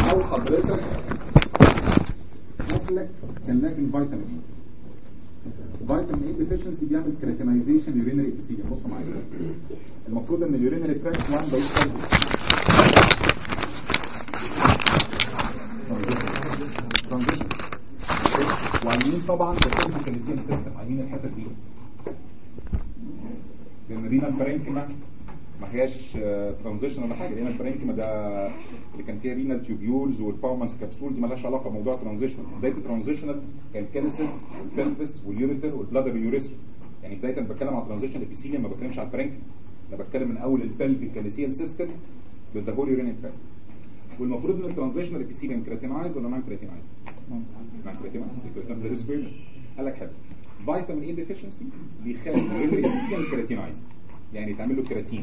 او حضرتك اكلك كان لكن فيتامين اي فيتامين اي ديفيشنسي بيعمل كريتينايزيشن يورينري ابيثيليوم بصوا معايا المفروض ان اليورينري تراكت 1 ده يوصل ترانزيشن وعاملين طبعا بتكون الكنسيان سيستم عاملين الحته دي لان رينا البرينكما ما هياش ترانزيشن ولا حاجه رينا البرينكما ده اللي كان فيها رينا تيوبيولز والباومانس كبسول دي مالهاش علاقه بموضوع ترانزيشن بدايه الترانزيشنال كان الكالسيس والبلفس واليوريتر والبلادر يوريسي يعني بدايه انا بتكلم على ترانزيشن ابيثيليوم ما بتكلمش على البرينكما انا بتكلم من اول البلف الكالسيال سيستم للدهول يورين تراك والمفروض ان الترانزيشنال ابيثيليوم كريتينايز ولا نون كريتينايز؟ نون كريتينايز الكريتينايز سكويرنس قال لك حلو فيتامين اي ديفيشنسي بيخلي اليورين ابيثيليوم كريتينايز يعني يتعمل له كرياتين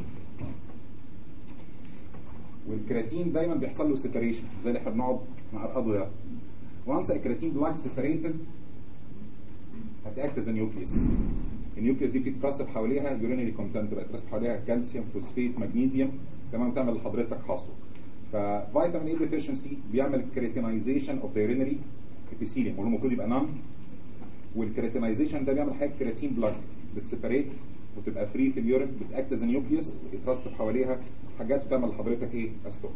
والكرياتين دايما بيحصل له سيبريشن زي اللي احنا بنقعد نعرضه ده وانس الكرياتين بلاك سيبريتد هتاكت از نيوكليس النيوكليس دي بتترسب حواليها يورينري كونتنت بقى ترسب حواليها كالسيوم فوسفيت مغنيسيوم تمام تعمل لحضرتك حاصل ففيتامين اي ديفيشنسي بيعمل كريتينايزيشن اوف ذا يورينري ابيثيليوم وهو المفروض يبقى نون والكريتينايزيشن ده بيعمل حاجه كرياتين بلاك بتسيبريت وتبقى فري في اليورين بتاكت از نيوكليوس يترسب حواليها حاجات بتعمل لحضرتك ايه استوب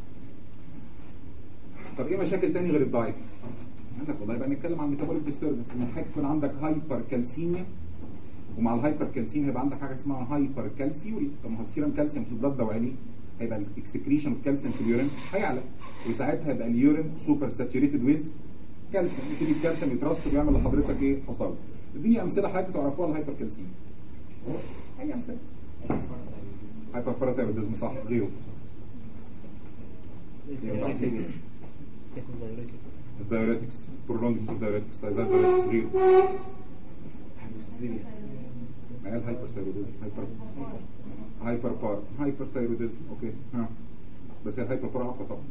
طب ايه مشاكل تاني غير الدايت عندك والله يبقى نتكلم عن ميتابوليك ديستربنس ان حاجه يكون عندك هايبر كالسيميا ومع الهايبر كالسيميا هيبقى عندك حاجه اسمها هايبر كالسيوري طب ما هو السيرم كالسيوم في البلد لو عالي هيبقى الاكسكريشن اوف كالسيوم في اليورين هيعلى وساعتها هيبقى اليورين سوبر ساتوريتد ويز كالسيوم يبتدي الكالسيوم يترسب ويعمل لحضرتك ايه حصل اديني امثله حاجات تعرفوها الهايبر كالسيميا اي امثله هايبر باراثايروديزم صح غيره الدايوريتكس برولونج الدايوريتكس عايزات دايوريتكس غيره ما هي الهايبر ثايروديزم هايبر هايبر بار هايبر ثايروديزم اوكي ها بس هي الهايبر بار اقوى طبعا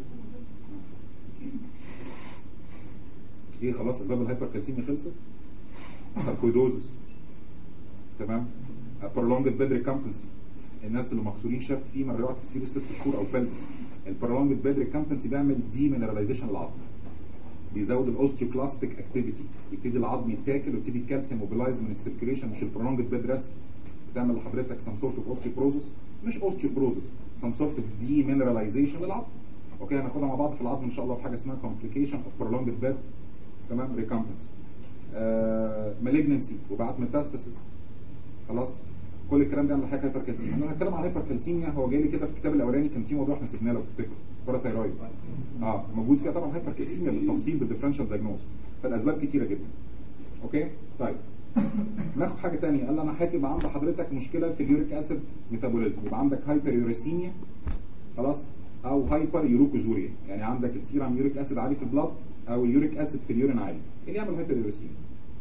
ايه خلاص اسباب الهايبر كالسيميا خلصت ساركويدوزس تمام prolonged bed recompency الناس اللي مكسورين شافت فيه من رياضه السيرو ست شهور او بلبس البرولونج بيد ريكامبنسي بيعمل دي مينراليزيشن للعظم بيزود الاوستيوكلاستيك اكتيفيتي يبتدي العظم يتاكل ويبتدي الكالسيوم موبيلايز من السيركيوليشن مش البرولونج بيد ريست بتعمل لحضرتك سم سورت اوف اوستيوبروزس مش اوستيوبروزس سم سورت اوف دي مينراليزيشن للعظم اوكي هناخدها مع بعض في العظم ان شاء الله في حاجه اسمها كومبليكيشن اوف برولونج بيد تمام ريكامبنسي مالجنسي وبعد ميتاستاسيس خلاص كل الكلام ده عن حاجه هايبركالسيميا انا هتكلم عن هايبركالسيميا هو جاي لي كده في الكتاب الاولاني كان في موضوع احنا سيبناه لو تفتكروا باراثايرويد اه موجود فيها طبعا هايبركالسيميا بالتفصيل بالديفرنشال دايجنوز فالاسباب كتيره جدا اوكي طيب ناخد حاجه ثانيه قال انا هيبقى عند حضرتك مشكله في اليوريك اسيد ميتابوليزم يبقى عندك هايبر يوريسيميا خلاص او هايبر يوروكوزوريا يعني عندك السيرم يوريك اسيد عالي في البلاد او اليوريك اسيد في اليورين عالي ايه اللي يعمل هايبر يوريسيميا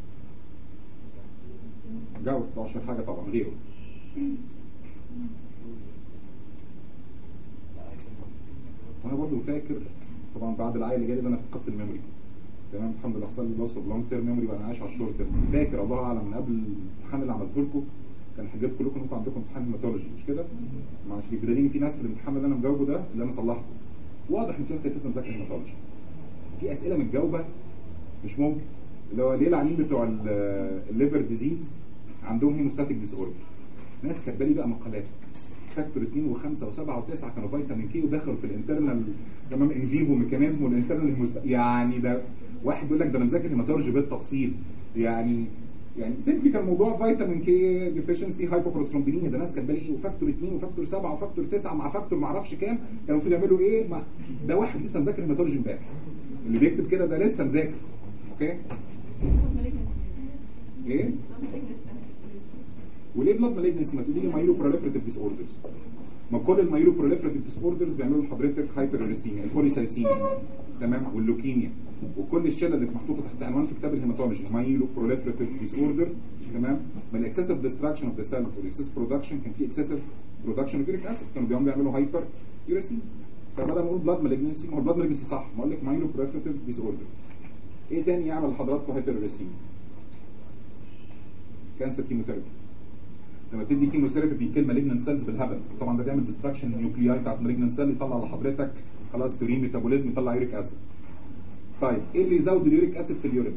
جاوب ده اشهر حاجه طبعا غيره وانا برضه فاكر طبعا بعد العيل اللي جالي ده انا فقدت الميموري تمام الحمد لله حصل لي لوس اوف لونج تيرم ميموري وانا عايش على الشورت تيرم فاكر الله اعلم من قبل الامتحان اللي عملته لكم كان حاجات كلكم انتوا عندكم امتحان هيماتولوجي مش كده؟ معلش بدليل في ناس في الامتحان اللي انا مجاوبه ده اللي انا صلحته واضح ان في ناس كانت لسه مذاكره هيماتولوجي في اسئله متجاوبه مش ممكن اللي هو ليه العيانين بتوع الليفر ديزيز عندهم هيموستاتيك ديس اوردر ناس كاتبه لي بقى مقالات فاكتور 2 و5 و7 و9 كانوا فيتامين كي ودخلوا في الانترنال تمام ان فيفو ميكانيزم والانترنال هيموست... يعني ده واحد يقول لك ده انا مذاكر هيماتولوجي بالتفصيل يعني يعني سيمبلي كان موضوع فيتامين كي ديفيشنسي هايبوبروسترومبينيا ده ناس كاتبه لي ايه وفاكتور 2 وفاكتور 7 وفاكتور 9 مع فاكتور ما اعرفش كام كانوا المفروض يعملوا ايه مع ده واحد لسه مذاكر هيماتولوجي امبارح اللي بيكتب كده ده لسه مذاكر اوكي ايه وليه بلاد مالجنسي ما تقولي لي مايلو بروليفريتيف ديس اوردرز ما كل المايلو بروليفريتيف ديس اوردرز بيعملوا لحضرتك هايبروريستيميا البوليسايسيميا تمام واللوكيميا وكل الشله اللي محطوطه تحت عنوان في كتاب الهيماتولوجي مايلو بروليفريتيف ديس اوردر تمام من الاكسسيف ديستراكشن اوف ذا سيلز والاكسسيف برودكشن كان في اكسسيف برودكشن اوف يوريك اسيد كانوا بيقوموا بيعملوا هايبر يوريسيميا فبدل ما اقول بلاد مالجنسي ما هو البلاد مالجنسي صح ما اقول لك مايلو بروليفريتيف ديس اوردر ايه تاني يعمل لحضراتكم هايبر يوريسيميا كانسر كيموثيرابي لما تدي كيموثيرابي بيكل مالجنان سيلز بالهبل طبعا ده بيعمل ديستراكشن النيوكلياي بتاعت مالجنان سيل يطلع لحضرتك خلاص بيورين ميتابوليزم يطلع يوريك اسيد طيب ايه اللي يزود اليوريك اسيد في اليورين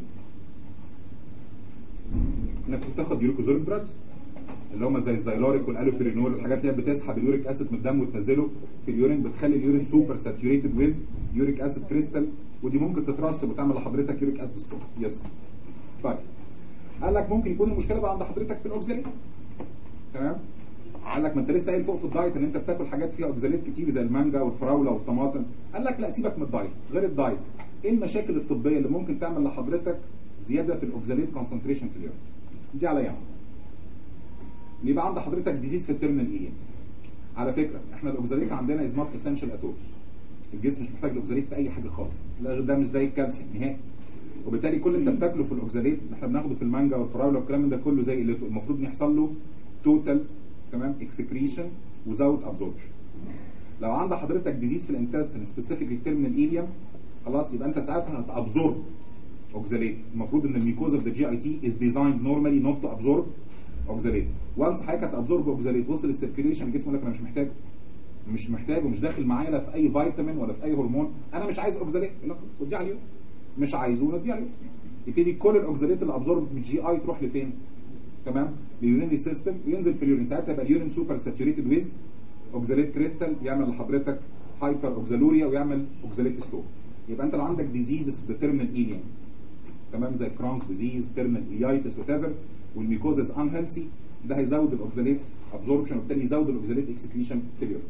انك بتاخد يوريكوزول دراجز اللي هم زي الزيلوريك والالوبيرينول والحاجات اللي هي بتسحب اليوريك اسيد من الدم وتنزله في اليورين بتخلي اليورين سوبر ساتوريتد ويز يوريك اسيد كريستال ودي ممكن تترسب وتعمل لحضرتك يوريك اسيد ستور يس طيب قال لك ممكن يكون المشكله بقى عند حضرتك في الاوكساليت تمام قال لك ما انت لسه قايل فوق في الدايت ان انت بتاكل حاجات فيها اوكساليت كتير زي المانجا والفراوله والطماطم قال لك لا سيبك من الدايت غير الدايت ايه المشاكل الطبيه اللي ممكن تعمل لحضرتك زياده في الاوكساليت كونسنتريشن في اليورين دي عليا يبقى عند حضرتك ديزيز في التيرمينال ايه على فكره احنا الاوكساليت عندنا از نوت اسينشال اتول الجسم مش محتاج الاوكساليت في اي حاجه خالص لا ده مش زي الكالسيوم نهائي وبالتالي كل اللي انت بتاكله في الاوكساليت احنا بناخده في المانجا والفراوله والكلام ده كله زي اللي المفروض يحصل له توتال تمام اكسكريشن وزاوت ابزوربشن لو عند حضرتك ديزيز في الانتستين سبيسيفيك التيرمينال ايليوم خلاص يبقى انت ساعتها هتابزورب اوكساليت المفروض ان الميكوز اوف ذا جي اي تي از ديزايند نورمالي نوت تو ابزورب اوكساليت وانس حضرتك هتابزورب اوكساليت وصل السيركيليشن الجسم يقول لك انا مش محتاج مش محتاج ومش داخل معايا لا في اي فيتامين ولا في اي هرمون انا مش عايز اوكساليت لا خلاص ودي عليه مش عايزه ندي عليه يبتدي كل الاوكساليت اللي ابزورب من الجي اي تروح لفين تمام اليورينري سيستم وينزل في اليورين ساعتها يبقى اليورين سوبر ساتوريتد ويز اوكساليت كريستال يعمل لحضرتك هايبر اوكسالوريا ويعمل اوكساليت ستور يبقى انت لو عندك ديزيزز في التيرمينال ايليوم تمام زي كرونز ديزيز تيرمينال ايايتس وات ايفر والميكوزز ان هيلثي ده هيزود الاوكساليت ابزوربشن وبالتالي يزود الاوكساليت اكسكريشن في اليورين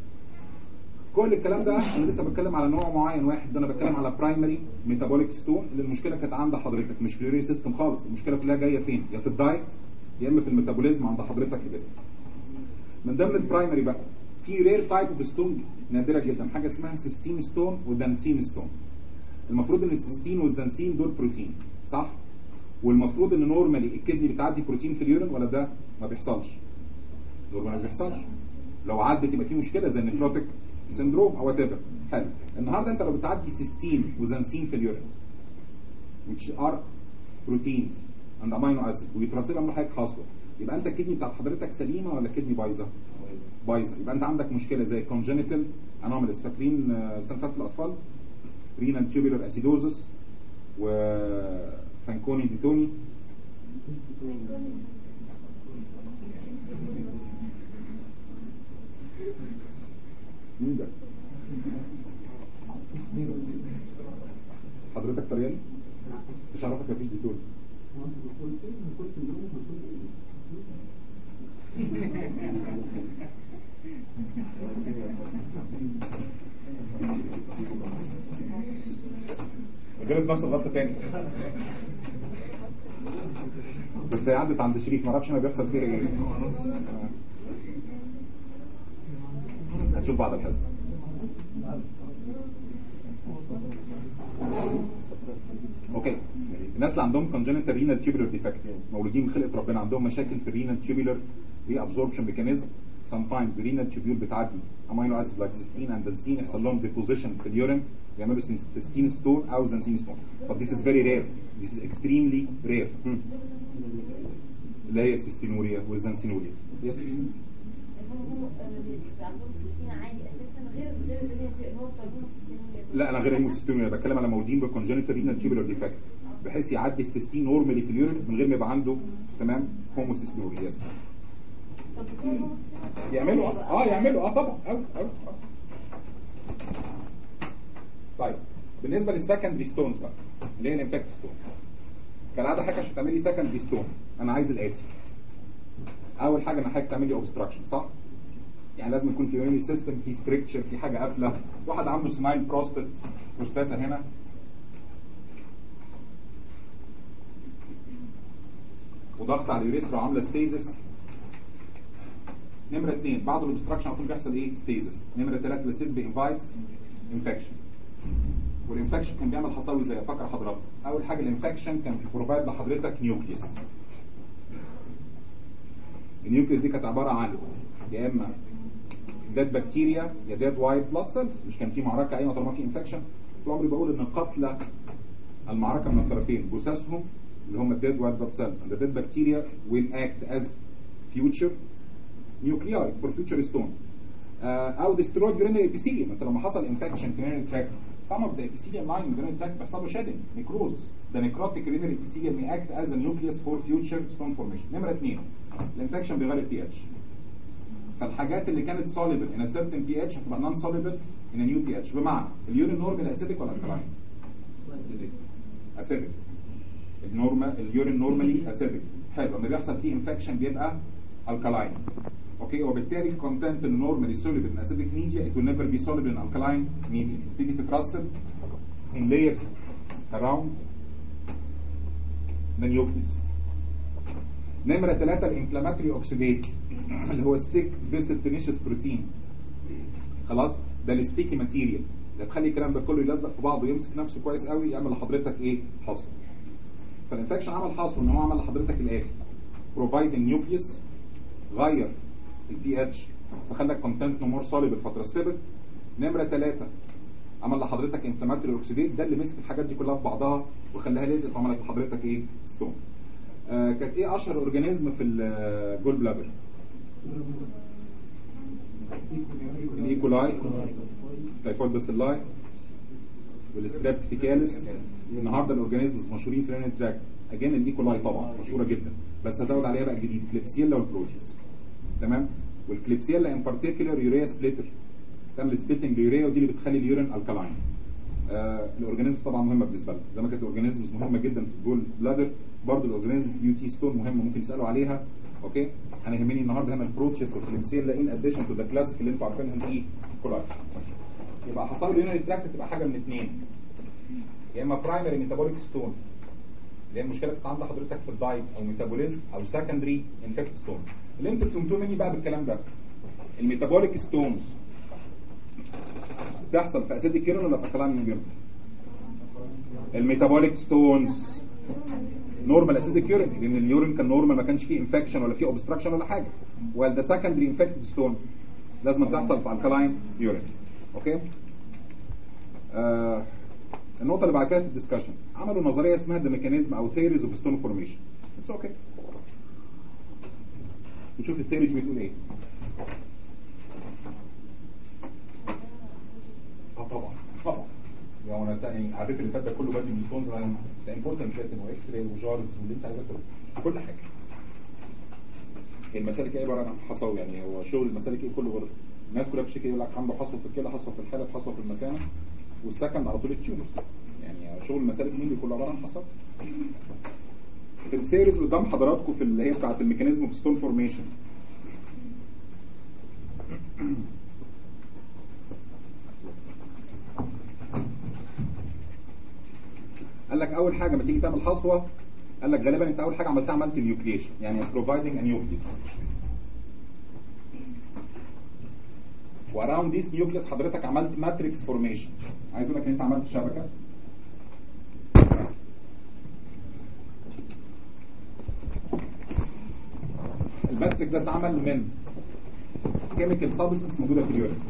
كل الكلام ده انا لسه بتكلم على نوع معين واحد ده انا بتكلم على برايمري ميتابوليك ستون اللي المشكله كانت عند حضرتك مش في اليورين سيستم خالص المشكله كلها جايه فين يا في الدايت يا اما في الميتابوليزم عند حضرتك في جسمك من ضمن البرايمري بقى في رير تايب اوف ستون نادره جدا حاجه اسمها سيستين ستون ودانسين ستون المفروض ان السيستين والدانسين دول بروتين صح والمفروض ان نورمالي الكدني بتعدي بروتين في اليورين ولا ده ما بيحصلش نورمالي ما بيحصلش لو عدت يبقى في مشكله زي النفروتيك سندروم او وات حلو النهارده انت لو بتعدي سيستين وزنسين في اليورين which are proteins and amino acid ويترسب لهم حاجه خاصه يبقى انت الكدني بتاعت حضرتك سليمه ولا الكدني بايظه؟ بايظه يبقى انت عندك مشكله زي congenital anomalies فاكرين السنه اللي في الاطفال renal tubular acidosis وفانكوني ديتوني مين ده؟ حضرتك طرياني؟ مش عارفك مفيش ديتوني جابت نفس الغلطة تاني بس هي عدت عند شريف معرفش انا بيحصل فيها ايه هنشوف بعد الحصة اوكي الناس اللي عندهم congenital renal tubular defect مولودين من خلقة ربنا عندهم مشاكل في الرينال tubular reabsorption mechanism sometimes the renal tubule بتعدي amino acid like cysteine and dalcine يحصل لهم deposition في اليورين يعملوا cysteine stone او xanthine stone but this is very rare this is extremely rare hmm. اللي هي السيستينوريا والزنسينوريا yes. لا انا غير الهيموسيستينوريا بتكلم على مولودين بكونجنتال رينال تيوبولار ديفكت بحيث يعدي السيستين نورمالي في اليورين من غير ما يبقى عنده تمام هوموسيستينوريا يس يعملوا اه يعملوا اه طبعا أو أو أو. طيب بالنسبه للسكندري ستونز بقى اللي هي الانفكت ستون كالعاده حاجه عشان تعملي سكندري ستون انا عايز الاتي اول حاجه انا حاجه تعملي اوبستراكشن صح يعني لازم يكون في يورينري سيستم في ستريكشر في حاجه قافله واحد عنده سمايل بروستات بروستاتا هنا وضغط على اليوريثرا عامله ستيزس نمره اثنين بعد الاوبستراكشن على طول بيحصل ايه ستيزس نمره ثلاثه الستيز بانفايتس انفكشن والانفكشن كان بيعمل حصاوي زي فاكر حضرتك اول حاجه الانفكشن كان بيبروفايد لحضرتك نيوكليس النيوكليس دي كانت عباره عن يا اما ديد بكتيريا يا ديد وايت بلاد سيلز مش كان في معركه ايوه طالما في انفكشن طول عمري بقول ان قتل المعركه من الطرفين جثثهم اللي هم الديد وايت بلاد سيلز and the dead bacteria will act as future nuclei for future stone آه، او destroyed urinary epithelium انت لما حصل infection في urinary tract some of the epithelium line in the urinary tract بيحصل له shedding necrosis the necrotic urinary epithelium may act as a nucleus for future stone formation نمره اثنين الانفكشن بيغير البي اتش فالحاجات اللي كانت soluble in a certain pH هتبقى non soluble in a new pH بمعنى اليورين نورمال اسيدك ولا الكلاين؟ اسيدك النورمال اليورين نورمالي اسيدك حلو لما بيحصل فيه انفكشن بيبقى الكلاين اوكي وبالتالي الكونتنت النورمالي soluble in acidic media it will never be soluble in alkaline media تيجي تترسب in layer around the nucleus نمرة ثلاثة الانفلاماتوري اوكسيديت اللي هو السيك فيستد تينيشس بروتين خلاص ده الستيكي ماتيريال ده تخلي الكلام ده كله يلزق في بعضه ويمسك نفسه كويس قوي يعمل لحضرتك ايه حصر فالانفكشن عمل حصر ان هو عمل لحضرتك الاتي بروفايدنج نيوكليوس غير البي اتش فخلى الكونتنت مور سوليبل فترسبت نمره ثلاثة عمل لحضرتك انفلاماتوري اوكسيديت ده اللي مسك الحاجات دي كلها في بعضها وخلاها لازق وعملت لحضرتك ايه ستون آه كانت ايه اشهر اورجانيزم في الجول بلادر الايكولاي تايفويد باسيلاي والستريبتيكاليس النهارده الاورجانيزمز مشهورين في الرينال تراكت اجين الايكولاي طبعا مشهوره جدا بس هزود عليها بقى الجديد كليبسيلا والبروتيس تمام والكليبسيلا ان بارتيكولار يوريا سبليتر تعمل سبليتنج ليوريا ودي اللي بتخلي اليورين الكالاين آه الاورجانيزمز طبعا مهمه بالنسبه لنا زي ما كانت الاورجانيزمز مهمه جدا في الجول بلادر برضه الاورجانيزم في اليو تي ستون مهمه ممكن يسالوا عليها اوكي انا يهمني النهارده هنا البروتشيس والكليمسيلا ان اديشن تو ذا كلاسيك اللي انتوا عارفينهم ايه كولاي يبقى حصل له يونري تراكت تبقى حاجه من اثنين يا اما برايمري ميتابوليك ستون اللي هي المشكله كانت عند حضرتك في الدايت او ميتابوليزم او سكندري انفكت ستون اللي انتوا فهمتوه مني بقى بالكلام ده الميتابوليك ستونز بتحصل في اسيدك يورين ولا في كلام يورين الميتابوليك ستونز نورمال اسيدك يورين لان اليورين كان نورمال ما كانش فيه انفكشن ولا فيه اوبستراكشن ولا حاجه وده سكندري انفكتد ستون لازم تحصل في الكلاين يورين اوكي آه النقطه اللي بعد كده في الديسكشن عملوا نظريه اسمها ذا ميكانيزم او ثيريز اوف ستون فورميشن اتس اوكي نشوف الثيري دي بتقول ايه اه طبعا طبعا يعني انا يعني عديت اللي فات ده كله بدي بالستونز ده امبورتنت كاتن واكس راي وجارز واللي انت عايزه كله كل حاجه المسالك ايه عباره عن حصوه يعني هو شغل المسالك ايه كله غلط الناس كلها بتشتكي يقول لك عنده حصوه في الكلى حصوه في الحلق حصوه في المثانه والسكند على طول التيومرز يعني شغل المسالك مين كله عباره عن حصوه في السيريز اللي قدام حضراتكم في اللي هي بتاعت الميكانيزم اوف ستون فورميشن قال لك اول حاجه ما تيجي تعمل حصوه قال لك غالبا انت اول حاجه عملتها عملت نيوكليشن يعني providing a nucleus واراوند ذيس نيوكليس حضرتك عملت ماتريكس فورميشن عايز اقول لك ان انت عملت شبكه الماتريكس ده اتعمل من كيميكال سبستنس موجوده في اليورين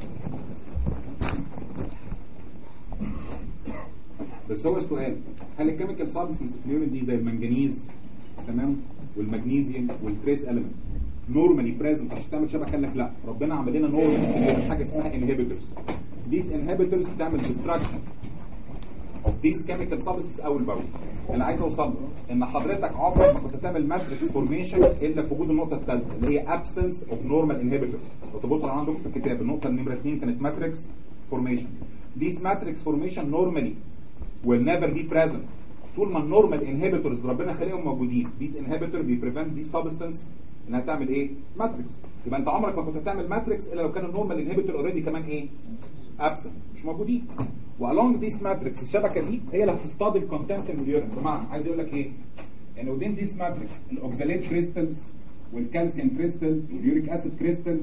بس هو السؤال هل الكيميكال سبستنس في اليورين دي زي المنجنيز تمام والمغنيسيوم والتريس اليمنت نورمالي بريزنت عشان تعمل شبكه قال لك لا ربنا عمل لنا نورمال حاجه اسمها انهبيتورز these inhibitors بتعمل destruction of these chemical substances اول باول انا عايز اوصل له ان حضرتك عمرك ما كنت تعمل ماتريكس فورميشن الا في وجود النقطه الثالثه اللي هي absence of normal inhibitor لو تبصوا على عندكم في الكتاب النقطه النمره 2 كانت ماتريكس فورميشن these matrix formation normally will never be present طول ما النورمال انهبيتورز ربنا خلقهم موجودين these inhibitor بي prevent these substance انها تعمل ايه ماتريكس يبقى انت عمرك ما كنت هتعمل ماتريكس الا لو كان النورمال انهبيتور اوريدي كمان ايه ابسنت مش موجودين والونج ذيس ماتريكس الشبكه دي هي اللي هتصطاد الكونتنت من اليورين بمعنى عايز يقول لك ايه ان ودين ذيس ماتريكس الاوكزاليت كريستالز والكالسيوم كريستالز واليوريك اسيد كريستالز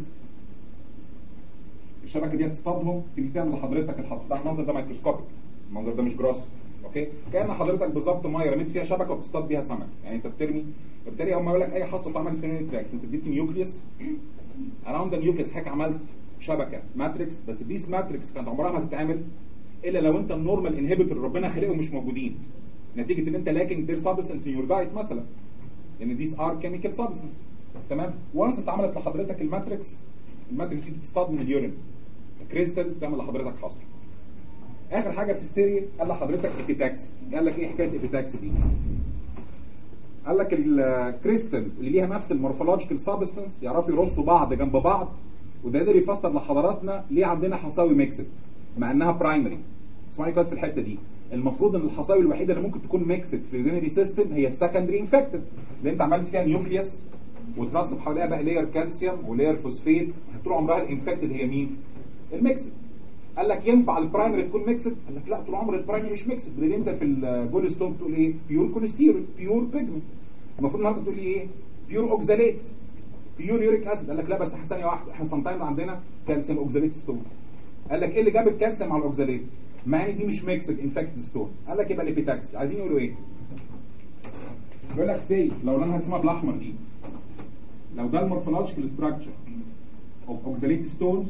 الشبكه دي هتصطادهم تيجي تعمل لحضرتك الحصر ده المنظر ده مايكروسكوبيك المنظر ده مش جراس اوكي كان حضرتك بالظبط ميه رميت فيها شبكه وتصطاد بيها سمك يعني انت بترمي فبالتالي هم يقول لك اي حصه اتعمل في التراكت انت اديت نيوكليوس اراوند النيوكليوس حضرتك عملت شبكه ماتريكس بس ديس ماتريكس كانت عمرها ما هتتعمل الا لو انت النورمال انهبيتور ربنا خلقهم مش موجودين نتيجه ان انت لاكينج دير سبستنس في يور دايت مثلا لان ديس ار كيميكال سبستنس تمام وانس اتعملت لحضرتك الماتريكس الماتريكس دي بتصطاد من اليورين الكريستالز تعمل لحضرتك حصر اخر حاجه في السيريا قال لحضرتك ابيتاكسي قال لك ايه حكايه ابيتاكسي دي قال لك الكريستالز اللي ليها نفس المورفولوجيكال سابستنس يعرفوا يرصوا بعض جنب بعض وده قدر يفسر لحضراتنا ليه عندنا حصاوي ميكسد مع انها برايمري اسمعي كويس في الحته دي المفروض ان الحصاوي الوحيده اللي ممكن تكون ميكسد في اليورينري سيستم هي السكندري انفكتد اللي انت عملت فيها نيوكليوس وترصب حواليها بقى لير كالسيوم ولير فوسفيت طول عمرها الانفكتد هي مين؟ الميكسد قال لك ينفع البرايمري تكون ميكسد قال لك لا طول عمر البرايمري مش ميكسد بدليل انت في الجول ستون بتقول ايه بيور كوليسترول بيور بيجمنت المفروض النهارده تقول لي ايه بيور اوكزاليت بيور يوريك اسيد قال لك لا بس ثانيه واحده احنا سمتايم عندنا كالسيوم اوكزاليت ستون قال لك ايه اللي جاب الكالسيوم على الاوكزاليت مع ان دي مش ميكسد انفكتد ستون قال لك يبقى الابيتاكسي عايزين يقولوا ايه بيقول لك سي لو انا هرسمها بالاحمر دي لو ده المورفولوجيكال ستراكشر اوف اوكزاليت ستونز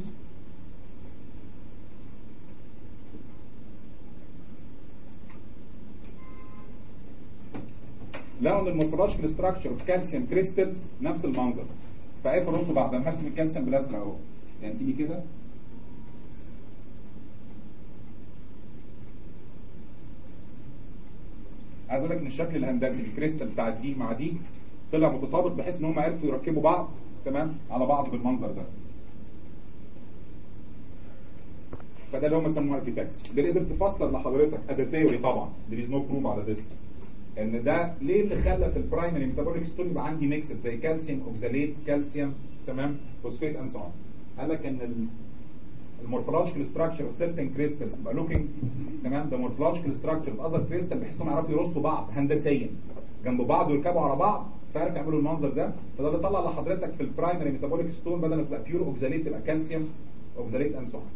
لقوا ان المورفولوجيكال ستراكشر اوف كالسيوم كريستلز نفس المنظر فايه رصوا بعض انا هرسم الكالسيوم بالازرق اهو يعني تيجي كده عايز اقول لك ان الشكل الهندسي الكريستال بتاع دي مع دي طلع متطابق بحيث ان هم عرفوا يركبوا بعض تمام على بعض بالمنظر ده فده اللي هم سموها اركيتكس ده اللي قدرت تفسر لحضرتك ادي ثيوري طبعا there is no proof على this ان ده ليه اللي خلى في البرايمري ميتابوليك ستون يبقى عندي ميكسد زي كالسيوم اوكزاليت كالسيوم تمام فوسفيت اند سو قال لك ان المورفولوجيكال ستراكشر اوف سيرتن كريستالز تبقى لوكينج تمام ده مورفولوجيكال ستراكشر اوف اذر كريستال بحيث انهم يعرفوا يرصوا بعض هندسيا جنب بعض ويركبوا على بعض فعرف يعملوا المنظر ده فده اللي طلع لحضرتك في البرايمري ميتابوليك ستون بدل ما تبقى بيور اوكزاليت تبقى كالسيوم اوكزاليت اند سو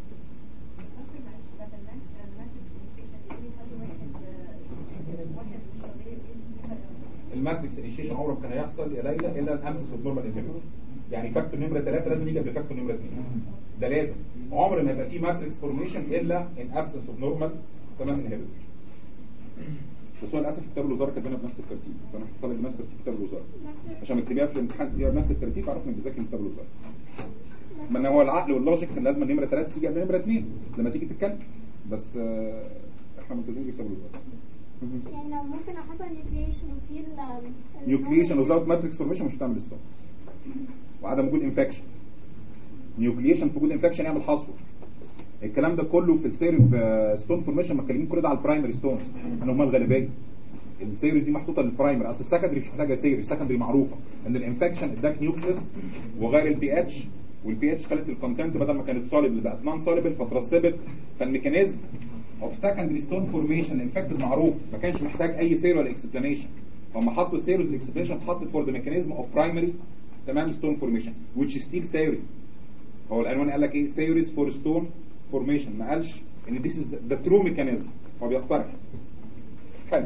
الماتريكس انيشيشن عمره ما كان هيحصل يا ليلى الا الامسس والنورمال انهبيتور يعني فاكتور نمره 3 لازم يجي قبل فاكتور نمره 2 ده لازم عمر ما يبقى فيه ماتريكس فورميشن الا ان ابسنس اوف نورمال تمام انهبيتور بس هو للاسف كتاب الوزاره كاتبينها بنفس الترتيب فانا هحط لك بنفس ترتيب كتاب الوزاره عشان تكتبيها في الامتحان تكتبيها بنفس الترتيب عرفنا انك بتذاكر كتاب الوزاره ما ان هو العقل واللوجيك كان لازم النمره 3 تيجي قبل نمره 2 لما تيجي تتكلم بس آه، احنا ملتزمين بكتاب الوزاره يعني لو ممكن احط نيوكليشن وفي ال نيوكليشن وزاوت ماتريكس فورميشن مش هتعمل ستون وعدم وجود انفكشن نيوكليشن في وجود انفكشن يعمل حصوه الكلام ده كله في السيرف ستون فورميشن متكلمين كل ده على البرايمري ستون ان هم الغالبيه السيريز دي محطوطه للبرايمري اصل السكندري مش محتاجه سيريز السكندري معروفه ان الانفكشن اداك نيوكليس وغير البي اتش والبي اتش خلت الكونتنت بدل ما كانت سوليبل بقت نون سوليبل فترسبت فالميكانيزم اوف سكندري ستون فورميشن انفكتد معروف ما كانش محتاج اي سير ولا اكسبلانيشن هم حطوا سيرز الاكسبلانيشن اتحطت فور ذا ميكانيزم اوف برايمري تمام ستون فورميشن which is still theory هو العنوان قال لك ايه theories for stone formation ما قالش ان this is the true mechanism هو بيقترح حلو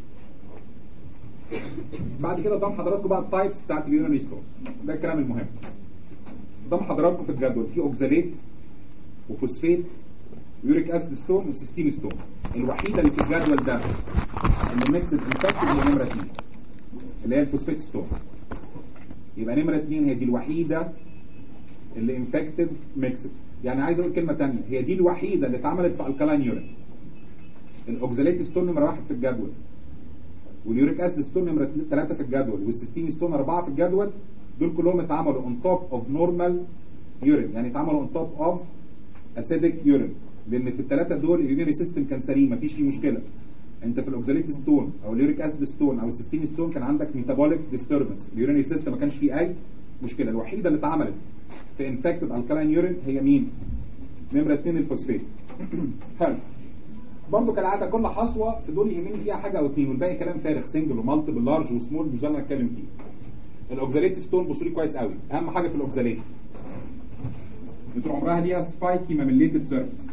بعد كده قدام حضراتكم بقى التايبس بتاعت اليونري ستونز ده الكلام المهم قدام حضراتكم في الجدول في اوكزاليت وفوسفيت يوريك اسيد ستون وسيستين ستون الوحيده اللي في الجدول ده اللي ميكسد انفكتد هي نمره 2 اللي هي الفوسفيت ستون يبقى نمره 2 هي دي الوحيده اللي انفكتد ميكسد يعني عايز اقول كلمه ثانيه هي دي الوحيده اللي اتعملت في الكالين يورين الاوكزاليت ستون نمره واحد في الجدول واليوريك اسيد ستون نمره 3 في الجدول والسيستين ستون 4 في الجدول دول كلهم اتعملوا اون توب اوف نورمال يورين يعني اتعملوا اون توب اوف اسيدك يورين لان في الثلاثه دول اليورينري سيستم كان سليم مفيش فيه مشكله انت في الاوكزاليت ستون او اليوريك اسيد ستون او السيستين ستون كان عندك ميتابوليك ديستربنس اليورينري سيستم ما كانش فيه اي مشكله الوحيده اللي اتعملت في انفكتد الكالين يورين هي مين نمره 2 الفوسفات حلو برضه كالعاده كل حصوه في دول يهمني فيها حاجه او اثنين والباقي كلام فارغ سنجل ومالتيبل لارج وسمول مش ده اللي هنتكلم فيه الاوكزاليت ستون بصوا لي كويس قوي اهم حاجه في الاوكزاليت طول عمرها ليها سبايكي ماميليتد سيرفيس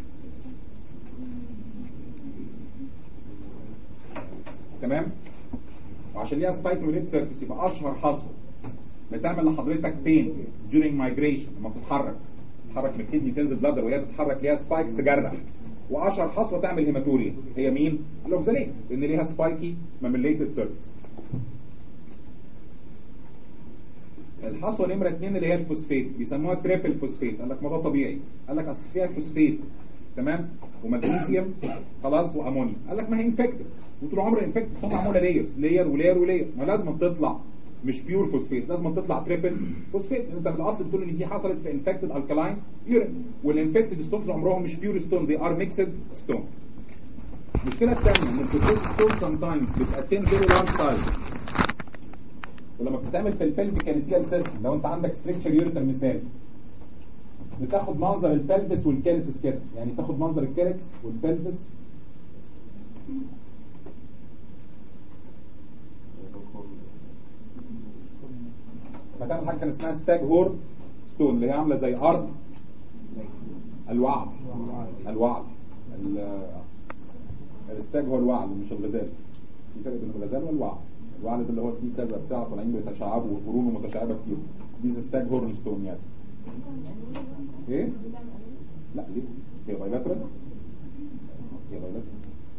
تمام وعشان ليها سبايك ماميليتد سيرفيس يبقى اشهر حصوه بتعمل لحضرتك بين during مايجريشن لما بتتحرك تتحرك من الكدني تنزل بلادر وهي بتتحرك ليها سبايكس تجرح واشهر حصوه تعمل هيماتوريا هي مين؟ الاوكزاليت لان ليها سبايكي ماميليتد سيرفيس الحصوه نمره اثنين اللي هي الفوسفات بيسموها تريبل فوسفات قال لك ما ده طبيعي قال لك اصل فيها فوسفات تمام ومغنيسيوم خلاص وامونيا قال لك ما هي انفكتد وطول عمر الانفكتد معموله لايرز لاير ولاير ولاير ما لازم تطلع مش بيور فوسفات لازم تطلع تريبل فوسفات انت في الاصل بتقول ان دي حصلت في انفكتد الكلاين يورين والانفكتد ستونز عمرهم مش بيور ستون دي ار ميكسد ستون المشكله الثانيه ان الفوسفات ستون سام تايمز بتاتين فيري لارج سايز ولما بتتعمل في البلفيك كالسيال سيستم لو انت عندك ستريكشر يوريتر مثال بتاخد منظر البلفس والكالسس كده يعني تاخد منظر الكالكس والبلفس فتعمل حاجه كان اسمها ستاج هور ستون اللي هي عامله زي ارض الوعد الوعد ال- الستاج هو الوعد مش الغزال في فرق بين الغزال والوعد الوعد ده اللي هو فيه كذا بتاع طالعين بيتشعبوا وقرونه متشعبه كتير دي ستاج هورن ستون يعني ايه؟ لا ليه؟ هي بايلاترال هي بايلاترال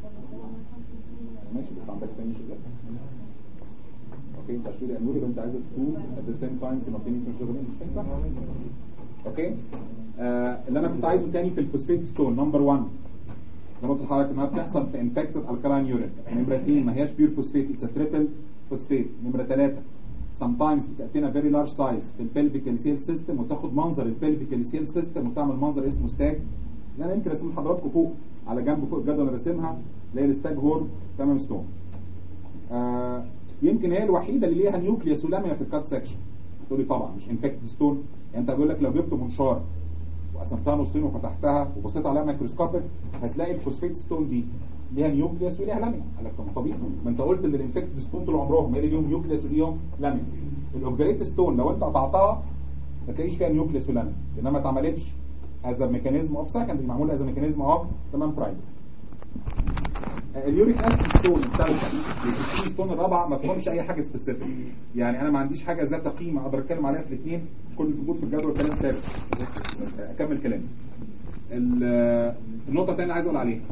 ماشي بس عندك تاني شغل اوكي انت عشان النور يبقى انت عايز تو at the same time simultaneous مش شغالين at the same time اوكي آه اللي انا كنت عايزه تاني في الفوسفيت ستون نمبر 1 زي ما قلت لحضرتك انها بتحصل في انفكتد الكالين يورين نمره 2 ما هياش بيور فوسفيت اتس تريبل فوسفيت نمره 3 sometimes بتاتينا فيري لارج سايز في البلفيك كالسيال سيستم وتاخد منظر البلفيك كالسيال سيستم وتعمل منظر اسمه ستاج اللي انا يمكن ارسم لحضراتكم فوق على جنب فوق الجدول اللي راسمها اللي هي الستاج هورن تمام ستون آه يمكن هي الوحيده اللي ليها نيوكليوس ولامينا في الكات سكشن تقول لي طبعا مش انفكتد ستون يعني انت بيقول لك لو جبت منشار وقسمتها نصين وفتحتها وبصيت عليها ميكروسكوبيك هتلاقي الفوسفيت ستون دي ليها نيوكليوس وليها لامينا قال لك طب ما طبيعي ما انت قلت ان الانفكتد ستون طول عمرهم هي اللي ليهم نيوكليوس وليهم لامينا الاوكزاليت ستون لو انت قطعتها ما تلاقيش فيها نيوكليوس ولامينا لانها ما اتعملتش از ميكانيزم اوف سكندري معمول از ميكانيزم اوف تمام برايمري اليوريك اسيد ستون الثالثه الستون ستون الرابعه ما فيهمش اي حاجه سبيسيفيك يعني انا ما عنديش حاجه ذات قيمه اقدر اتكلم عليها في الاثنين كل اللي موجود في الجدول كلام ثابت اكمل كلامي ال- النقطه الثانيه عايز اقول عليها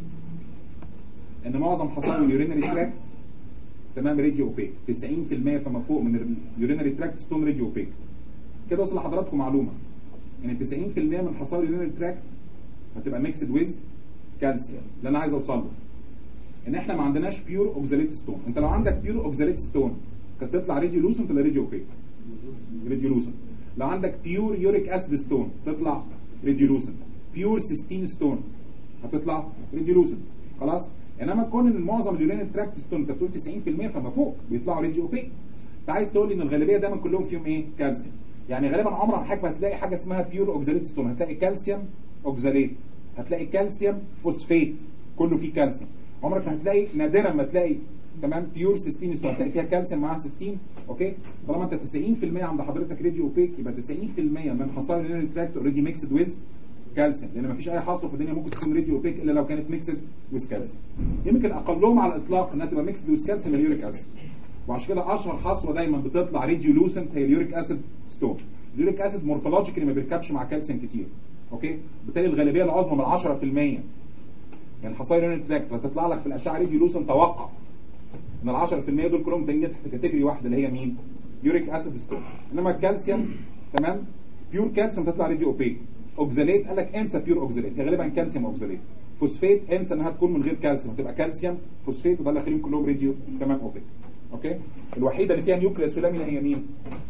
ان معظم حصان اليورينري تراكت تمام ريديو اوبيك 90% فما فوق من اليورينري تراكت ستون ريديو اوبيك كده وصل لحضراتكم معلومه ان 90% من حصان اليورينري تراكت هتبقى ميكسد ويز كالسيوم اللي انا عايز اوصل له ان احنا ما عندناش بيور اوكزاليت ستون انت لو عندك بيور اوكزاليت ستون كانت تطلع ريديو لوسنت ولا ريديو اوبيك ريديو لوسنت لو عندك بيور يوريك اسيد ستون تطلع ريديو لوسنت بيور سيستين ستون هتطلع ريديو لوسنت خلاص انما كون ان معظم اليورين تراكت ستون انت بتقول 90% فما فوق بيطلعوا ريديو اوبيك انت عايز تقول لي ان الغالبيه دايما كلهم فيهم ايه كالسيوم يعني غالبا عمرك ما حضرتك هتلاقي حاجه اسمها بيور اوكزاليت ستون هتلاقي كالسيوم اوكزاليت هتلاقي كالسيوم فوسفيت كله فيه كالسيوم عمرك ما هتلاقي نادرا ما تلاقي تمام بيور سيستين ستون هتلاقي فيها كالسيوم معاها سيستين اوكي طالما انت 90% عند حضرتك ريديو اوبيك يبقى 90% من حصان اليورين تراكت اوريدي ميكسد ويز كالسيوم لان ما فيش اي حصوه في الدنيا ممكن تكون ريديو اوبيك الا لو كانت ميكسد ويز كالسيوم يمكن اقلهم على الاطلاق انها تبقى ميكسد ويز كالسيوم اليوريك اسيد وعشان كده اشهر حصوه دايما بتطلع ريديو لوسنت هي اليوريك اسيد ستون اليوريك اسيد مورفولوجيكالي ما بيركبش مع كالسيوم كتير اوكي بالتالي الغالبيه العظمى من 10% يعني الحصاير يونت تراكت هتطلع لك في الاشعه ريديو لوسن توقع ان ال 10% دول كلهم تانيين تحت كاتيجوري واحده اللي هي مين؟ يوريك اسيد ستون انما الكالسيوم تمام بيور كالسيوم تطلع ريديو اوبيك اوكزاليت قال لك انسى بيور اوكزاليت هي غالبا كالسيوم اوكزاليت فوسفيت انسى انها تكون من غير كالسيوم هتبقى كالسيوم فوسفيت وده اللي خليهم كلهم ريديو تمام اوبيك اوكي الوحيده اللي فيها نيوكليس ولامينا هي مين؟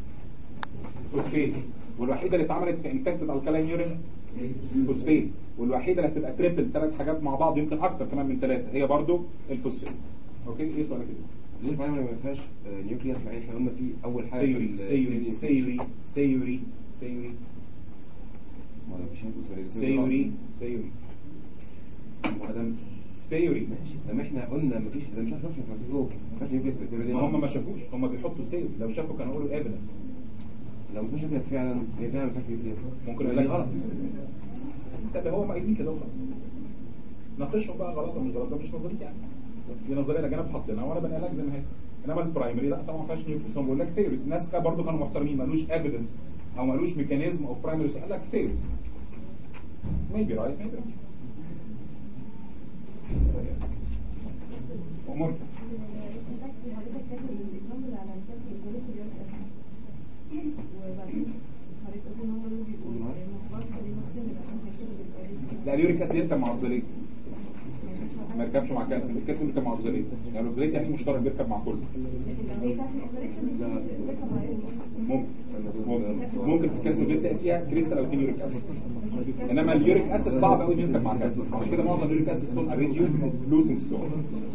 فوسفيت والوحيده اللي اتعملت في انفكتد الكالين يورين فوسفيت والوحيده اللي هتبقى تريبل ثلاث حاجات مع بعض يمكن اكتر كمان من ثلاثه هي برضو الفوسفيت اوكي ايه سؤالك كده ليه برايمري ما فيهاش آه، نيوكليوس مع ان احنا قلنا في اول حاجه سيوري في سيوري ال- سيوري سيوري سيوري ما هو مفيش نيوكليوس ولا سيوري سيوري ادم سيوري ماشي لما احنا قلنا مفيش ده مش عارف ما فيش جوه ما فيش نيوكليوس في الثيوري دي ما هم ما شافوش هم بيحطوا سيوري لو شافوا كانوا يقولوا ايفيدنس لو مفيش نيوكليوس فعلا هي فعلا ما فيهاش نيوكليوس ممكن يقول يقول لك لك غلط انت اللي هو قايلين كده وخلاص ناقشهم بقى غلط ولا مش غلط ده مش نظريتي يعني دي نظريه الاجانب حاطينها وانا بنقلها زي ما هي انما البرايمري لا طبعا ما فيهاش نيوكليس هم بيقول لك ثيوريز الناس كده برضه كانوا محترمين ما قالوش ايفيدنس او ما قالوش ميكانيزم اوف برايمري قال لك ثيوريز ميبي رايت ميبي امور اليوريك اسيد يركب مع اوكزاليت ما يركبش مع كالسيوم الكالسيوم يركب مع اوكزاليت يعني الاوكزاليت يعني مشترك بيركب مع كله ممكن ممكن ممكن في الكالسيوم بيتلاقي فيها كريستال او يوريك اسيد انما اليوريك اسيد صعب قوي يركب مع كالسيوم عشان كده معظم اليوريك اسيد ستون اريجيو لوسين ستون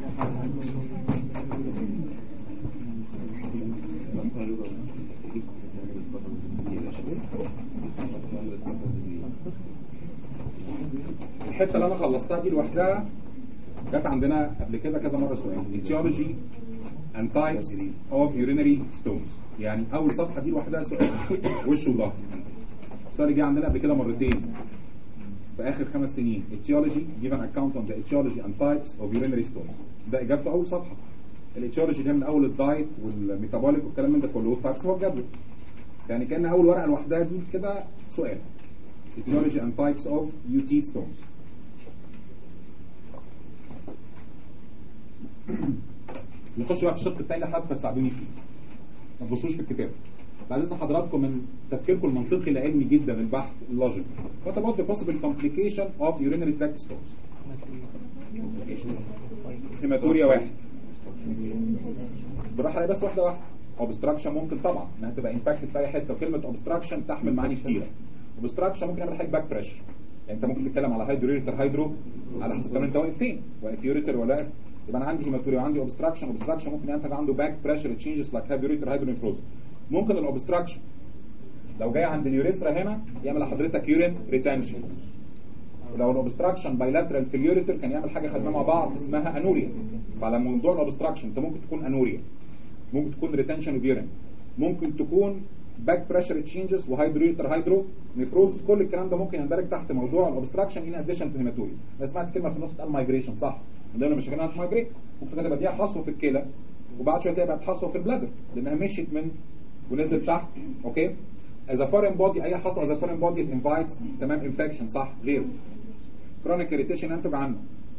الحته اللي انا خلصتها دي لوحدها جت عندنا قبل كده كذا مره سؤال etiology and types of urinary stones يعني اول صفحه دي لوحدها سؤال وش وظهر السؤال اللي جه عندنا قبل كده مرتين في اخر خمس سنين etiology give an account on the etiology and types of urinary stones ده اجابته اول صفحه الاتيولوجي ده من اول الدايت والميتابوليك والكلام من ده كله والتايبس هو الجدول يعني كان اول ورقه لوحدها دي كده سؤال etiology and types of UT stones نخش بقى في الشق التاني لحد فتساعدوني فيه ما تبصوش في الكتاب بعد اذن حضراتكم من تفكيركم المنطقي العلمي جدا البحث اللوجيك what about the possible complication of urinary tract stones هيماتوريا واحد بالراحه عليها بس واحده واحده اوبستراكشن ممكن طبعا انها تبقى امباكتد في اي حته وكلمه اوبستراكشن تحمل معاني كتيره اوبستراكشن ممكن يعمل حاجه باك بريشر يعني انت ممكن تتكلم على هيدروليتر هيدرو على حسب كمان انت واقف فين واقف يوريتر ولا واقف يبقى انا عندي هيماتوريا وعندي اوبستراكشن اوبستراكشن ممكن ينتج عنده باك بريشر تشينجز لايك هيدروليتر هيدرونيفروز ممكن الاوبستراكشن لو جاي عند اليوريثرا هنا يعمل لحضرتك يورين ريتنشن ولو الاوبستراكشن بايلاترال في اليوريتر كان يعمل حاجه خدناها مع بعض اسمها انوريا فعلى موضوع الاوبستراكشن انت ممكن تكون انوريا ممكن تكون ريتنشن اوف يورين ممكن تكون باك بريشر تشينجز وهيدروليتر هيدرو نيفروز كل الكلام ده ممكن يندرج تحت موضوع الاوبستراكشن ان اديشن تو هيماتوريا انا سمعت كلمه في النص بتاع المايجريشن صح من ضمن مشاكلها في مايجريت ممكن تبقى دي حصوه في الكلى وبعد شويه تبقى حصوه في البلادر لانها مشيت من ونزلت تحت اوكي از فورين بودي اي حصوه از فورين بودي انفايتس تمام انفكشن صح غيره كرونيك اريتيشن ينتج عنه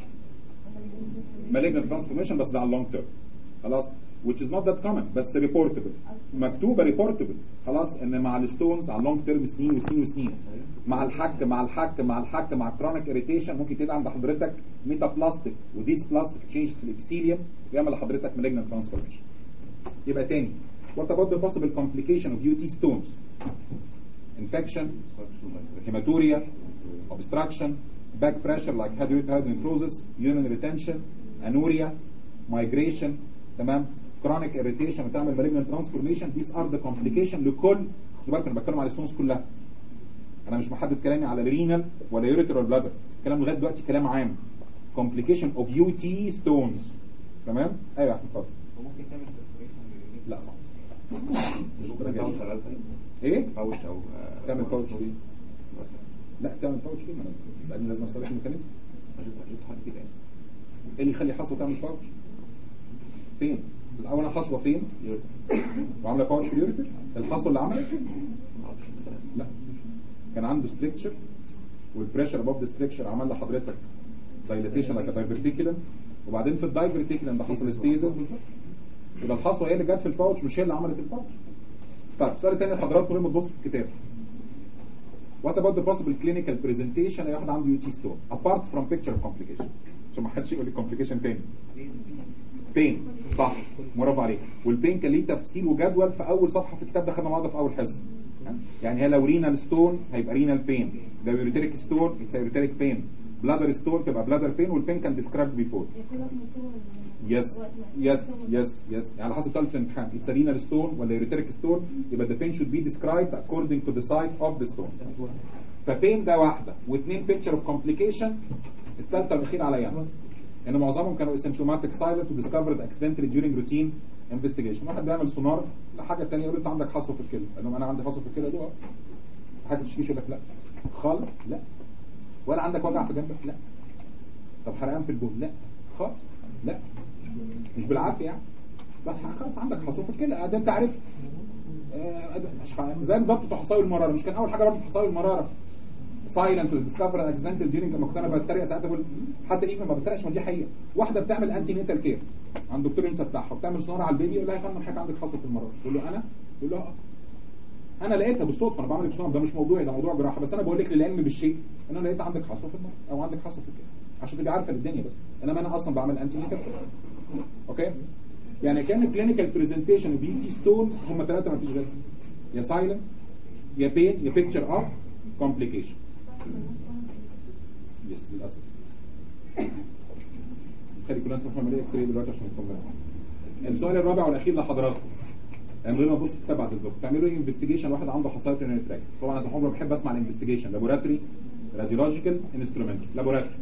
malignant transformation بس ده على اللونج تيرم خلاص which is not that common بس reportable مكتوبه reportable خلاص ان مع الستونز على اللونج تيرم سنين وسنين وسنين مع الحك مع الحك مع الحك مع الكرونيك اريتيشن ممكن تبقى عند حضرتك ميتابلاستيك وديس بلاستيك تشينجز في الابيثيليوم ويعمل لحضرتك malignant transformation يبقى تاني what about the possible complication of UT stones infection hematuria obstruction back pressure like hydronephrosis urinary retention anuria migration تمام chronic irritation وتعمل malignant transformation these are the complication لكل خدوا بالكم انا بتكلم على الستونز كلها انا مش محدد كلامي على الرينال ولا يوريتر ولا بلادر الكلام لغايه دلوقتي كلام عام complication of UT stones تمام ايوه يا احمد اتفضل وممكن تعمل perforation لا صح مش ممكن الدرجة تعمل دي. شغال ايه باوتش او آه، تعمل باوتش. باوتش ليه لا تعمل باوتش ليه ما انا بتسالني لازم اسالك الميكانيزم شفت شفت حد كده يعني ايه اللي يخلي حصوه تعمل باوتش فين الاول حصوه فين وعامله باوتش في اليوريتر الحصوه اللي عملت لا كان عنده ستريكشر والبريشر ابوف ذا ستريكشر عمل لحضرتك دايليتيشن لايك دايفرتيكولم وبعدين في الدايفرتيكولم ده حصل ستيزل يبقى الحصوه هي اللي جت في الباوتش مش هي اللي عملت الباوتش طيب السؤال الثاني لحضراتكم لما تبصوا في الكتاب What about the possible clinical presentation اي واحد عنده UT stone apart from picture of complication عشان ما حدش يقول لي complication تاني بين صح مرافق عليك والبين كان ليه تفصيل وجدول في اول صفحه في الكتاب ده خدنا بعض في اول حصه يعني هي لو رينال ستون هيبقى رينال بين لو يوريتريك ستون اتس يوريتريك بين بلادر ستون تبقى بلادر بين والبين كان ديسكرايبد بيفور يس يس يس يس يعني على حسب سؤال في الامتحان اتس رينال ستون ولا يوريتريك ستون يبقى the pain should be described according to the site of the stone فبين ده واحده واثنين picture of complication الثالثه الاخيره عليا انا ان معظمهم كانوا asymptomatic silent ودiscovered accidentally during routine investigation واحد بيعمل سونار حاجه ثانيه يقول له انت عندك حصوه في الكلى قال لهم انا عندي حصوه في الكلى دول حاجه تشكيش يقول لك لا خالص لا ولا عندك وجع في جنبك لا طب حرقان في الجو لا خالص لا مش بالعافيه يعني لا خلاص عندك حصوه في الكلى ده انت عرفت آه، ده مش ح- زي بالظبط بتوع حصاوي المراره مش كان اول حاجه ربط حصاوي المراره سايلنت وديسكفر اكسيدنتال ديورنج لما كنت انا بتريق ساعتها بقول حتى ايفن ما بتريقش ما دي حقيقه واحده بتعمل انتي نيتال كير عند دكتور ينسى بتاعها وبتعمل سونار على البيبي يقول لها يا فندم حضرتك عندك حصوه في المراره تقول له انا يقول له اه انا لقيتها بالصدفه انا بعمل اكسون ده مش موضوعي ده موضوع جراحه بس انا بقول لك للعلم بالشيء ان انا لقيت عندك حصوه في المرض او عندك حصوه في الكلى عشان تبقى عارفه الدنيا بس انما انا اصلا بعمل انتي نيتال اوكي يعني كان كلينيكال برزنتيشن بي تي ستونز هم ثلاثه ما فيش غيرهم يا سايلنت يا بين يا بيكتشر اوف كومبليكيشن يس للاسف خلي كلنا نروح نعمل اكس راي دلوقتي عشان نطمن السؤال الرابع والاخير لحضراتكم من غير ما تبص في تبع تسبق تعملوا ايه انفستيجيشن واحد عنده حصايه رينال تراك طبعا انا عمري بحب اسمع الانفستيجيشن لابوراتوري راديولوجيكال انسترومنت لابوراتوري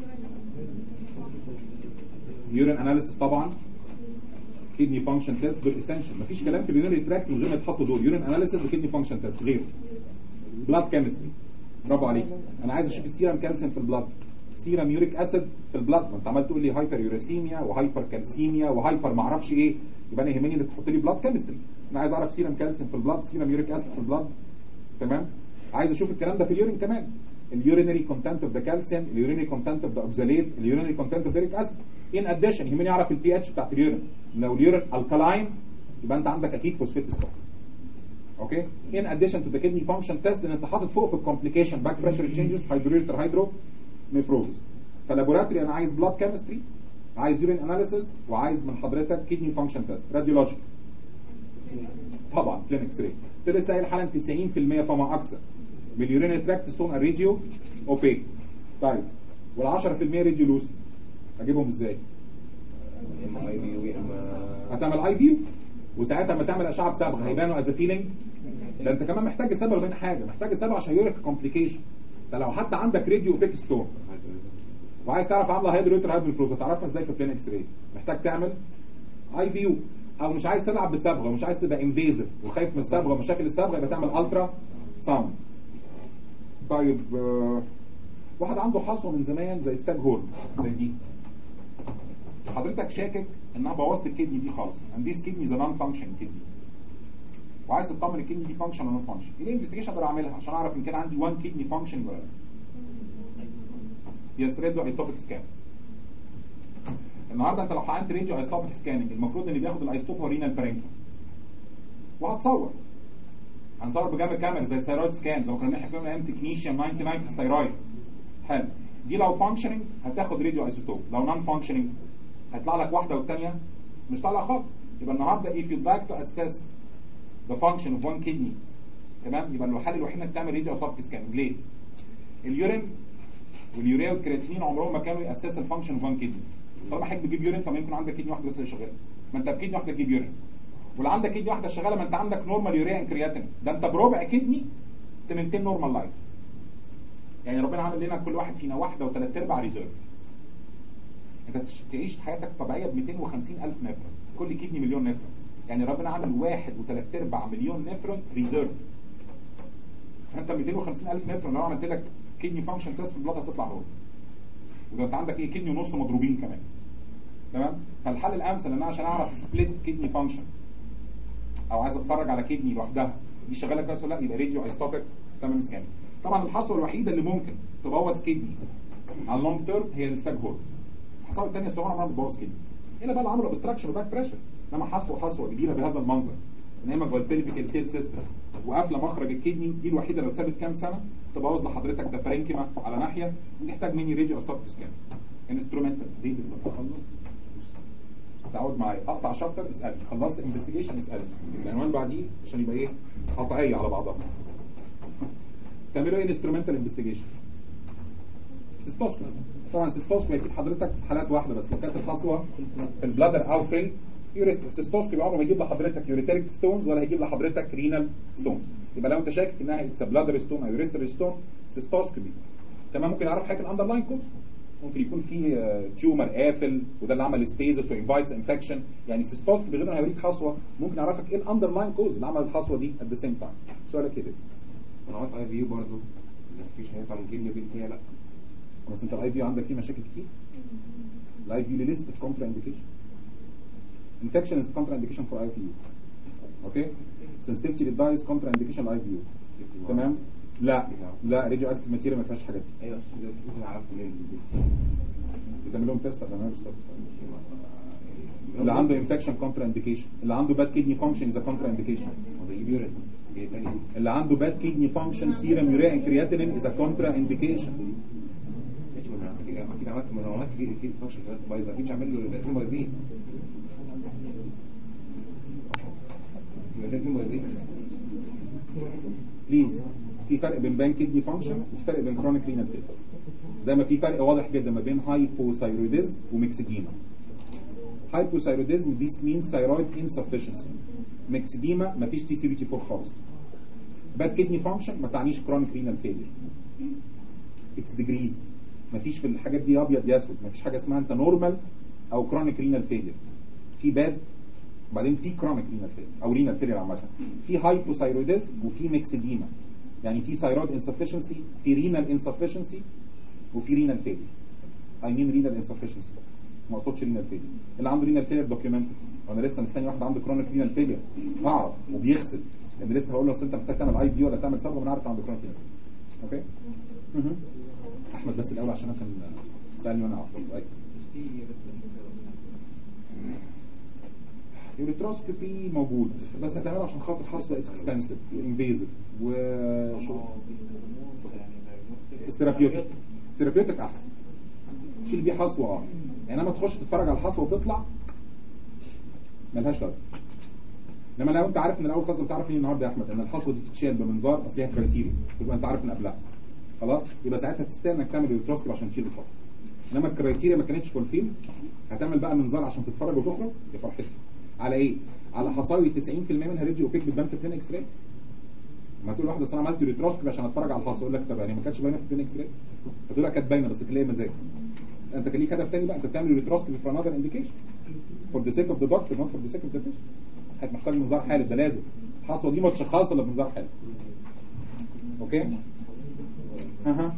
يورين اناليسيس طبعا كدني فانكشن تيست دول اسينشال مفيش كلام في اليورينري تراكت من غير ما يتحطوا دول يورين اناليسيس وكدني فانكشن تيست غير بلاد كيمستري برافو عليك انا عايز اشوف السيرم كالسيوم في البلاد سيرم يوريك اسيد في البلاد ما انت عمال تقول لي هايبر يوريسيميا وهايبر كالسيميا وهايبر ما اعرفش ايه يبقى انا يهمني انك تحط لي بلاد كيمستري انا عايز اعرف سيرم كالسيوم في البلاد سيرم يوريك اسيد في البلاد تمام عايز اشوف الكلام ده في اليورين كمان اليورينري كونتنت اوف ذا كالسيوم اليورينري كونتنت اوف ذا اوكزاليت اليورينري كونتنت اوف يوريك اسيد ان اديشن يهمني اعرف البي اتش بتاعت اليورين لو اليورين الكلاين يبقى انت عندك اكيد فوسفيت ستوك اوكي ان اديشن تو ذا كدني فانكشن تيست ان انت حاطط فوق في الكومبليكيشن باك بريشر تشينجز هيدروليتر هيدرو نيفروزس فلابوراتوري انا عايز بلاد كيمستري عايز يورين اناليسيس وعايز من حضرتك كدني فانكشن تيست راديولوجي طبعا كلينكس ري انت لسه قايل حالا 90% فما اكثر من اليورين تراكت ستون الريديو اوبيك طيب وال 10% ريديو لوسي اجيبهم ازاي؟ يا اما اي بي يو يا اما هتعمل اي فيو وساعتها لما تعمل اشعه بصبغه هيبانوا از فيلينج ده انت كمان محتاج الصبغه بين حاجه محتاج الصبغه عشان يوريك كومبليكيشن ده لو حتى عندك راديو اوبيك ستون وعايز تعرف عامله هيدروتر هيدروفلوز هتعرفها ازاي في بلين اكس راي محتاج تعمل اي فيو او مش عايز تلعب بالصبغه ومش عايز تبقى انفيزيف وخايف من الصبغه ومشاكل الصبغه يبقى تعمل الترا ساوند طيب آه، واحد عنده حصوه من زمان زي ستاج هورن زي دي حضرتك شاكك انها بوظت الكدني دي خالص and this kidney is a non function kidney وعايز تطمن الكدني دي فانكشن ولا نون فانكشن ايه الانفستيجيشن اقدر اعملها عشان اعرف ان كان عندي 1 كدني فانكشن ولا لا يس راديو ايستوبيك سكان النهارده انت لو حقنت راديو ايستوبيك سكاننج المفروض اللي بياخد الايستوب هو رينال بارينكيوم وهتصور هنصور بجنب كاميرا زي الثيرويد سكان زي ما كنا بنحكي فيهم ايام تكنيشيان 99 في الثيرويد حلو دي لو فانكشننج هتاخد راديو ايزوتوب لو نون فانكشننج هيطلع لك واحده والثانيه مش طالعه خالص يبقى النهارده if you'd like to assess the function of one kidney تمام يبقى الحل الوحيد انك تعمل راديو اسوبك سكاننج ليه؟ اليورين واليوريا والكرياتينين عمرهم ما كانوا ياسس الفانكشن اوف وان كدني طالما حضرتك بتجيب يورين فما يمكن عندك كدني واحده بس اللي شغاله ما انت بكدني واحده تجيب يورين ولو عندك كدني واحده شغاله ما انت عندك نورمال يوريا ان كرياتين ده انت بربع كدني تمنتين نورمال لايف يعني ربنا عامل لنا كل واحد فينا واحده وثلاث ارباع ريزيرف انت تش- تعيش حياتك طبيعيه ب 250 الف نفرون كل كدني مليون نفرون يعني ربنا عامل واحد وثلاث ارباع مليون نفرون ريزيرف فانت 250 الف نفرون لو عملت لك كدني فانكشن تيست في البلاد هتطلع هو وده انت عندك ايه كدني ونص مضروبين كمان تمام فالحل الامثل ان انا عشان اعرف سبليت كدني فانكشن او عايز اتفرج على كدني لوحدها دي شغاله كويس ولا لا يبقى راديو ايستوبيك تمام سكان طبعا الحصوه الوحيده اللي ممكن تبوظ كدني على اللونج تيرم هي الستاج هورن الحصوه الثانيه الصغيره عمرها ما بتبوظ كدني هنا بقى اللي عملوا ابستراكشن وباك بريشر انما حصوه حصوه كبيره بهذا المنظر انما جوه البلفيك سيل سيستم وقافله مخرج الكدني دي الوحيده لو اتثبت كام سنه تبوظ لحضرتك ده فرنكيما على ناحيه ونحتاج مني راديو استوب سكان انسترومنتال دي بتخلص تعود معايا اقطع شابتر اسالني خلصت انفستيجيشن اسالني العنوان بعديه عشان يبقى ايه قطعيه على بعضها تعملوا ايه انسترومنتال انفستيجيشن سيستوسكوبي طبعا سيستوسكوبي هيفيد حضرتك في حالات واحده بس لو كانت الحصوه في البلادر او في اليوريثرا سيستوسكوبي عمره ما يجيب لحضرتك يوريتريك ستونز ولا هيجيب لحضرتك رينال ستونز يبقى لو انت شاكك انها اتس بلادر ستون او يوريثرا ستون سيستوسكوبي كمان ممكن يعرف حاجه الاندرلاين كوز ممكن يكون في تيومر قافل وده اللي عمل ستيزس وانفايتس انفكشن يعني السيستوسكوبي غير انه هيوريك حصوه ممكن يعرفك ايه الاندرلاين كوز اللي عمل الحصوه دي ات ذا سيم تايم سؤالك كده انا عملت اي في يو برضه الانفستيجيشن هيطلع من كدني وكدني تانية لا بس انت الاي في عندك فيه مشاكل كتير الاي في ليست اوف كونترا انديكيشن انفكشن از كونترا انديكيشن فور اي في يو اوكي sensitivity للدايز كونترا انديكيشن لاي في يو تمام لا لا راديو اكتيف ماتيريال ما فيهاش حاجات دي ايوه ده انا عرفت منين دي بتعمل لهم تيست تمام بالظبط اللي عنده انفكشن كونترا انديكيشن اللي عنده باد كدني فانكشن از كونترا انديكيشن هو ده يجيب يورين ايه تاني اللي عنده bad kidney function serum urea and creatinine is a contraindication ماشي ما انا اكيد اكيد عملت ما انا عملت كده كده فانكشن بايظه اكيد مش هعمل له الاثنين بايظين الاثنين بايظين بليز في فرق بين بان كيدني فانكشن وفي فرق بين كرونيك رينال فيلر زي ما في فرق واضح جدا ما بين هايبوثايروديزم وميكسيديما هايبوثايروديزم this means thyroid insufficiency ميكسيديما ما فيش تي سي بي تي 4 خالص باد كيدني فانكشن ما تعنيش كرونيك رينال فيلر اتس ديجريز ما فيش في الحاجات دي ابيض يا اسود ما فيش حاجه اسمها انت نورمال او كرونيك رينال فيلر في باد وبعدين في كرونيك رينال فيلر او رينال فيلر عامه في هايبوثايروديزم وفي ميكسيديما يعني في ثايرويد انسفشنسي في رينال انسفشنسي وفي رينال فيلر اي مين رينال انسفشنسي ما اقصدش رينال فيلر اللي عنده رينال فيلر دوكيومنتد وانا لسه مستني واحد عنده كرونيك رينال فيلر هعرف وبيغسل لان لسه هقول له اصل انت محتاج تعمل اي بي ولا تعمل صبغه وانا عارف عنده كرونيك رينال اوكي مهم. احمد بس الاول عشان انا كان سالني وانا عارف ايوه اليوريتروسكوبي موجود بس هتعمله عشان خاطر حصوه اتس اكسبنسيف وانفيزيف وشو الثيرابيوتيك الثيرابيوتيك احسن شيل بيه حصوه اه يعني لما تخش تتفرج على الحصوه وتطلع ملهاش لازمه انما لو انت عارف من الاول خالص بتعرف ايه النهارده يا احمد ان الحصوه دي تتشال بمنظار اصل هي كريتيريا تبقى انت عارف من قبلها خلاص يبقى ساعتها تستنى انك تعمل اليوريتروسكوبي عشان تشيل الحصوه انما الكرايتيريا ما كانتش فولفيل هتعمل بقى منظار عشان تتفرج وتخرج يا فرحتي على ايه على حصاوي 90% منها ريديو اوبيك بتبان في البلين اكس راي ما تقول واحده اصل انا عملت ريتروسكوب عشان اتفرج على الحصوه يقول لك طب يعني ما كانتش باينه في البلين اكس راي فتقول لك كانت باينه بس كان ليها مزاج انت كان ليك هدف تاني بقى انت بتعمل ريتروسكوب في انذر انديكيشن فور ذا سيك اوف ذا دكتور نوت فور ذا سيك اوف ذا بيشنت هيبقى محتاج منظار حالي ده لازم الحصوه دي ما تشخص الا بمنظار حالي اوكي اها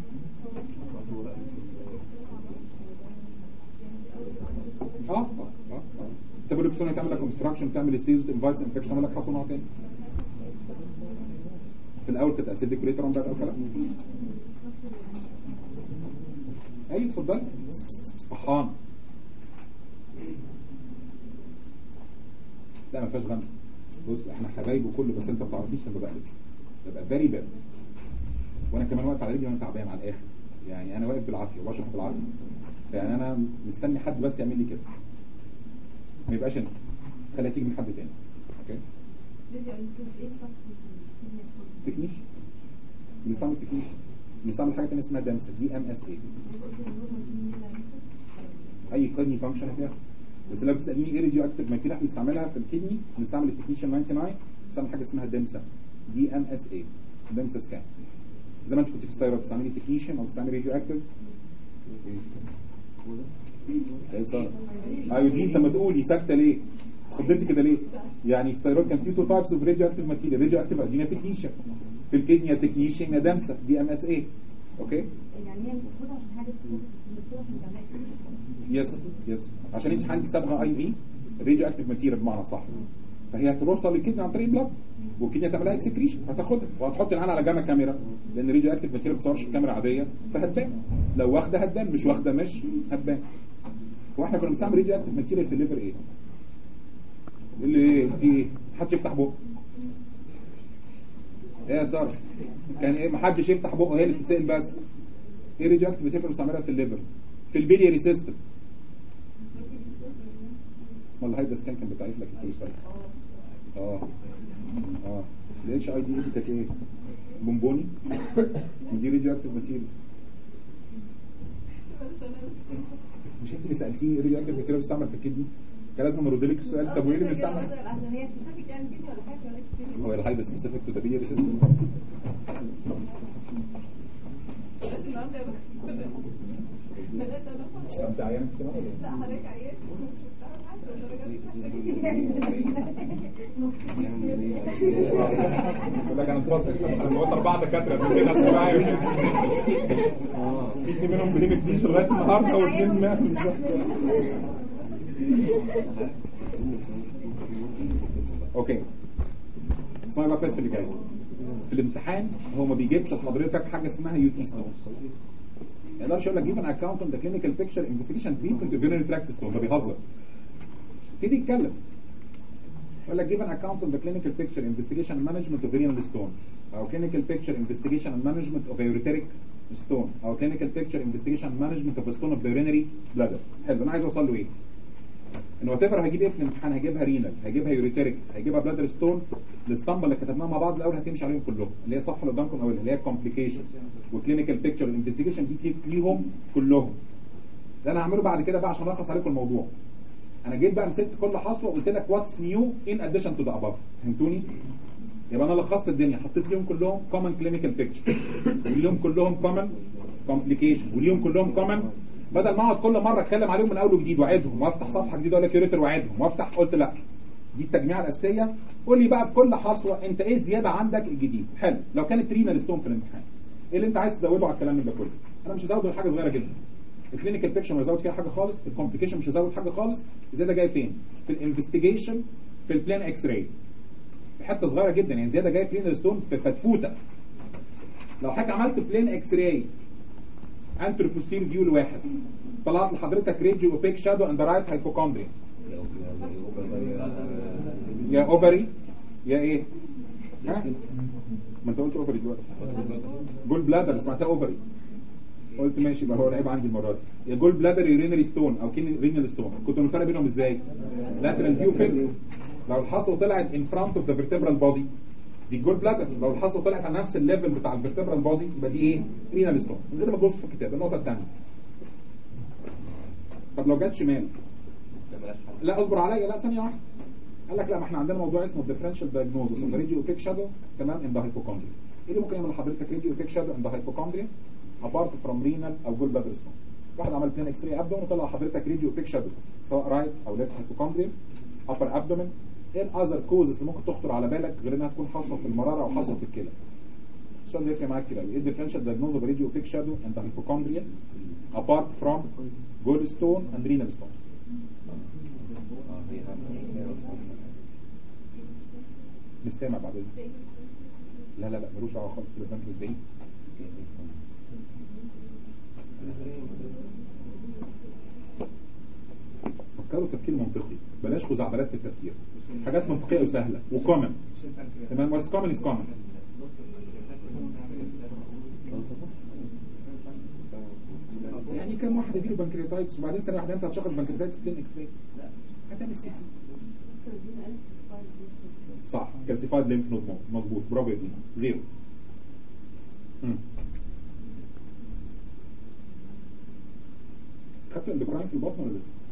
اه اه اه تابولوكسون تعمل لك كونستراكشن تعمل ستيز انفايتس انفكشن تعمل لك حصوه نوع تاني في الاول كانت اسيدك وليتر بعد او كلام اي اتفضل صحان لا ما فيهاش غمز بص احنا حبايبه كله بس انت ما بتعرفنيش لما بقلب ببقى فيري باد وانا كمان واقف على رجلي وانا تعبان على الاخر يعني انا واقف بالعافيه وبشرح بالعافيه يعني انا مستني حد بس يعمل لي كده ما يبقاش انت خليها تيجي من حد تاني اوكي تكنيش بنستعمل تكنيش بنستعمل حاجه تانية اسمها دامسه دي ام اس اي اي كدني فانكشن هتلاقيها بس لو بتسالني ايه راديو اكتيف ماتيريال احنا بنستعملها في الكدني بنستعمل التكنيشن 99 بنستعمل حاجه اسمها دامسه دي ام اس اي دامسه سكان زي ما انت كنت في السيارة بتستعملي تكنيشن او بتستعملي راديو اكتيف ايه صار ايودين انت ما تقولي ساكته ليه خدتي كده ليه يعني في السيارات كان في تو تايبس اوف راديو اكتيف ماتيريال راديو اكتيف ادينا تكنيشن في الكدني تكنيشن يا دامسه دي ام اس اي اوكي يعني هي المفروض عشان حاجه سبيسيفيك المفروض عشان جماعه يس يس عشان انت عندي صبغه اي في راديو اكتيف ماتيريال بمعنى صح فهي هتوصل للكدني عن طريق البلد والكدني هتعملها اكسكريشن هتاخدها وهتحط العين على جنب كاميرا لان راديو اكتيف ماتيريال ما بتصورش كاميرا عاديه فهتبان لو واخده هتبان مش واخده مش هتبان واحنا كنا بنستعمل راديو اكتيف ماتيريال في الليفر ايه اللي ايه في ايه محدش يفتح بقه ايه يا ساره كان ايه محدش يفتح بقه هي اللي بتتسال بس ايه راديو اكتيف ماتيريال بنستعملها في الليفر في البيلياري سيستم امال الهايدا سكان كان بتعرف لك الكوليسترول اه اه الاتش اي دي دي كانت ايه بونبوني دي راديو اكتيف ماتيريال مش انت اللي سالتيني راديو اكتيف ماتيريال بتستعمل في الكدني كان لازم ارد لك السؤال طب وايه اللي بنستعمل عشان هي سبيسيفيك يعني كده ولا حاجه ولا كده هو الهايدا سبيسيفيك تو ذا بيلياري سيستم بلاش النهارده يا بختي بلاش انا انت عيان انت كمان ولا ايه؟ لا حضرتك عيان يقول لك انا متوسط انا قلت اربعه دكاتره اثنين ناس معايا في اثنين منهم بليمت دي لغايه النهارده واثنين ماتوا بالظبط اوكي اسمعي بقى كويس في اللي جاي في الامتحان هو ما بيجيبش لحضرتك حاجه اسمها يو تي ستون ما يقدرش يقول لك جيب ان اكونت اون ذا كلينيكال بيكتشر انفستيجيشن تريتمنت اوف يورينري تراكت ستون ده بيهزر كده يتكلم يقول لك give an account of the clinical picture investigation and management of renal stone او clinical picture investigation and management of ureteric stone او clinical picture investigation and management of a stone of the urinary bladder حلو انا عايز اوصل له ايه ان وات ايفر هجيب ايه في الامتحان هجيبها رينال هجيبها يوريتريك هجيبها بلادر ستون الاسطمبه اللي كتبناها مع بعض الاول هتمشي عليهم كلهم اللي هي الصفحه اللي قدامكم اول اللي هي كومبليكيشن وكلينيكال بيكتشر والانفستيجيشن دي كليك ليهم كلهم ده انا هعمله بعد كده بقى عشان الخص عليكم الموضوع انا جيت بقى مسكت كل حصوه وقلت لك واتس نيو ان اديشن تو ذا اباف فهمتوني يبقى انا لخصت الدنيا حطيت ليهم كلهم كومن كلينيكال بيكتشر وليهم كلهم كومن كومبليكيشن وليهم كلهم كومن بدل ما اقعد كل مره اتكلم عليهم من اول وجديد واعدهم وافتح صفحه جديده اقول لك يوريتر واعدهم وافتح قلت لا دي التجميعه الاساسيه قول لي بقى في كل حصوه انت ايه الزياده عندك الجديد حلو لو كانت رينال ستون في الامتحان ايه اللي انت عايز تزوده على الكلام ده كله انا مش هزود غير حاجه صغيره جدا الكلينيكال بيكشر مش هزود فيها حاجه خالص الكومبليكيشن مش هزود حاجه خالص الزياده جايه فين في الانفستيجيشن في البلان اكس راي حته صغيره جدا يعني زياده جايه في رينال ستون في فتفوته لو حضرتك عملت بلان اكس راي انتر بوستير فيو لواحد طلعت لحضرتك ريجي اوبيك شادو اند رايت هايبوكوندريا يا اوفري يا ايه ها ما انت قلت اوفري دلوقتي جول بلادر سمعتها اوفري قلت ماشي يبقى هو العيب عندي المره دي يا جول بلادر يورينري ستون او كين رينال ستون كنت الفرق بينهم ازاي لاترال فيو فين لو الحصوه طلعت ان فرونت اوف ذا فيرتبرال بودي دي جول بلادر لو الحصوه طلعت على نفس الليفل بتاع الفيرتبرال بودي يبقى دي ايه رينال ستون من غير ما تبص في الكتاب النقطه الثانيه طب لو جت شمال لا اصبر عليا لا ثانيه واحده قال لك لا ما احنا عندنا موضوع اسمه ديفرنشال دايجنوزس اوف ريديو اوبيك شادو تمام ان ذا هايبوكوندريا ايه اللي ممكن يعمل لحضرتك ريديو اوبيك شادو ان ذا هايبوكوندريا ابارت فروم رينال او جول بلادر ستون واحد عمل بلان اكس راي ابدومن وطلع حضرتك ريديو اوبيك شادو سواء رايت او ليفت هايبوكوندريا ابر ابدومن ايه الاذر كوزز اللي ممكن تخطر على بالك غير انها تكون حاصله في المراره او حاصله في الكلى السؤال ده يفرق معاك كتير قوي ايه الديفرنشال دايجنوز اوف ريديو اوبيك شادو اند ذا هايبوكوندريا apart from gallstone and renal stone مش سامع بعد اذنك لا لا لا ملوش دعوه خالص بالبنكرياس بعيد فكروا تفكير منطقي بلاش خزعبلات في التفكير حاجات منطقيه وسهله وكومن تمام واتس كومن از كومن يعني كم واحد يجيله بنكرياتايتس وبعدين سنه واحده انت هتشخص بنكرياتايتس بلين اكس راي هتعمل سي تي صح كالسيفايد ليمف نود مظبوط برافو يا دينا غيره مم. خدت الاندوكراين في البطن ولا لسه؟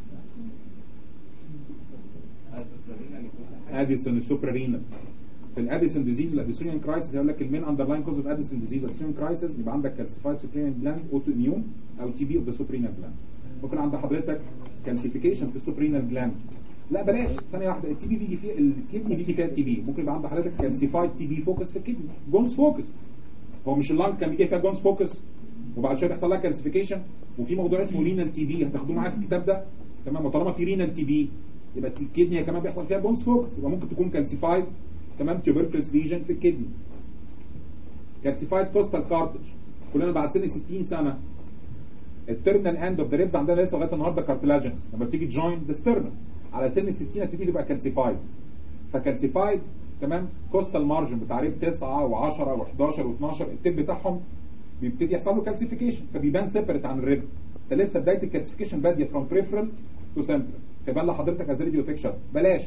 اديسون السوبرا رينال في الاديسون ديزيز الاديسونيان كرايسيس يقول لك المين اندرلاين كوز اوف اديسون ديزيز الاديسونيان كرايسيس يبقى عندك كالسيفايد سوبرينال جلاند اوتو اميون او تي بي اوف ذا سوبرينال جلاند ممكن عند حضرتك كالسيفيكيشن في السوبرينال جلاند لا بلاش ثانيه واحده التي بي بيجي فيها الكدني بيجي فيها تي بي ممكن يبقى عند حضرتك كالسيفايد تي بي فوكس في الكدني جونز فوكس هو مش اللانج كان بيجي فيها جونز فوكس وبعد شويه بيحصل لها كالسيفيكيشن وفي موضوع اسمه رينال تي بي هتاخدوه معايا في الكتاب ده تمام وطالما في رينال تي بي يبقى الكدني كمان بيحصل فيها جونز فوكس يبقى ممكن تكون كالسيفايد تمام تيوبركلس ليجن في الكدني كالسيفايد كوستال كارتج كلنا بعد سن 60 سنه الترنال اند اوف ذا ريبز عندنا لسه لغايه النهارده كارتلاجنس لما بتيجي جوين ذا ستيرنال على سن ال 60 هتبتدي تبقى كالسيفايد فكالسيفايد تمام كوستال مارجن بتاع ريب 9 و10 و11 و12 التيب بتاعهم بيبتدي يحصل له كالسيفيكيشن فبيبان سيبريت عن الريب ده لسه بدايه الكالسيفيكيشن باديه فروم بريفرال تو سنترال فيبان لحضرتك از ريديو فيكشن بلاش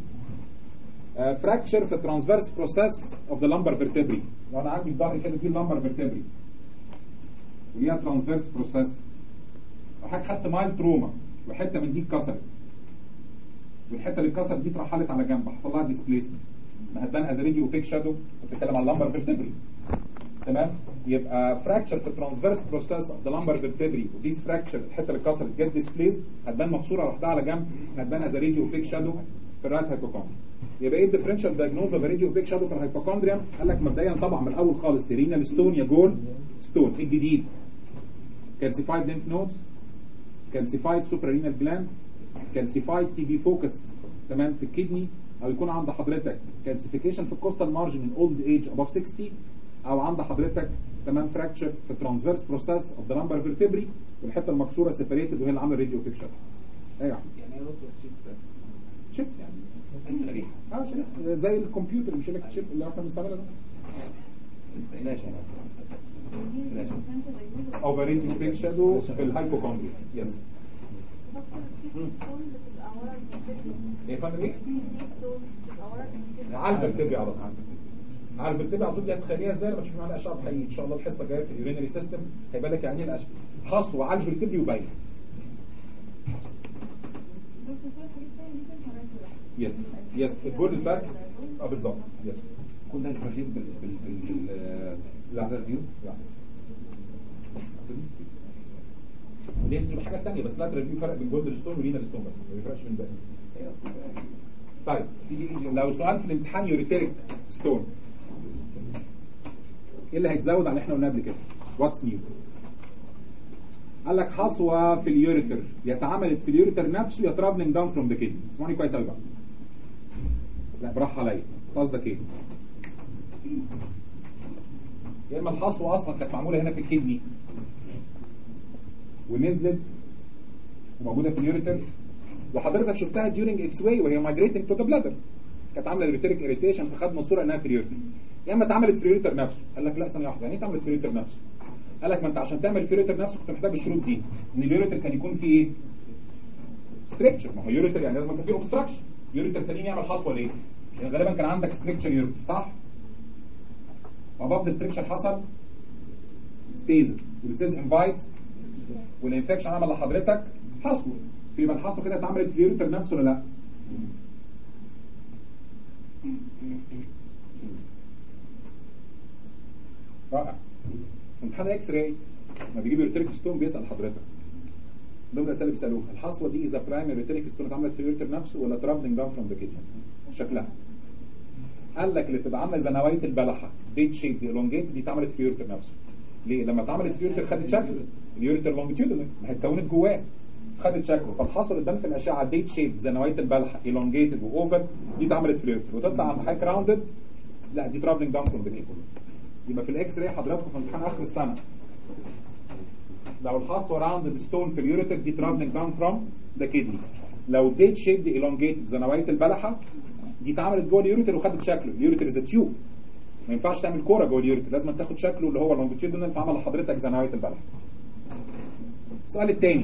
فراكشر في الترانسفيرس بروسيس اوف ذا لامبر فيرتبري لو انا عندي في ظهري كده دي اللامبر فيرتبري وليها ترانسفيرس بروسيس حضرتك خدت مايل تروما وحته من دي اتكسرت والحته اللي اتكسرت دي اترحلت على جنب حصل لها ديسبليسمنت ما هتبان از ريديو بيك شادو بتتكلم على اللامبر فيرتبري تمام يبقى فراكشر في الترانسفيرس بروسيس اوف ذا لامبر فيرتبري وديس فراكشر الحته اللي اتكسرت جت ديسبليس هتبان مفصوله لوحدها على جنب هتبان از ريديو بيك شادو في الرايت هايبوكوندريا يبقى ايه الديفرنشال دايجنوز اوف ريديو بيك شادو في الهايبوكوندريا قال لك مبدئيا طبعا من الاول خالص رينال ستون يا جول ستون ايه الجديد كالسيفايد ليمف نودز كالسيفايد سوبرا رينال جلاند كالسيفايد تي بي فوكس تمام في الكدني او يكون عند حضرتك كالسيفيكيشن في الكوستال مارجن ان اولد ايج اباف 60 او عند حضرتك تمام فراكشر في الترانسفيرس بروسيس اوف ذا لامبر فيرتبري والحته المكسوره سيبريتد وهي اللي عامله راديو بيكشر ايوه يعني ايه دكتور شيت شيب يعني شريح اه شريح زي الكمبيوتر مش لك شيب اللي احنا بنستعملها ده ماشي ماشي اوفرين بيك شادو في الهايبوكوندريا يس دكتور في ستون بتبقى ورا الفيرتبري ايه يا فندم ايه؟ في ستون بتبقى ورا الفيرتبري على الفرتبري على طول على الفرتبري على طول دي هتخليها ازاي لما تشوف معانا اشعه بحقيقي ان شاء الله الحصه الجايه في اليورينري سيستم هيبقى لك يعني ايه الاشعه حصوه على الفرتبري وباين يس يس البول الباس اه بالظبط يس كل ده ماشي بال بال بال لا. بال فيو لا ليش تبقى حاجه ثانيه بس لا ريفيو فرق بين جولد ستون ورينال ستون بس ما بيفرقش بين باقي طيب لو سؤال في الامتحان يوريتريك ستون ايه اللي هيتزود على اللي احنا قلناه قبل كده واتس نيو قال لك حصوه في اليوريتر يا اتعملت في اليوريتر نفسه يا ترافلنج داون فروم ذا كيدني اسمعني كويس قوي بقى لا براحه عليا قصدك ايه يا اما الحصوه اصلا كانت معموله هنا في الكدني ونزلت وموجوده في اليوريتر وحضرتك شفتها ديورنج اكس واي وهي مايجريتنج تو ذا بلادر كانت عامله يوريتريك اريتيشن فخدنا الصوره انها في اليوريتر يا اما اتعملت في اليوريتر نفسه قال لك لا ثانيه واحده يعني ايه اتعملت في اليوريتر نفسه قال لك ما انت عشان تعمل في اليوريتر نفسه كنت محتاج الشروط دي ان اليوريتر كان يكون فيه ايه ستريكشر ما هو يوريتر يعني لازم يكون فيه اوبستراكشن يوريتر سليم يعمل حصوه ليه؟ لان غالبا كان عندك ستريكشر يوريتر صح؟ واباب الستريكشر حصل ستيزس والستيز انفايتس والانفكشن عمل لحضرتك حصوه في يبقى الحصوه كده اتعملت في اليوريتر نفسه ولا لا؟ رائع في امتحان اكس راي لما بيجيب يوريتريك ستون بيسال حضرتك ضمن الاسئله اللي بيسالوها الحصوه دي اذا برايمري يوريتريك ستون اتعملت في اليوريتر نفسه ولا ترافلنج داون فروم ذا كيدني شكلها قال لك اللي تبقى عامله زي نوايه البلحه ديت شيب الونجيت دي اتعملت في اليوريتر نفسه ليه لما اتعملت في اليوريتر خدت شكل اليوريتر لونجيتيودنال ما هي اتكونت جواه خدت شكله فالحصل قدام في الاشعه ديت شيب زي نوايه البلحه elongated واوفر دي اتعملت في اليوريتر وتطلع عند حضرتك راوندد لا دي ترافلنج داون فروم ذا كيدني يبقى في الاكس راي حضراتكم في امتحان اخر السنه لو الحصوه راوند ستون في اليوريتر دي ترافلنج داون فروم ذا كيدني لو ديت شيب دي elongated زي نوايه البلحه دي اتعملت جوه اليوريتر وخدت شكله اليوريتر از تيوب ما ينفعش تعمل كوره جوه اليوريتر لازم تاخد شكله اللي هو لونجيتيودنال فعمل لحضرتك زي نوايه البلحه السؤال الثاني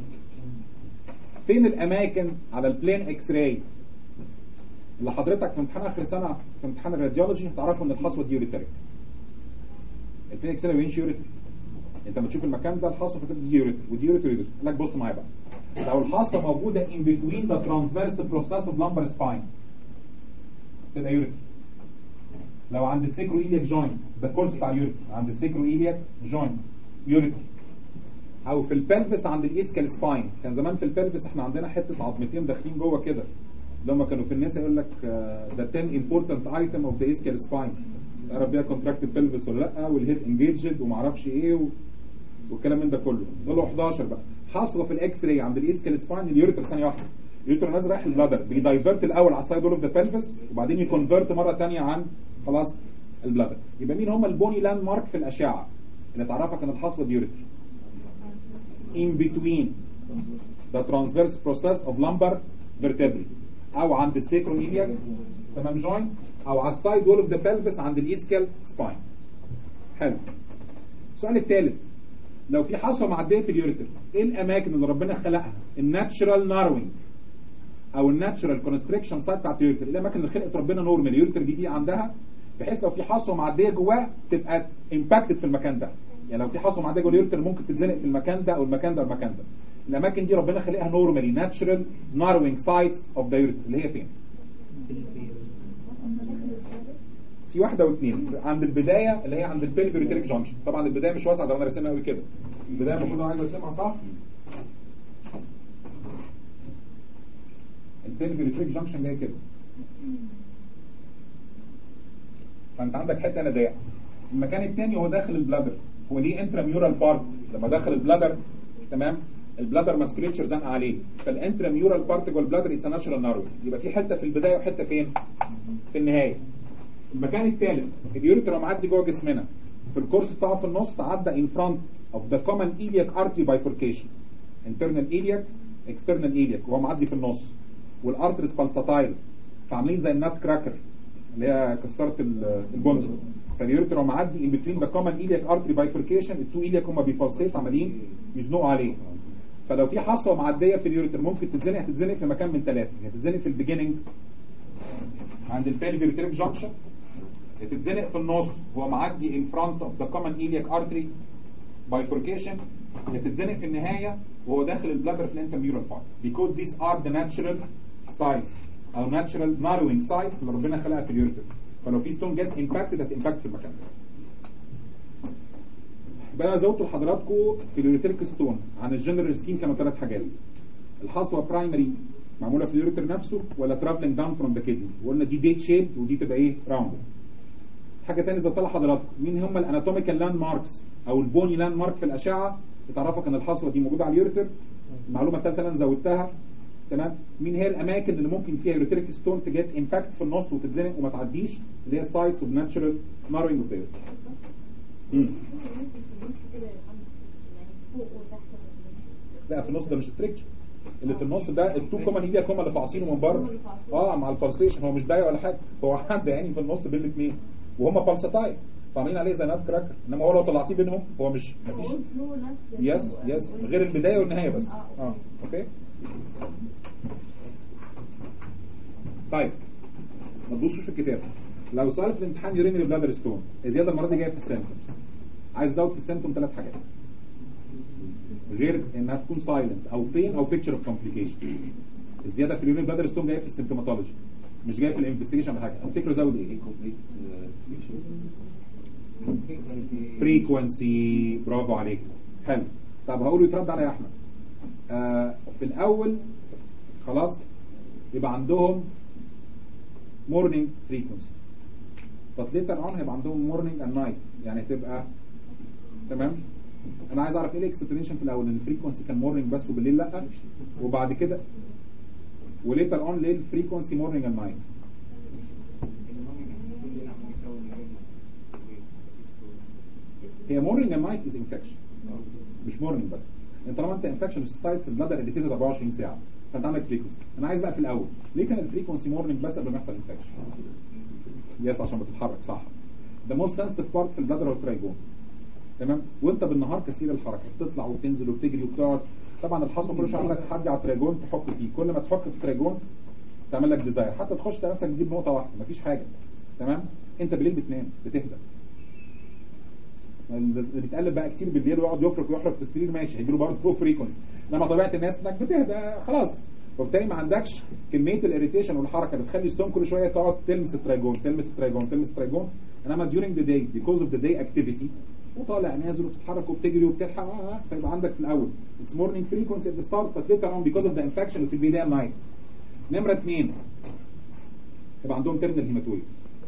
فين الاماكن على البلين اكس راي اللي حضرتك في امتحان اخر سنه في امتحان الراديولوجي هتعرفوا ان الحصوه دي يوريتريك البلين اكس راي وينش يوريتر انت لما تشوف المكان ده الحصوه فكده دي يوريتر ودي يوريتر يوريتر قال لك بص معايا بقى لو الحصوه موجوده in between the transverse process of lumbar spine تبقى يوريتر لو عند السيكرو ايلياك جوينت ده الكورس بتاع اليوريتر عند السيكرو ايلياك جوينت يوريتر او في البلفس عند الايسكال سباين كان زمان في البلفس احنا عندنا حته عظمتين داخلين جوه كده لما كانوا في الناس يقول لك ده 10 important item of the ischial spine تعرف بيها contracted pelvis ولا لا والهيد انجيجد وما اعرفش ايه و... والكلام من ده كله دول 11 بقى حاصله في الاكس راي عند الايسكال سباين اليوريتر ثانيه واحده اليوريتر نازل رايح للبلادر بيدايفرت الاول على السايد اوف ذا بلفس وبعدين يكونفرت مره ثانيه عن خلاص البلادر يبقى مين هم البوني لاند مارك في الاشعه اللي تعرفك ان الحصوه دي يوريتر in between the transverse process of lumbar vertebrae او عند السيكرونيليا تمام جوينت او على السايد وول اوف ذا pelvis عند الاسكال سباين حلو السؤال الثالث لو في حصوه معديه في اليوريتر ايه الاماكن اللي ربنا خلقها الناتشرال ناروينج او الناتشرال كونستريكشن سايت بتاعت اليوريتر الاماكن اللي خلقت ربنا نورمال اليوريتر دي, دي عندها بحيث لو في حصوه معديه جواه تبقى امباكتد في المكان ده يعني لو في حصوه معديه جوه اليوريتر ممكن تتزنق في المكان ده او المكان ده او المكان ده الاماكن دي ربنا خلقها نورمالي ناتشرال ناروينج سايتس اوف ذا يوريتر اللي هي فين في واحده واثنين عند البدايه اللي هي عند البلفيوريتريك جانكشن طبعا البدايه مش واسعه زي ما انا راسمها قوي كده البدايه المفروض انا عايز ارسمها صح البلفيوريتريك جانكشن جاي كده فانت عندك حته هنا ضيقه المكان الثاني هو داخل البلادر هو ليه انتراميورال بارت لما دخل البلادر تمام البلادر ماسكوليتشر زنق عليه فالانتراميورال بارت جوه البلادر اتس ناتشرال نارو يبقى في حته في البدايه وحته فين في النهايه المكان الثالث اليوريتر معدي جوه جسمنا في الكورس بتاعه في النص عدى in front of the common iliac artery bifurcation internal iliac external iliac وهو معدي في النص والارتريس بالساتايل فعاملين زي النات كراكر اللي هي كسرت ال- البندق فاليوريتر هو معدي ان بتوين ذا كومن ايلياك ارتري بايفركيشن التو ايلياك هم بيبلسيت عمالين يزنقوا عليه فلو في حصوه معديه في اليوريتر ممكن تتزنق هتتزنق في مكان من ثلاثه هتتزنق في البيجيننج عند البيلفيريتريك جانكشن هتتزنق في النص هو معدي in front of the common iliac artery bifurcation هتتزنق في النهاية وهو داخل البلادر في الانترميورال part because these are the natural sites او natural narrowing sites اللي ربنا خلقها في اليوريتر فلو في ستون جت impacted هتimpact في المكان ده يبقى انا زودت لحضراتكم في اليوريتريك ستون عن الجنرال سكيم كانوا ثلاث حاجات الحصوه برايمري معموله في اليوريتر نفسه ولا ترافلنج داون فروم ذا كيدني وقلنا دي ديت شيب ودي تبقى ايه راوند حاجه ثانيه زودتها لحضراتكم مين هم الاناتوميكال لاند ماركس او البوني لاند مارك في الاشعه بتعرفك ان الحصوه دي موجوده على اليوريتر المعلومه الثالثه اللي انا زودتها تمام مين هي الاماكن اللي ممكن فيها يوريتريك ستون تجيت امباكت في النص وتتزنق وما تعديش اللي هي سايتس اوف ناتشرال نارينج اوف ذير لا في النص ده مش ستريكشر اللي في النص ده التو كومن ايديا كومن اللي فاعصينه من بره اه مع البلسيشن هو مش ضايق ولا حاجه هو حد يعني في النص بين الاثنين وهم بالساتايل فعاملين عليه زي نات كراكر انما هو لو طلعتيه بينهم هو مش مفيش يس يس غير البدايه والنهايه بس اه اوكي طيب ما تبصوش في الكتاب لو سؤال في الامتحان يورينري بلادر ستون الزياده المره دي جايه في السيمبتومز عايز ازود في السيمبتوم ثلاث حاجات غير انها تكون سايلنت او بين او بيكتشر اوف كومبليكيشن الزياده في اليورين بلادر ستون جايه في السيمتوماتولوجي مش جايه في الانفستيجيشن ولا حاجه افتكروا زود ايه فريكونسي برافو عليك حلو طب هقول يترد على يا احمد آه في الاول خلاص يبقى عندهم مورنينج فريكونسي طب ليتر اون هيبقى عندهم مورنينج اند نايت يعني تبقى تمام انا عايز اعرف ايه الاكسبلانيشن في الاول ان الفريكونسي كان مورنينج بس وبالليل لا وبعد كده وليتر اون ليه الفريكونسي مورنينج اند نايت هي مورنينج اند نايت از انفكشن مش مورنينج بس انت طالما انت انفكشن سايتس البلادر اللي تزيد 24 ساعه فانت عندك فريكونسي انا عايز بقى في الاول ليه كان الفريكونسي مورنينج بس قبل ما يحصل انفكشن يس عشان بتتحرك صح ده موست سنسيتيف بارت في البلادر هو الترايجون تمام وانت بالنهار كثير الحركه بتطلع وتنزل وبتجري وبتقعد طبعا الحصوه كل شويه عامله لك حاجه على الترايجون تحك فيه كل ما تحك في الترايجون تعمل لك ديزاير حتى تخش تلاقي نفسك تجيب نقطه واحده مفيش حاجه تمام انت بالليل بتنام بتهدى اللي بيتقلب بقى كتير بالليل ويقعد يفرك ويحرك في السرير ماشي هيجيله برضه فوق فريكونسي انما طبيعه الناس انك بتهدى خلاص وبالتالي ما عندكش كميه الاريتيشن والحركه اللي تخلي الستون كل شويه تقعد تلمس الترايجون تلمس الترايجون تلمس الترايجون انما during the day because of the day activity وطالع نازل وبتتحرك وبتجري وبتلحق آه، آه، فيبقى عندك في الاول it's morning frequency at the start but later on because of the infection في البدايه night نمره اثنين يبقى عندهم تيرمينال هيماتوريا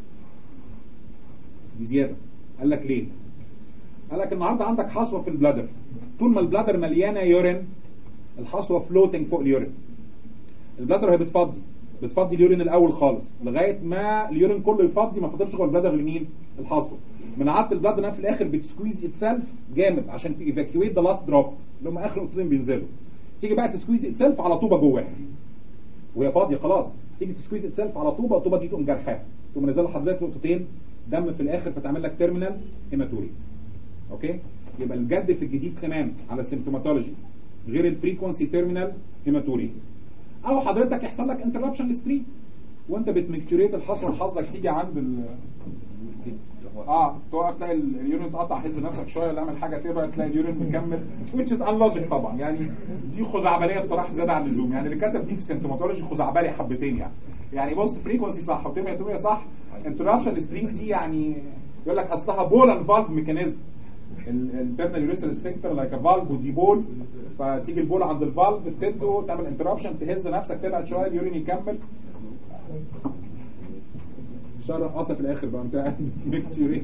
دي زياده قال لك ليه؟ قال لك النهارده عندك حصوه في البلادر طول ما البلادر مليانه يورين الحصوه فلوتنج فوق اليورين البلادر وهي بتفضي بتفضي اليورين الاول خالص لغايه ما اليورين كله يفضي ما فضلش جوه البلادر لمين الحصوه من عاده البلادر انها في الاخر بتسكويز اتسلف جامد عشان تيفاكيويت ذا لاست دروب اللي هم اخر نقطتين بينزلوا تيجي بقى تسكويز اتسلف على طوبه جواها وهي فاضيه خلاص تيجي تسكويز اتسلف على طوبه الطوبه دي تقوم جرحاها تقوم منزله لحضرتك نقطتين دم في الاخر فتعمل لك تيرمينال هيماتوري اوكي يبقى الجد في الجديد تمام على السيمتوماتولوجي غير الفريكونسي تيرمينال هيماتوري او حضرتك يحصل لك انتربشن للستريم وانت بتمكتوريت الحصوه حظك تيجي عند ال اه تقف تلاقي ال- اليورين اتقطع هز نفسك شويه ولا اعمل حاجه تبقى تلاقي اليورين مكمل which is unlogic طبعا يعني دي خزعبليه بصراحه زياده عن اللزوم يعني اللي كتب دي في سيمتوماتولوجي خزعبلي حبتين يعني يعني بص فريكونسي صح وتيرمينال صح انتربشن ستريم دي يعني يقول لك اصلها بول اند فالف ميكانيزم الانترنال يوريثرال سفنكتر لايك فالف ودي بول فتيجي البول عند الفالف تسده تعمل انتربشن تهز نفسك تبعد شويه اليورين يكمل شرح اصلا في الاخر بقى انت مكتوريت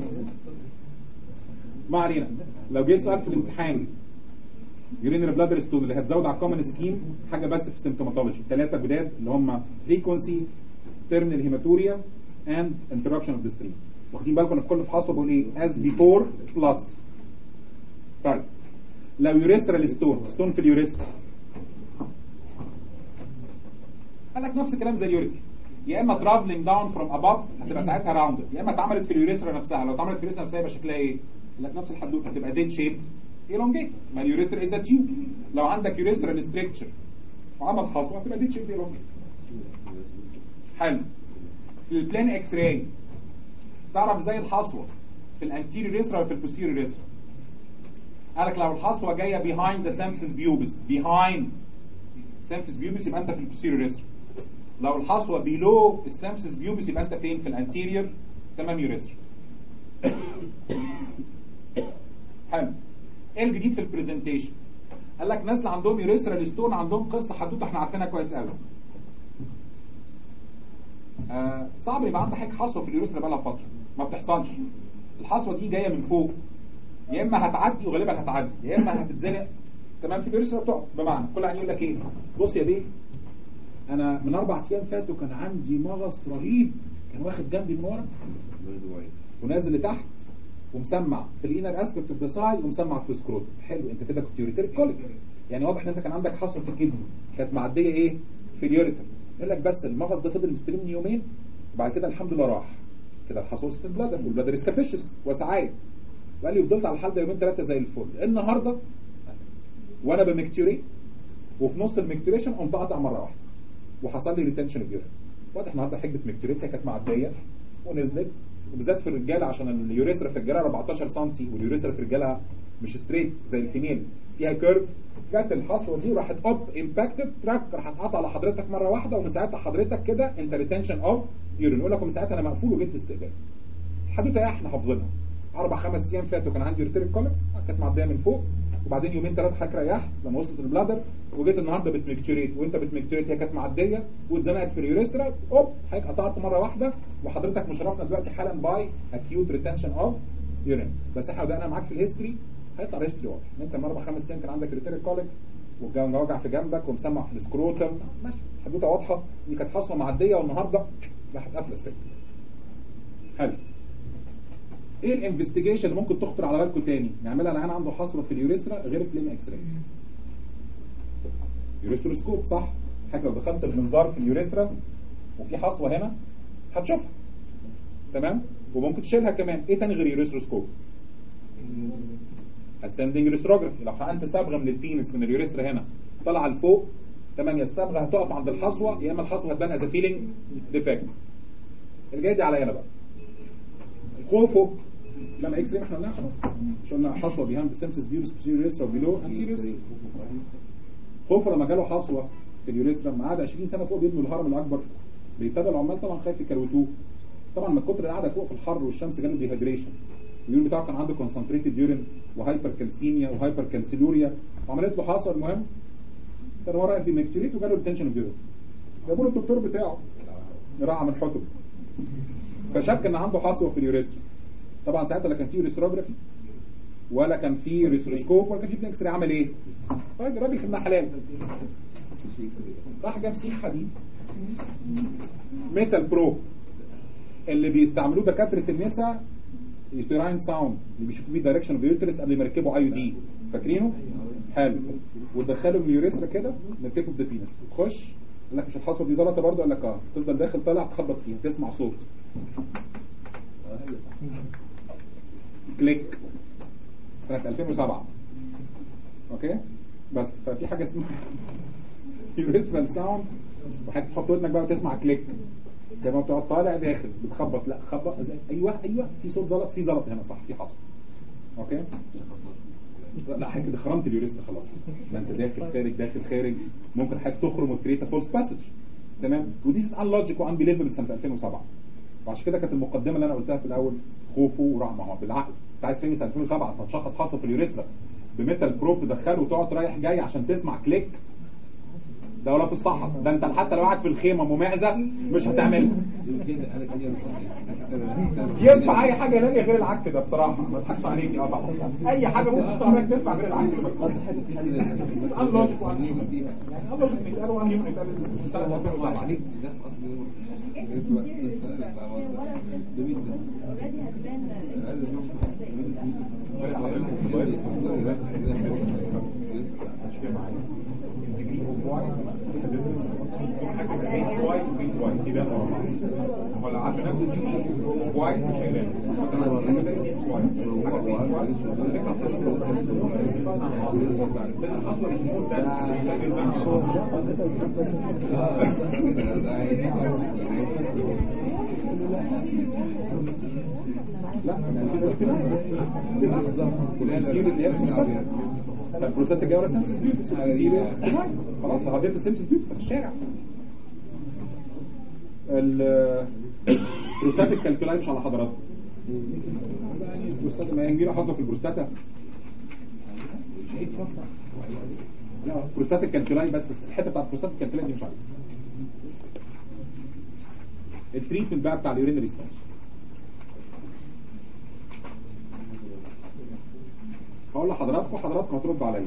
ما علينا لو جه سؤال في الامتحان يورينري بلادر ستون اللي هتزود على الكومن سكيم حاجه بس في السيمتوماتولوجي الثلاثه جداد اللي هم فريكونسي تيرمينال هيماتوريا اند انتربشن اوف ذا ستريم واخدين بالكم أنا في كل فحص بقول ايه از بيفور بلس طيب لو يوريسترال ستون ستون في اليوريستر قال لك نفس الكلام زي اليوريتر يا اما ترافلنج داون فروم اباف هتبقى ساعتها راوندد يا اما اتعملت في اليوريثرا نفسها لو اتعملت في اليوريثرا نفسها يبقى شكلها ايه؟ قال لك نفس الحدوته هتبقى ديد شيب elongate ما اليوريثرا از تيوب لو عندك يوريثرا ستريكتشر وعمل حصوه هتبقى ديد شيب elongate حلو في البلان اكس راي تعرف ازاي الحصوه في الانتيريور ريسرا ولا في البوستيريور ريسرا قال لك لو الحصوه جايه behind the symphysis pubis behind symphysis pubis يبقى انت في البوستيريور ريسرا لو الحصوه below السيمفيسيس بيوبس يبقى انت فين في الانتيريور تمام يوريثرا حلو ايه الجديد في البرزنتيشن قال لك ناس اللي عندهم يوريثرال ستون عندهم قصه حدوته احنا عارفينها كويس قوي آه صعب يبقى عندك حاجه حصوه في اليوريثرا بقى لها فتره ما بتحصلش الحصوه دي جايه من فوق يا اما هتعدي وغالبا هتعدي يا اما هتتزنق تمام في اليوريثرا بتقف بمعنى كل عين يقول لك ايه بص يا بيه انا من اربع ايام فاتوا كان عندي مغص رهيب كان واخد جنبي من ورا ونازل لتحت ومسمع في الانر اسبكت اوف ذا سايد ومسمع في السكروت حلو انت كده كنت يوريتريك كوليك يعني واضح ان انت كان عندك حصوه في الكدني كانت معديه ايه في اليوريتر يقول لك بس المغص ده فضل مستلمني يومين وبعد كده الحمد لله راح كده الحصوه في البلادر والبلادر اسكابيشس وسعايه وقال لي فضلت على الحال ده يومين ثلاثه زي الفل النهارده وانا بمكتوريت وفي نص المكتوريشن قمت قاطع مره واحده وحصل لي ريتنشن اوف يورين واضح النهارده حجه مكتوريت كانت معديه ونزلت وبالذات في الرجاله عشان اليوريثرا في الرجاله 14 سم واليوريثرا في الرجاله مش ستريت زي الفيميل فيها كيرف جت الحصوه دي وراحت اب امباكتد تراك راحت قاطعه على حضرتك مره واحده ومن ساعتها حضرتك كده انت ريتنشن اوف يورين يقول لك ومن ساعتها انا مقفول وجيت في استقبال الحدوته احنا حافظينها اربع خمس ايام فاتوا كان عندي يوريتريك كوليك كانت معديه من فوق وبعدين يومين ثلاثه حضرتك ريحت لما وصلت البلادر وجيت النهارده بتمكتوريت وانت بتمكتوريت هي كانت معديه واتزنقت في اليوريسترا اوب حضرتك قطعت مره واحده وحضرتك مشرفنا دلوقتي حالا باي اكيوت ريتنشن اوف يورين بس احنا بدانا معاك في الهيستوري هيطلع الهيستوري واضح ان انت من اربع خمس ايام كان عندك يوريتريك كوليك والجو وجع في جنبك ومسمع في السكروتم ماشي حدوته واضحه دي كانت حصوه معديه والنهارده راحت قافله السكه حلو ايه الانفستيجيشن اللي ممكن تخطر على بالكم تاني نعملها العيان عنده حصوه في اليوريثرا غير بلين اكس راي يوريثروسكوب صح حاجه لو دخلت المنظار في اليوريثرا وفي حصوه هنا هتشوفها تمام وممكن تشيلها كمان ايه تاني غير يوريثروسكوب ascending urethrophy لو حقنت صبغه من البينس من اليوريثرا هنا طالعه لفوق تمام يا الصبغه هتقف عند الحصوه يا اما الحصوه هتبان از فيلينج ديفكت الجاي دي عليا انا بقى خوفه لما اكس راي احنا قلناها خلاص مش قلنا حصوه بيهام بالسمسس بيوس بسيريس وبيلو انتيريس خوفه لما جاله حصوه في اليوريثرا لما قعد 20 سنه فوق بيبنوا الهرم الاكبر بيبتدى العمال طبعا خايف يكروتوه طبعا من كتر القعده فوق في الحر والشمس جاله ديهيدريشن اليورين بتاعه كان عنده كونسنتريتد يورين وهايبر كالسيميا وهايبر كالسيلوريا وعملت له حصوه المهم كان هو رايح في ميكتوريت وجاله ريتنشن اوف يورين جابوا له الدكتور بتاعه راح من حطب فشك ان عنده حصوه في اليوريثرا طبعا ساعتها لا كان في ريستروجرافي ولا كان في ريستروسكوب ولا كان في بلينكس عمل ايه راجل راجل خدمه حلال راح جاب سيخ حديد ميتال برو اللي بيستعملوه دكاتره النساء يوتراين ساوند اللي بيشوفوا بيه دايركشن اوف يوترس قبل ما يركبوا اي دي فاكرينه حلو وتدخله من اليوريثرا كده نركبه بدفينس تخش يقول لك مش الحصوه دي زلطه برضه قال لك اه تفضل داخل طالع تخبط فيها تسمع صوت كليك سنة 2007 اوكي بس ففي حاجة اسمها يوريثرال ساوند وحضرتك تحط ودنك بقى وتسمع كليك زي ما بتقعد طالع داخل بتخبط لا خبط ايوه ايوه في صوت زلط في زلط هنا صح في حصل اوكي لا حضرتك كده خرمت اليوريثرا خلاص ما انت داخل خارج داخل خارج ممكن حضرتك تخرم وتكريت فولس باسج تمام ودي ان لوجيك وان بيليفبل سنه 2007 وعشان كده كانت المقدمه اللي انا قلتها في الاول خوفه ورعمه هو بالعقل انت عايز فهمي سنه 2007 انت هتشخص حصل في اليوريثرا بميتال بروب تدخله وتقعد رايح جاي عشان تسمع كليك ده ولا في الصحة ده انت حتى لو قاعد في الخيمة ممعزة مش هتعملها ينفع اي حاجة ثانيه غير العك ده بصراحة ما تضحكش عليكي اه طبعا اي حاجة ممكن تعملها تنفع غير العك ده الله شكرا يعني الله شكرا يتقال وان يوم يتقال سنة 2007 شويه يبان ورا بعض هو لو عدى نفس الجيل كويس مش هيبان حاجه تانية دي شويه حاجه تانية شويه حصل الجمهور ده لازم لا الكوليسترول اللي هي بتشتغل فالبروستات الجايه ورا سيمسس بيوتس خلاص هديت السيمسس بيوتس في الشارع البروستات الكالكولاي مش على حضراتكم البروستات ما هي كبيره حاصله في البروستاتا لا بروستات الكالكولاي بس الحته بتاعت بروستات الكالكولاي دي مش عارف التريتمنت بقى بتاع اليورينري ستونز هقول لحضراتكم حضراتكم هتردوا عليا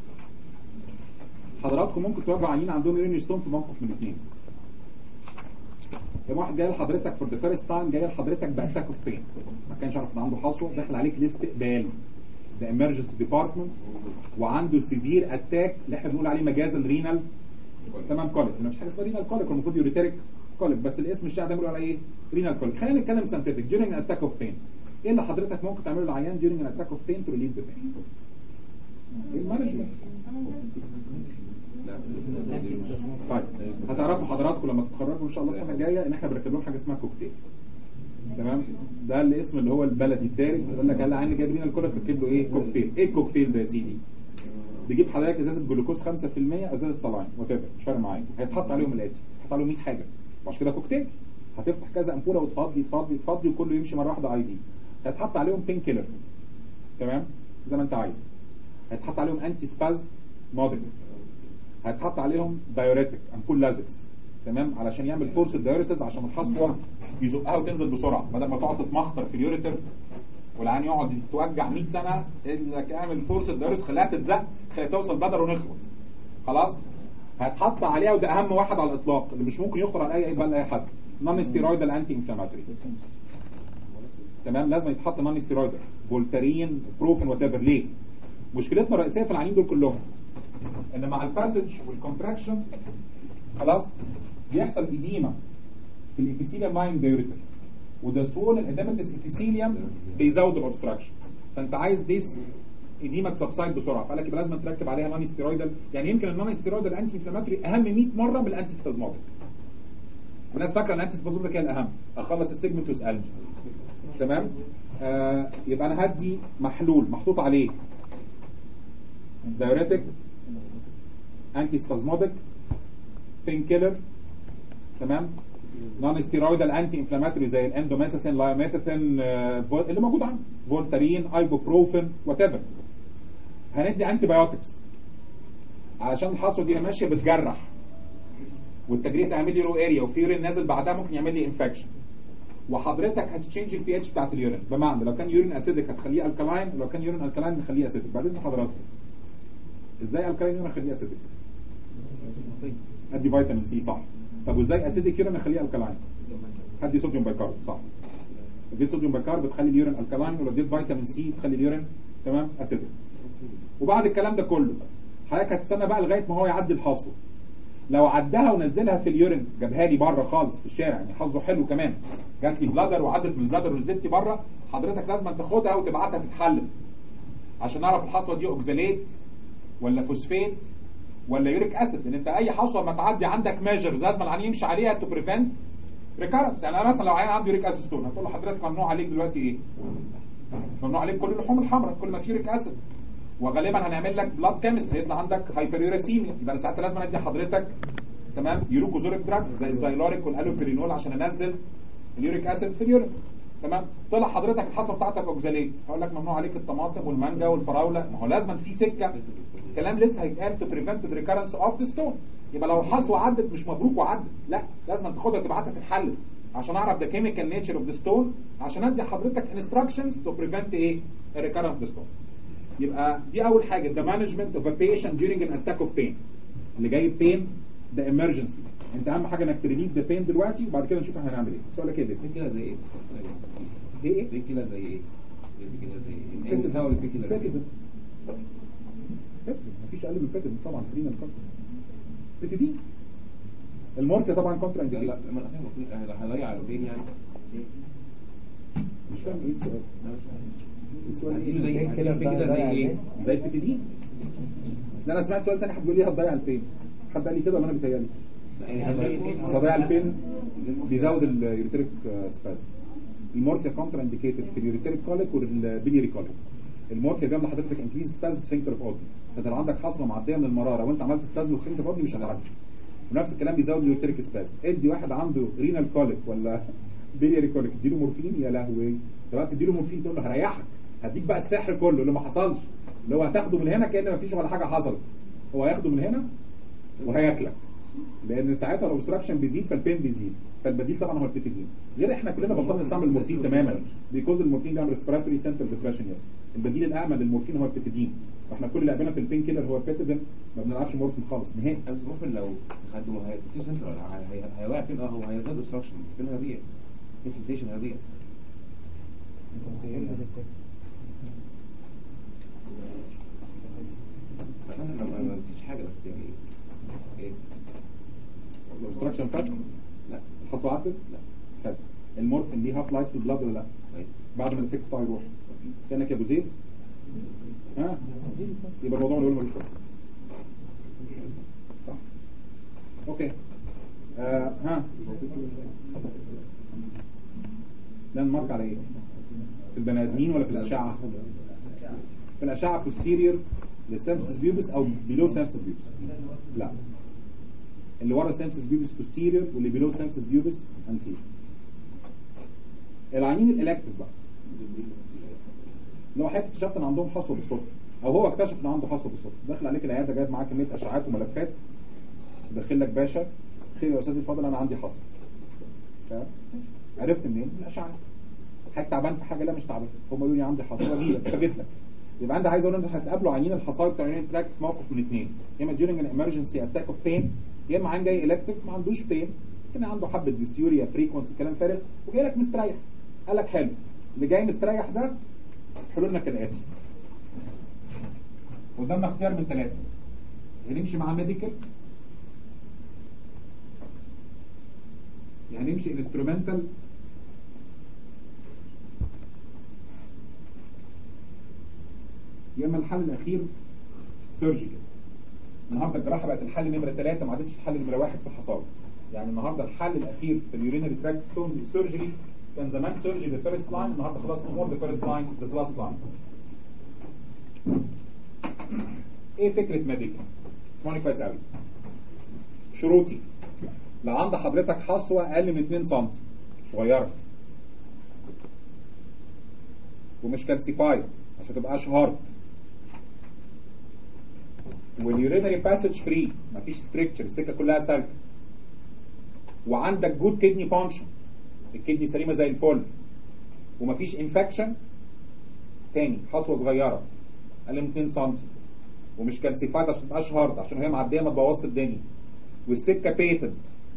حضراتكم ممكن تواجهوا عيانين عندهم يورينري ستون في موقف من الاثنين يوم واحد جاي لحضرتك فور ذا فيرست تايم جاي لحضرتك باتاك اوف بين ما كانش عارف ان عنده حصوه داخل عليك الاستقبال ده emergency ديبارتمنت وعنده سيفير اتاك اللي احنا بنقول عليه مجازا رينال تمام كوليك مفيش حاجه اسمها رينال كوليك المفروض يوريتريك كوليك بس الاسم الشائع ده بيقولوا عليه ايه رينال كوليك خلينا نتكلم ساينتفك during an attack of pain ايه اللي حضرتك ممكن تعمله للعيان during an attack of pain to relieve the pain ايه المانجمنت طيب هتعرفوا حضراتكم لما تتخرجوا ان شاء الله السنه الجايه ان احنا بنركب لهم حاجه اسمها كوكتيل تمام ده الاسم اللي هو البلدي التاني يقول لك هلا عندي جايب لنا الكل تركب له ايه كوكتيل ايه الكوكتيل ده يا سيدي بيجيب حضرتك ازازه جلوكوز 5% ازازه صلاين وات مش فارق معايا هيتحط عليهم الاتي هيتحط عليهم 100 حاجه عشان كده كوكتيل هتفتح كذا امبوله وتفضي تفضي تفضي وكله يمشي مره واحده اي دي هيتحط عليهم بين كيلر تمام زي ما انت عايز هيتحط عليهم انتي سباز موديل هيتحط عليهم دايوريتك امبول لازكس تمام علشان يعمل فورس الدايوريسز عشان الحصوه يزقها وتنزل بسرعه بدل ما تقعد تتمخطر في اليوريتر والعين يقعد يتوجع 100 سنه انك اعمل فورس الدايوريس خليها تتزق خليها توصل بدر ونخلص خلاص هيتحط عليها وده اهم واحد على الاطلاق اللي مش ممكن يخطر على اي بال اي حد نون ستيرويدال انتي انفلاماتوري تمام لازم يتحط نون ستيرويدال فولتارين بروفين وات ايفر ليه مشكلتنا الرئيسيه في العيانين دول كلهم ان مع الباسج والكونتراكشن خلاص بيحصل اديمه في الابيثيليوم لاين دايوريتر وده سول الاديمتس ابيثيليوم بيزود الاوبستراكشن فانت عايز ديس اديمه تسبسايد بسرعه فقال لك يبقى لازم تركب عليها نون ستيرويدال يعني يمكن النون ستيرويدال انتي انفلاماتوري اهم 100 مره من الانتي سبازماتيك والناس فاكره ان الانتي سبازماتيك هي الاهم اخلص السيجمنت واسالني تمام آه يبقى انا هدي محلول محطوط عليه دايوريتك انتي سبازموديك بين كيلر تمام نون ستيرويدال انتي انفلاماتوري زي الاندوميساسين لايميتاثين اللي موجود عندي فولتارين ايبوبروفين وات ايفر هندي انتي بايوتكس علشان الحصوه دي ماشيه بتجرح والتجريح تعمل لي رو اريا وفي يورين نازل بعدها ممكن يعمل لي انفكشن وحضرتك هتشينج البي اتش بتاعت اليورين بمعنى لو كان يورين اسيدك هتخليه الكلاين ولو كان يورين الكلاين نخليه اسيدك بعد اذن حضراتكم ازاي الكلاين يورين اخليه اسيدك ادي فيتامين سي صح طب وازاي اسيدك يورين اخليه الكلاين هدي صوديوم بايكارب صح اديت صوديوم بايكارب بتخلي اليورين الكلاين ولو اديت فيتامين سي تخلي اليورين تمام اسيدك وبعد الكلام ده كله حضرتك هتستنى بقى لغايه ما هو يعدي الحصوه لو عدها ونزلها في اليورين جابها لي بره خالص في الشارع يعني حظه حلو كمان جات لي بلادر وعدت من البلادر ونزلت بره حضرتك لازم تاخدها وتبعتها تتحلل عشان نعرف الحصوه دي اوكزاليت ولا فوسفيت ولا يوريك اسيد لان انت اي حصوه ما تعدي عندك ميجر لازم العيان يمشي عليها تو بريفنت ريكارنس يعني انا مثلا لو عيان عنده يوريك اسيد ستون هتقول له حضرتك ممنوع عليك دلوقتي ايه؟ ممنوع عليك كل اللحوم الحمراء كل ما في يوريك اسيد وغالبا هنعمل لك بلاد كيمست هيطلع عندك هايبريوريسيميا يبقى انا ساعتها لازم ادي حضرتك تمام يوروكوزوريك دراج زي الزايلوريك والالوبرينول عشان انزل اليوريك اسيد في اليورين تمام طلع حضرتك الحصوه بتاعتك اوكزاليت هقول لك ممنوع عليك الطماطم والمانجا والفراوله ما هو لازم في سكه كلام لسه هيتقال تو بريفنت ذا ريكارنس اوف ذا ستون يبقى لو الحصوه عدت مش مبروك وعدت لا لازم تاخدها تبعتها تتحلل عشان اعرف ذا كيميكال نيتشر اوف ذا ستون عشان ادي حضرتك انستراكشنز تو بريفنت ايه الريكارنس اوف ذا ستون يبقى دي اول حاجه the management of a patient during an attack of pain اللي جاي بين ده emergency انت اهم حاجه انك تريليف ذا بين دلوقتي وبعد كده نشوف احنا هنعمل ايه سؤالك ايه ده في كده زي ايه؟ ايه ايه في كده زي ايه؟ في كده زي ايه؟ فاتت. ايه الدواء اللي في كده زي فاتت. ايه؟ فاتت. مفيش اقل من فاتت طبعا فرينا القلب بتدين المورفيا طبعا كونترا لا انديكيتد لا ما انا فاهم المفروض هضيع البين يعني مش فاهم ايه السؤال لا مش فاهم السؤال هتقول زي ايه كده كده زي ايه زي البتدين لا انا سمعت سؤال تاني حد بيقول لي هتضيع البين حد قال لي كده ولا انا بيتهيألي لا، يعني بس هتضيع البين بيزود اليوريتريك سبازم المورفيا كونترا انديكيتد في اليوريتريك كوليك والبيليري كوليك المورفيا بيعمل لحضرتك انكريز سبازم سفنكتر اوف اودي فانت لو عندك حصوه معديه من المراره وانت عملت سبازم سفنكتر اوف اودي مش هتعدي ونفس الكلام بيزود اليوريتريك سبازم ادي واحد عنده رينال كوليك ولا بيليري كوليك اديله مورفين يا لهوي دلوقتي تديله مورفين تقول له هريحك هديك بقى السحر كله اللي ما حصلش اللي هو هتاخده من هنا كأن ما فيش ولا حاجه حصلت هو هياخده من هنا وهياكلك لان ساعتها الاوبستراكشن بيزيد فالبين بيزيد فالبديل طبعا هو البيتيدين غير احنا كلنا بطلنا نستعمل المورفين تماما بيكوز المورفين بيعمل ريسبيراتوري سنتر ديبريشن يس البديل الامن للمورفين هو البيتيدين فاحنا كل اللي قابلنا في البين كيلر هو البيتيدين ما بنلعبش مورفين خالص نهائي بس ممكن لو خدوا هيبتدي سنتر هيوقع فين اه هو هيزود اوبستراكشن فين هيضيع انفلتيشن هيضيع انا ما ما نسيتش حاجه بس يعني ايه الاوبستراكشن فات لا الحصوه عدت لا فات المورفين ليه هاف لايف في البلاد ولا لا طيب بعد ما الافكت بتاعه يروح كانك يا ابو زيد ها يبقى الموضوع اللي ملوش لازمه صح اوكي آه ها ده نمارك على ايه في البني ادمين ولا في الاشعه في الاشعه posterior للسامسس بيوبس او below سامسس بيوبس لا اللي ورا سامسس بيوبس posterior واللي below سامسس بيوبس anterior العينين الالكتيف بقى لو حد اكتشفت ان عندهم حصوه بالصدفه او هو اكتشف ان عنده حصوه بالصدفه داخل عليك العياده جايب معاه كميه اشعاعات وملفات داخل لك باشا خير يا استاذي الفاضل انا عندي حصوه فاهم؟ عرفت منين؟ من الاشعاعات حاجه تعبان في حاجه لا مش تعبان هم قالوا لي عندي حصوه اجي لك فجيت لك يبقى انت عايز اقول انت هتقابلوا عيانين الحصاوي بتوع اليورين تراكت في موقف من اثنين يا اما during an emergency attack of pain يا اما عين جاي الكتيف ما عندوش pain كان عنده حبه ديسيوريا فريكونسي كلام فارغ وجاي لك مستريح قال لك حلو اللي جاي مستريح ده حلولنا كالاتي قدامنا اختيار من ثلاثه هنمشي مع ميديكال يعني نمشي انسترومنتال يا اما الحل الاخير سيرجيكال النهارده الجراحه بقت الحل نمره ثلاثه ما عادتش الحل نمره واحد في الحصاوي يعني النهارده الحل الاخير في اليورينري تراكت ستون سيرجري كان زمان سيرجري ذا فيرست لاين النهارده خلاص نمور ذا فيرست لاين ذا لاست لاين ايه فكره ميديكال اسمعني كويس قوي شروطي لو عند حضرتك حصوه اقل من 2 سم صغيره ومش كالسيفايد عشان تبقاش هارد واليورينري باسج فري مفيش ستريكتشر السكه كلها سالكه وعندك جود كدني فانكشن الكدني سليمه زي الفل ومفيش انفكشن تاني حصوه صغيره اقل من 2 سم ومش كالسيفايد عشان تبقاش هارد عشان هي معديه ما تبوظش الدنيا والسكه بيتنت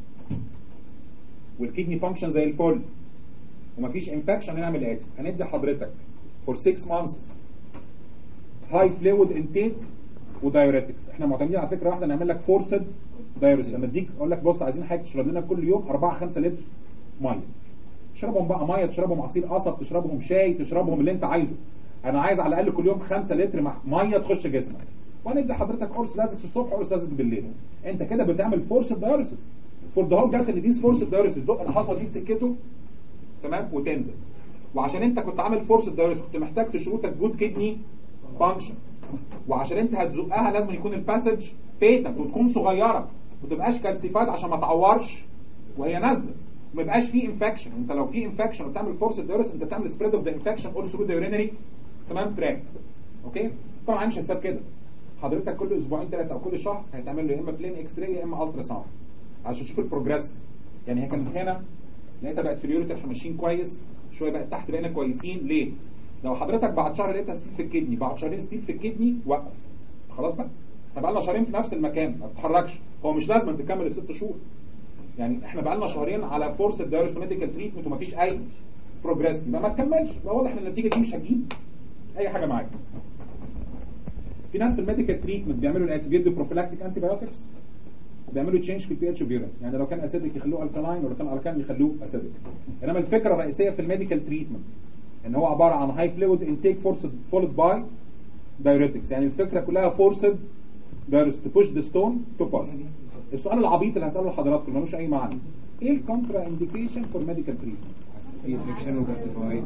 والكدني فانكشن زي الفل ومفيش انفكشن هنعمل ايه هندي حضرتك فور 6 مانثس هاي فلويد انتيك ودايوريتكس احنا معتمدين على فكره واحده نعمل لك فورسد دايوريتكس لما اديك اقول لك بص عايزين حاجه تشرب لنا كل يوم 4 5 لتر ميه تشربهم بقى ميه تشربهم عصير قصب تشربهم شاي تشربهم اللي انت عايزه انا عايز على الاقل كل يوم 5 لتر مع- ميه تخش جسمك وهندي حضرتك قرص لازق الصبح وقرص لازق بالليل انت كده بتعمل فورسد دايوريسيس فور ذا هول جات ان ديز فورسد دايوريسيس زق الحصوه دي في سكته تمام وتنزل وعشان انت كنت عامل فورس دايوريسيس كنت محتاج في شروطك جود كدني فانكشن وعشان انت هتزقها لازم يكون الباسج بيتنت وتكون صغيره ما تبقاش كالسيفايد عشان ما تعورش وهي نازله ما يبقاش فيه انفكشن انت لو في انفكشن وبتعمل فورس دايوريسيس انت بتعمل سبريد اوف ذا انفكشن اول ثرو ذا يورينري تمام تراكت اوكي طبعا مش هتساب كده حضرتك كل اسبوعين ثلاثه او كل شهر هيتعمل له يا اما بلين اكس راي يا اما الترا ساوند عشان تشوف البروجريس يعني هي كانت هنا لقيتها بقت في اليوريتر احنا ماشيين كويس شويه بقت تحت بقينا كويسين ليه؟ لو حضرتك بعد شهر لقيتها ستيل في الكدني بعد شهرين ستيل في الكدني وقف خلاص بقى احنا بقى لنا شهرين في نفس المكان ما بتتحركش هو مش لازم تكمل الست شهور يعني احنا بقى لنا شهرين على فورس دايرس ميديكال تريتمنت ومفيش اي بروجريس يبقى ما تكملش يبقى واضح ان النتيجه دي مش هتجيب اي حاجه معاك في ناس في الميديكال تريتمنت بيعملوا الاتي بيدوا بروفيلاكتيك انتي بايوتكس بيعملوا تشينج في البي اتش بيورين يعني لو كان اسيدك يخلوه الكالاين ولو كان الكالاين يخلوه اسيدك انما الفكره الرئيسيه في الميديكال تريتمنت ان هو عباره عن هاي فلويد انتيك فورسد فولد باي دايوريتكس يعني الفكره كلها فورسد دايرس تو بوش ذا ستون تو باس السؤال العبيط اللي هساله لحضراتكم ملوش اي معنى ايه الكونترا انديكيشن فور ميديكال تريتمنت في انفكشن وكالسيفايد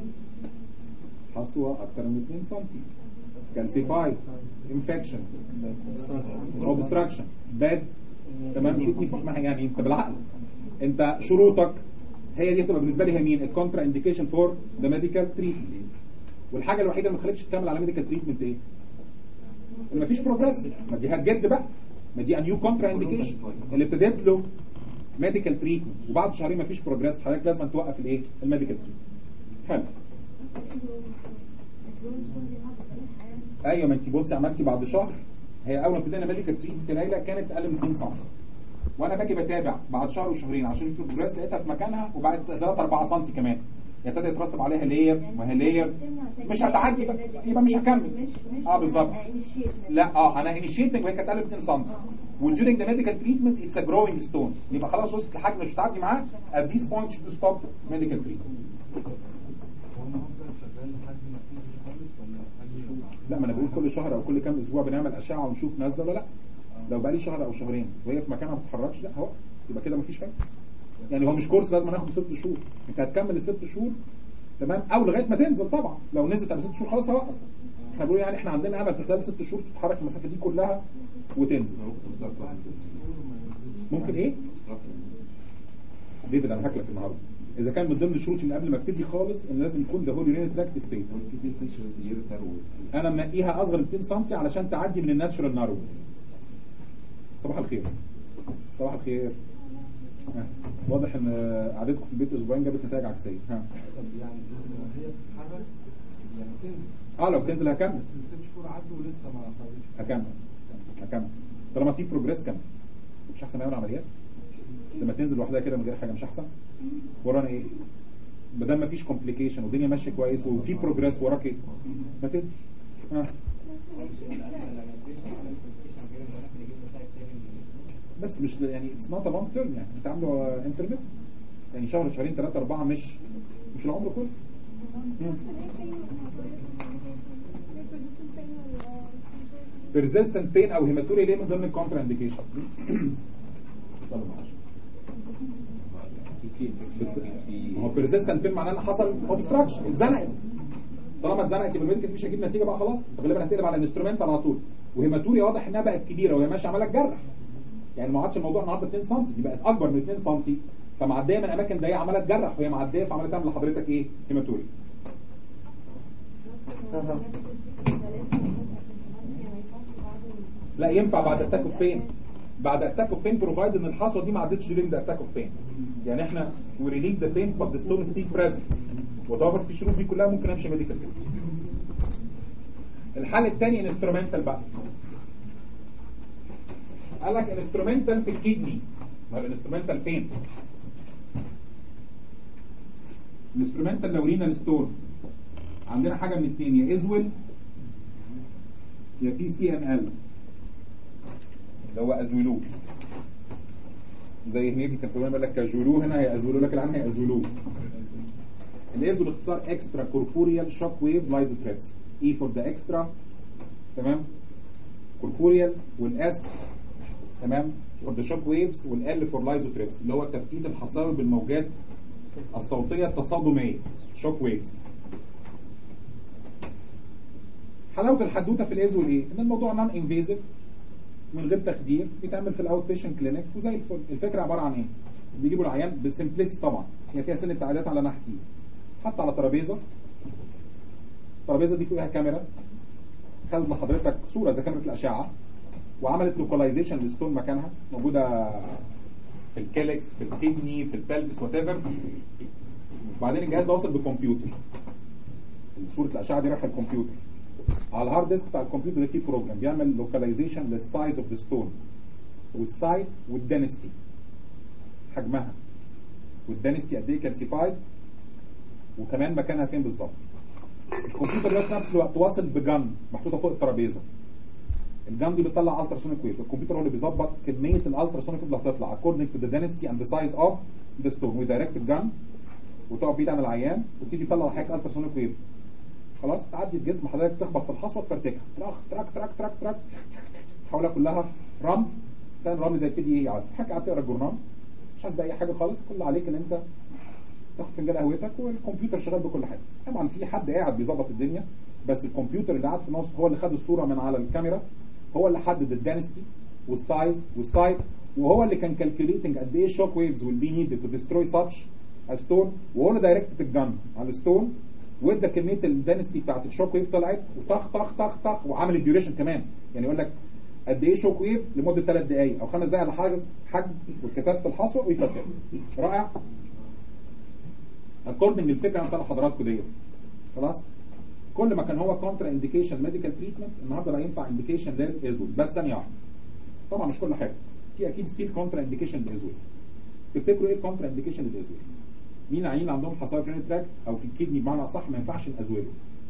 حصوه اكتر من 2 سم كالسيفايد انفكشن اوبستراكشن باد تمام كدني فحمة يعني انت بالعقل انت شروطك هي دي هتبقى بالنسبه لي هي مين الكونترا انديكيشن فور ذا ميديكال تريتمنت والحاجه الوحيده اللي ما خلتش تكمل على ميديكال تريتمنت ايه؟ ان مفيش بروجريس ما دي هتجد بقى ما دي نيو كونترا انديكيشن اللي ابتديت له ميديكال تريتمنت وبعد شهرين مفيش بروجريس حضرتك لازم توقف الايه؟ الميديكال تريتمنت حلو ايوه ما انت بصي عملتي بعد شهر هي اول ما ابتدينا ميديكال تريتمنت العيله كانت اقل من 2 سم وانا باجي بتابع بعد شهر وشهرين عشان اشوف البروجريس لقيتها في مكانها وبعد 3 4 سم كمان ابتدى يترسب عليها لير ما هي لير مش هتعدي بقى يبقى مش هكمل اه بالظبط لا اه انا انيشيتنج وهي كانت اقل من 2 سم وديورنج ذا ميديكال تريتمنت اتس ا جروينج ستون يبقى خلاص وصلت لحجم مش هتعدي معاه at this point should stop medical treatment لا ما انا بقول كل شهر او كل كام اسبوع بنعمل اشعه ونشوف نازله ولا لا لو بقى لي شهر او شهرين وهي في مكانها ما بتتحركش لا هو يبقى كده مفيش فايده يعني هو مش كورس لازم ناخد ست شهور انت هتكمل الست شهور تمام او لغايه ما تنزل طبعا لو نزلت على ست شهور خلاص هوقف احنا بنقول يعني احنا عندنا امل في خلال ست شهور تتحرك المسافه دي كلها وتنزل ممكن ايه؟ ديفيد انا هاكلك النهارده اذا كان من ضمن الشروط من قبل ما ابتدي خالص ان لازم يكون ده هو يورين تراكت ستيت في انفكشن يرتر انا منقيها اصغر من 2 سم علشان تعدي من الناتشورال نارو صباح الخير صباح الخير ها. واضح ان قعدتكم في البيت اسبوعين جابت نتائج عكسيه ها طب يعني هي بتتحرك يعني تنزل اه لو بتنزل هكمل بس الست شهور عدوا ولسه ما خرجتش هكمل هكمل طالما في بروجريس كمل مش احسن نعمل عمليات لما تنزل لوحدها كده من غير حاجه مش احسن ورانا ايه ما دام مفيش كومبليكيشن والدنيا ماشيه كويس وفي بروجريس وراك ايه ما تنزل ها بس مش يعني اتس نوت لونج تيرم يعني انت عامله انترميت يعني شهر شهرين ثلاثه اربعه مش مش العمر كله مم. persistent pain او هيماتوريا ليه من ضمن الكونترا انديكيشن ما هو persistent pain معناه ان حصل obstruction اتزنقت طالما اتزنقت يبقى الميديكال مش هيجيب نتيجه بقى خلاص انت غالبا هتقلب على الانسترومنت على طول وهيماتوريا واضح انها بقت كبيره وهي ماشيه عماله تجرح يعني ما عادش الموضوع النهارده 2 سم دي بقت اكبر من 2 سم فمعديه من اماكن ضيقه عماله تجرح وهي معديه فعماله تعمل لحضرتك ايه هيماتوريا لا ينفع بعد اتاك اوف بين بعد اتاك اوف بين بروفايد ان الحصوه دي ما عدتش during the attack of pain يعني احنا we relieve the pain but the stone is still present وتوفر في الشروط دي كلها ممكن امشي ميديكال كده الحل الثاني انسترومنتال بقى قال لك انسترومنتال في الكدني ما الانسترومنتال فين الانسترومنتال لو رينا ستون عندنا حاجه من الاثنين يا ازول يا بي سي ان ال اللي هو ازولوه زي هنيدي كان في يقول لك كاجولوه هنا هيأزولوه لك العام هيأزولوه الازول اختصار اكسترا كوربوريال شوك ويف لايزوتريبس اي فور ذا اكسترا تمام كوربوريال والاس تمام فور ذا شوك ويفز والال فور لايزوتريبس اللي هو تفتيت الحصاوي بالموجات الصوتيه التصادميه شوك ويفز حلاوه الحدوته في الازول ايه؟ ان الموضوع نون انفيزيف من غير تخدير بيتعمل في الاوت بيشنت كلينكس وزي الفل الفكره عباره عن ايه؟ بيجيبوا العيان بالسمبلسي طبعا هي فيها سن تعديلات على ناحيتين حط على ترابيزه الترابيزه دي فيها كاميرا خدت لحضرتك صوره زي كاميرا الاشعه وعملت لوكاليزيشن للستون مكانها موجوده في الكالكس في الكدني في البلفس وات ايفر وبعدين الجهاز ده واصل بالكمبيوتر صوره الاشعه دي رايحه الكمبيوتر على الهارد ديسك بتاع الكمبيوتر ده فيه بروجرام بيعمل لوكاليزيشن للسايز اوف ذا ستون والسايد والدنستي حجمها والدنستي قد ايه كالسيفايد وكمان مكانها فين بالظبط الكمبيوتر ده في نفس الوقت واصل بجن محطوطه فوق الترابيزه الجام دي بتطلع التراسونيك ويف الكمبيوتر هو اللي بيظبط كميه الالتراسونيك ويف اللي هتطلع according to the density and the size of the stone ويدايركت الجام وتقف بعيد عن العيان وتيجي تطلع حضرتك التراسونيك ويف خلاص تعدي الجسم حضرتك تخبط في الحصوه تفرتكها تراك تراك تراك تراك تراك تحولها كلها رمل كان الرمل ده يبتدي يعدي حضرتك قاعد تقرا الجورنال مش حاسس باي حاجه خالص كل اللي عليك ان انت تاخد فنجان قهوتك والكمبيوتر شغال بكل حاجه طبعا في حد قاعد بيظبط الدنيا بس الكمبيوتر اللي قاعد في النص هو اللي خد الصوره من على الكاميرا هو اللي حدد الدانستي والسايز والسايت وهو اللي كان كالكوليتنج قد ايه شوك ويفز will be needed to destroy such a stone وهو اللي دايركتد الجن على الستون وادى كميه الدانستي بتاعت الشوك ويف طلعت وطخ طخ طخ طخ وعمل الديوريشن كمان يعني يقول لك قد ايه شوك ويف لمده ثلاث دقائق او خمس دقائق على حاجه حجم وكثافه الحصوه ويفتح رائع اكوردنج للفكره اللي انا لحضراتكم ديت خلاص كل ما كان هو كونترا انديكيشن ميديكال تريتمنت النهارده بقى ينفع انديكيشن للازول بس ثانيه واحده طبعا مش كل حاجه في اكيد ستيل كونترا انديكيشن للازول تفتكروا ايه الكونترا انديكيشن للازول مين عيين عندهم حصاوي في تراكت او في الكدني بمعنى اصح ما ينفعش نازوله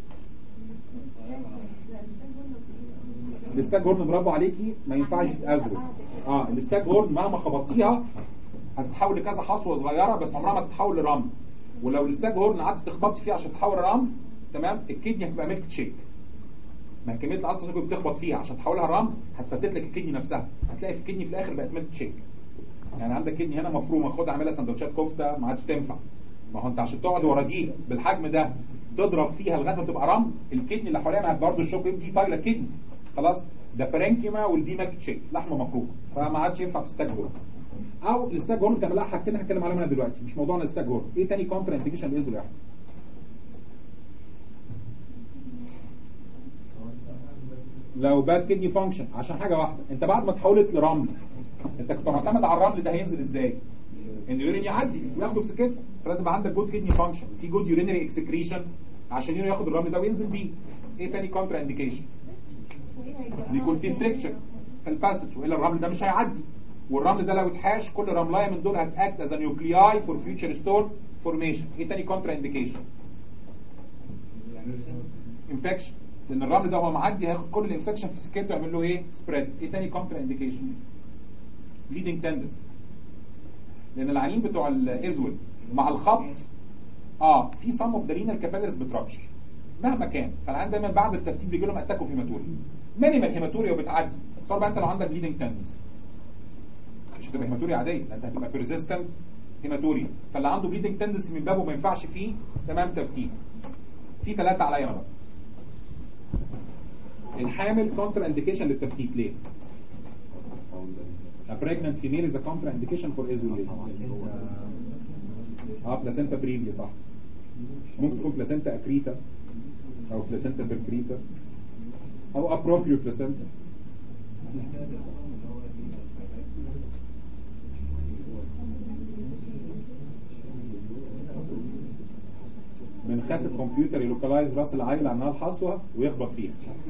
الستاج هورن برافو عليكي ما ينفعش تتازول اه الستاج هورن مهما خبطتيها هتتحول لكذا حصوه صغيره بس عمرها ما تتحول لرمل ولو الستاج هورن قعدت تخبطي فيه عشان تحول رمل تمام الكدني هتبقى ميلك شيك ما هي كميه الالترا اللي بتخبط فيها عشان تحولها رمل هتفتت لك الكدني نفسها هتلاقي في الكدني في الاخر بقت ميلك شيك يعني عندك كدني هنا مفرومه خد اعملها سندوتشات كفته ما عادش تنفع ما هو انت عشان تقعد ورا دي بالحجم ده تضرب فيها لغايه ما تبقى رمل الكدني اللي حواليها برضه الشوك دي طايله كدني خلاص ده برانكيما والدي ميلك شيك لحمه مفرومه فما عادش ينفع في ستاج هورن او الستاج هورن تعمل لها حاجتين هتكلم عليهم انا دلوقتي مش موضوعنا الستاج هورن ايه تاني كونترا انديكيشن لازول يا احمد لو باد كدني فانكشن عشان حاجه واحده انت بعد ما تحولت لرمل انت كنت معتمد على الرمل ده هينزل ازاي ان اليورين يعدي وياخده في سكته فلازم يبقى عندك جود كدني فانكشن في جود يورينري اكسكريشن عشان يورين ياخد الرمل ده وينزل بيه ايه تاني كونترا انديكيشن ان يكون في ستريكشر في الباسج والا الرمل ده مش هيعدي والرمل ده لو اتحاش كل رملايه من دول هتاكت از نيوكلياي فور فيوتشر ستون فورميشن ايه تاني كونترا انديكيشن انفكشن لان الرمل ده هو معدي هياخد كل الانفكشن في سكته ويعمل له ايه سبريد ايه تاني كونترا انديكيشن بليدنج تندنسي لان العيانين بتوع الازول مع الخبط اه في سم اوف ذا رينال كابيلرز بترابشر مهما كان فالعيان دايما بعد الترتيب بيجي لهم اتاكو هيماتوريا مينيمال هيماتوريا وبتعدي صار بقى انت لو عندك بليدنج تندنسي مش هتبقى هيماتوريا عاديه ده انت هتبقى بيرزيستنت هيماتوريا فاللي عنده بليدنج تندنسي من بابه ما ينفعش فيه تمام تفتيت في ثلاثه عليا انا بقى الحامل كونتر انديكيشن للتفتيت ليه؟ A pregnant female is a contraindication for isolation. اه بلاسنتا بريفيا صح ممكن تكون بلاسنتا اكريتا او بلاسنتا بيركريتا او ابروبريو بلاسنتا بنخاف الكمبيوتر يلوكلايز راس العيل عنها الحصوه ويخبط فيها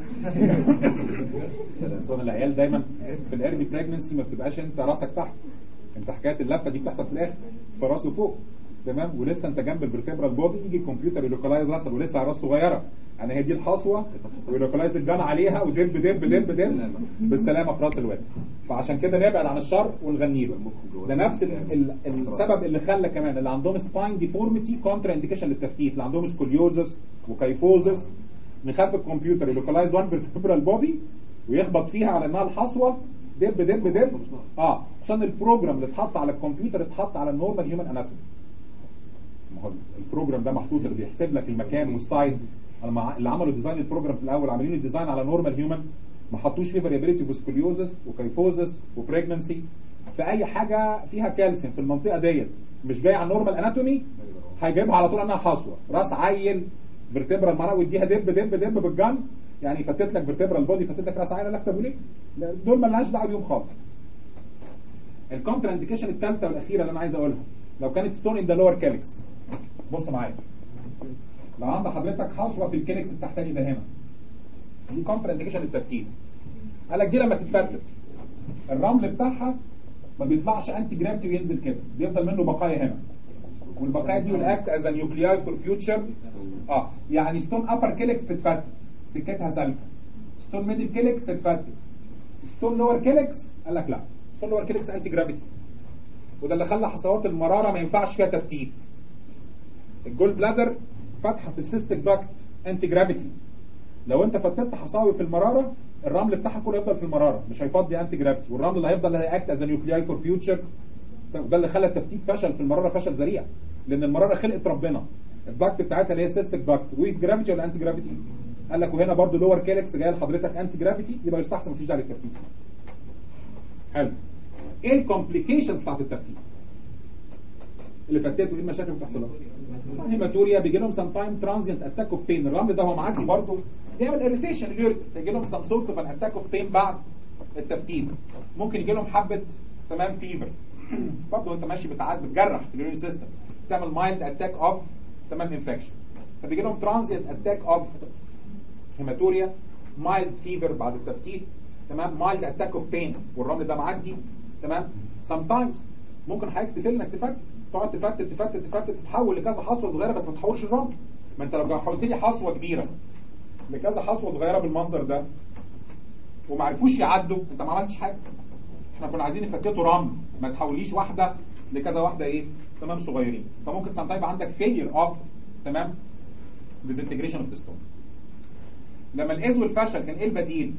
خصوصا العيال دايما في الايرلي بريجنسي ما بتبقاش انت راسك تحت انت حكايه اللفه دي بتحصل في الاخر فراسه فوق تمام ولسه انت جنب الفرتبرال بودي يجي الكمبيوتر يلوكلايز راسك ولسه على راس صغيره يعني هي دي الحصوه ويلوكلايز الجان عليها ودب دب دب دب بالسلامه في راس الواد فعشان كده نبعد عن الشر ونغني له ده نفس ال ال السبب اللي خلى كمان اللي عندهم سباين ديفورميتي كونترا انديكيشن للتفتيت اللي عندهم سكوليوزس وكيفوزس نخاف الكمبيوتر يلوكلايز وان فيرتبرال بودي ويخبط فيها على انها الحصوه دب دب دب اه عشان البروجرام اللي اتحط على الكمبيوتر اتحط على النورمال هيومن اناتومي ما هو البروجرام ده محطوط اللي بيحسب لك المكان والسايد انا اللي عملوا ديزاين البروجرام في الاول عاملين الديزاين على نورمال هيومن ما حطوش فيه فاريابيليتي وسكوليوزس وكيفوزس وبريجنسي في اي حاجه فيها كالسيوم في المنطقه ديت مش جاي على النورمال اناتومي هيجيبها على طول انها حصوه راس عيل فيرتبرال مرة ويديها دب دب دب بالجن يعني يفتت لك فيرتبرال بودي يفتت لك راس عيل لك طب وليه؟ دول ما لناش دعوه بيهم خالص الكونترا انديكيشن الثالثه والاخيره اللي انا عايز اقولها لو كانت ستون ان ذا لور كاليكس بص معايا لو عند حضرتك حصوه في الكاليكس التحتاني ده هنا دي كونترا انديكيشن للتفتيت قال لك دي لما تتفتت الرمل بتاعها ما بيطلعش انتي جرافيتي وينزل كده بيفضل منه بقايا هنا والبقايا دي والاكت از نيوكلياي فور فيوتشر اه يعني ستون ابر كيلكس تتفتت سكتها سالكه ستون ميدل كيلكس تتفتت ستون لور كيلكس قال لك لا ستون لور كيلكس انتي جرافيتي وده اللي خلى حصوات المراره ما ينفعش فيها تفتيت الجول بلادر فاتحه في السيستيك داكت انتي جرافيتي لو انت فتت حصاوي في المراره الرمل بتاعها كله يفضل في المراره مش هيفضي انتي جرافيتي والرمل اللي هيفضل هيأكت از نيوكلياي فور فيوتشر وده اللي خلى التفتيت فشل في المراره فشل ذريع لان المراره خلقت ربنا الداكت بتاعتها اللي هي سيستيك داكت ويز جرافيتي ولا انتي جرافيتي قال لك وهنا برضو لور كيلكس جايه لحضرتك انتي جرافيتي يبقى يستحسن مفيش داعي للتفتيت حلو ايه الكومبليكيشنز بتاعت التفتيت اللي فاتته ايه المشاكل اللي بتحصل لها هيماتوريا بيجي لهم سام تايم ترانزيانت اتاك اوف بين الرمل ده هو معدي برضه بيعمل اريتيشن اليوريت يجي لهم سام سورت اوف اتاك اوف بين بعد التفتيت ممكن يجي لهم حبه تمام فيفر برضه انت ماشي بتعاد بتجرح في اليورين سيستم تعمل مايلد اتاك اوف تمام انفكشن فبيجي لهم ترانزيانت اتاك اوف هيماتوريا مايلد فيفر بعد التفتيت تمام مايلد اتاك اوف بين والرمل ده معدي تمام سام تايمز ممكن حضرتك تفل انك تفتت تقعد تفتت تفتت تفتت تتحول لكذا حصوه صغيره بس ما تحولش الرمل ما انت لو حولت لي حصوه كبيره لكذا حصوه صغيره بالمنظر ده وما عرفوش يعدوا انت ما عملتش حاجه احنا كنا عايزين نفتته رمل ما تحوليش واحده لكذا واحده ايه تمام صغيرين فممكن سام يبقى عندك فيلير اوف تمام ديزنتجريشن اوف ستون لما الازول فشل كان ايه البديل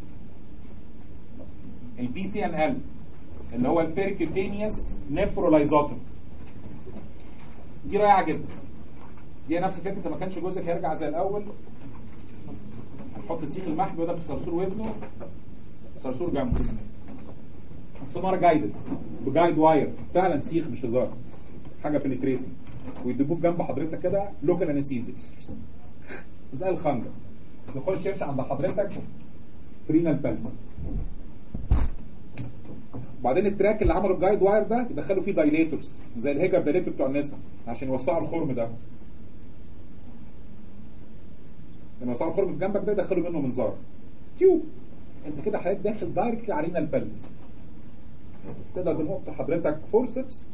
البي سي ان ال اللي هو البيركيوتينيوس نيفرولايزاتوم دي رائعه جدا دي نفس فكره ما كانش جوزك هيرجع زي الاول هنحط السيخ المحمي وده في صرصور ودنه صرصور جنبه سونار جايدد بجايد واير فعلا سيخ مش هزار حاجه بنتريتنج ويدبوه في جنب حضرتك كده لوكال انستيزيا زي الخنجر يخش يمشي عند حضرتك فرينال بالز وبعدين التراك اللي عمله الجايد واير ده يدخلوا فيه دايليتورز زي الهيجر دايليتور بتوع النسا عشان يوسعوا الخرم ده لما يوسعوا الخرم في جنبك ده يدخلوا منه منظار تيوب انت كده حضرتك داخل دايركتلي علينا البلز تقدر بنقطة حضرتك فورسبس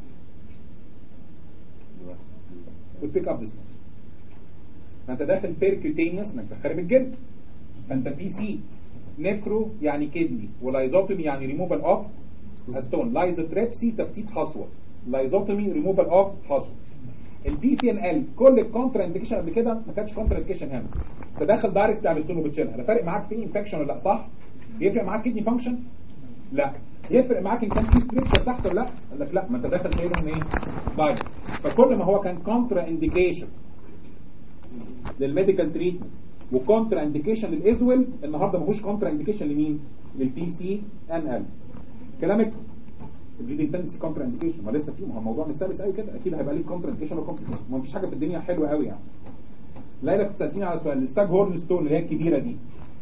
وتبيك اب ذس فانت داخل بيركيوتينيوس انك تخرب الجلد فانت بي سي نفرو يعني كدني ولايزوتومي يعني ريموفال اوف ستون لايزوتريبسي تفتيت حصوه لايزوتومي ريموفال اوف حصوه البي سي ان ال كل الكونترا انديكيشن قبل كده ما كانش كونترا انديكيشن هنا انت داخل دايركت على الستون وبتشيلها ده فارق معاك في انفكشن ولا لا صح؟ يفرق معاك كدني فانكشن؟ لا يفرق معاك ان كان في ستريكشر تحت ولا لا؟ قال لك لا ما انت داخل شايلهم ايه؟ دايركت فكل ما هو كان كونترا انديكيشن للميديكال تريتمنت وكونترا انديكيشن للازول النهارده ما هوش كونترا انديكيشن لمين؟ للبي سي ان ال كلامك البليدنج تنس كونترا انديكيشن ما لسه في ما هو الموضوع مش سلس قوي كده اكيد هيبقى ليه كونترا انديكيشن وكومبليكيشن ما فيش حاجه في الدنيا حلوه قوي يعني ليلى كنت سالتيني على سؤال الستاج هورن ستون اللي هي الكبيره دي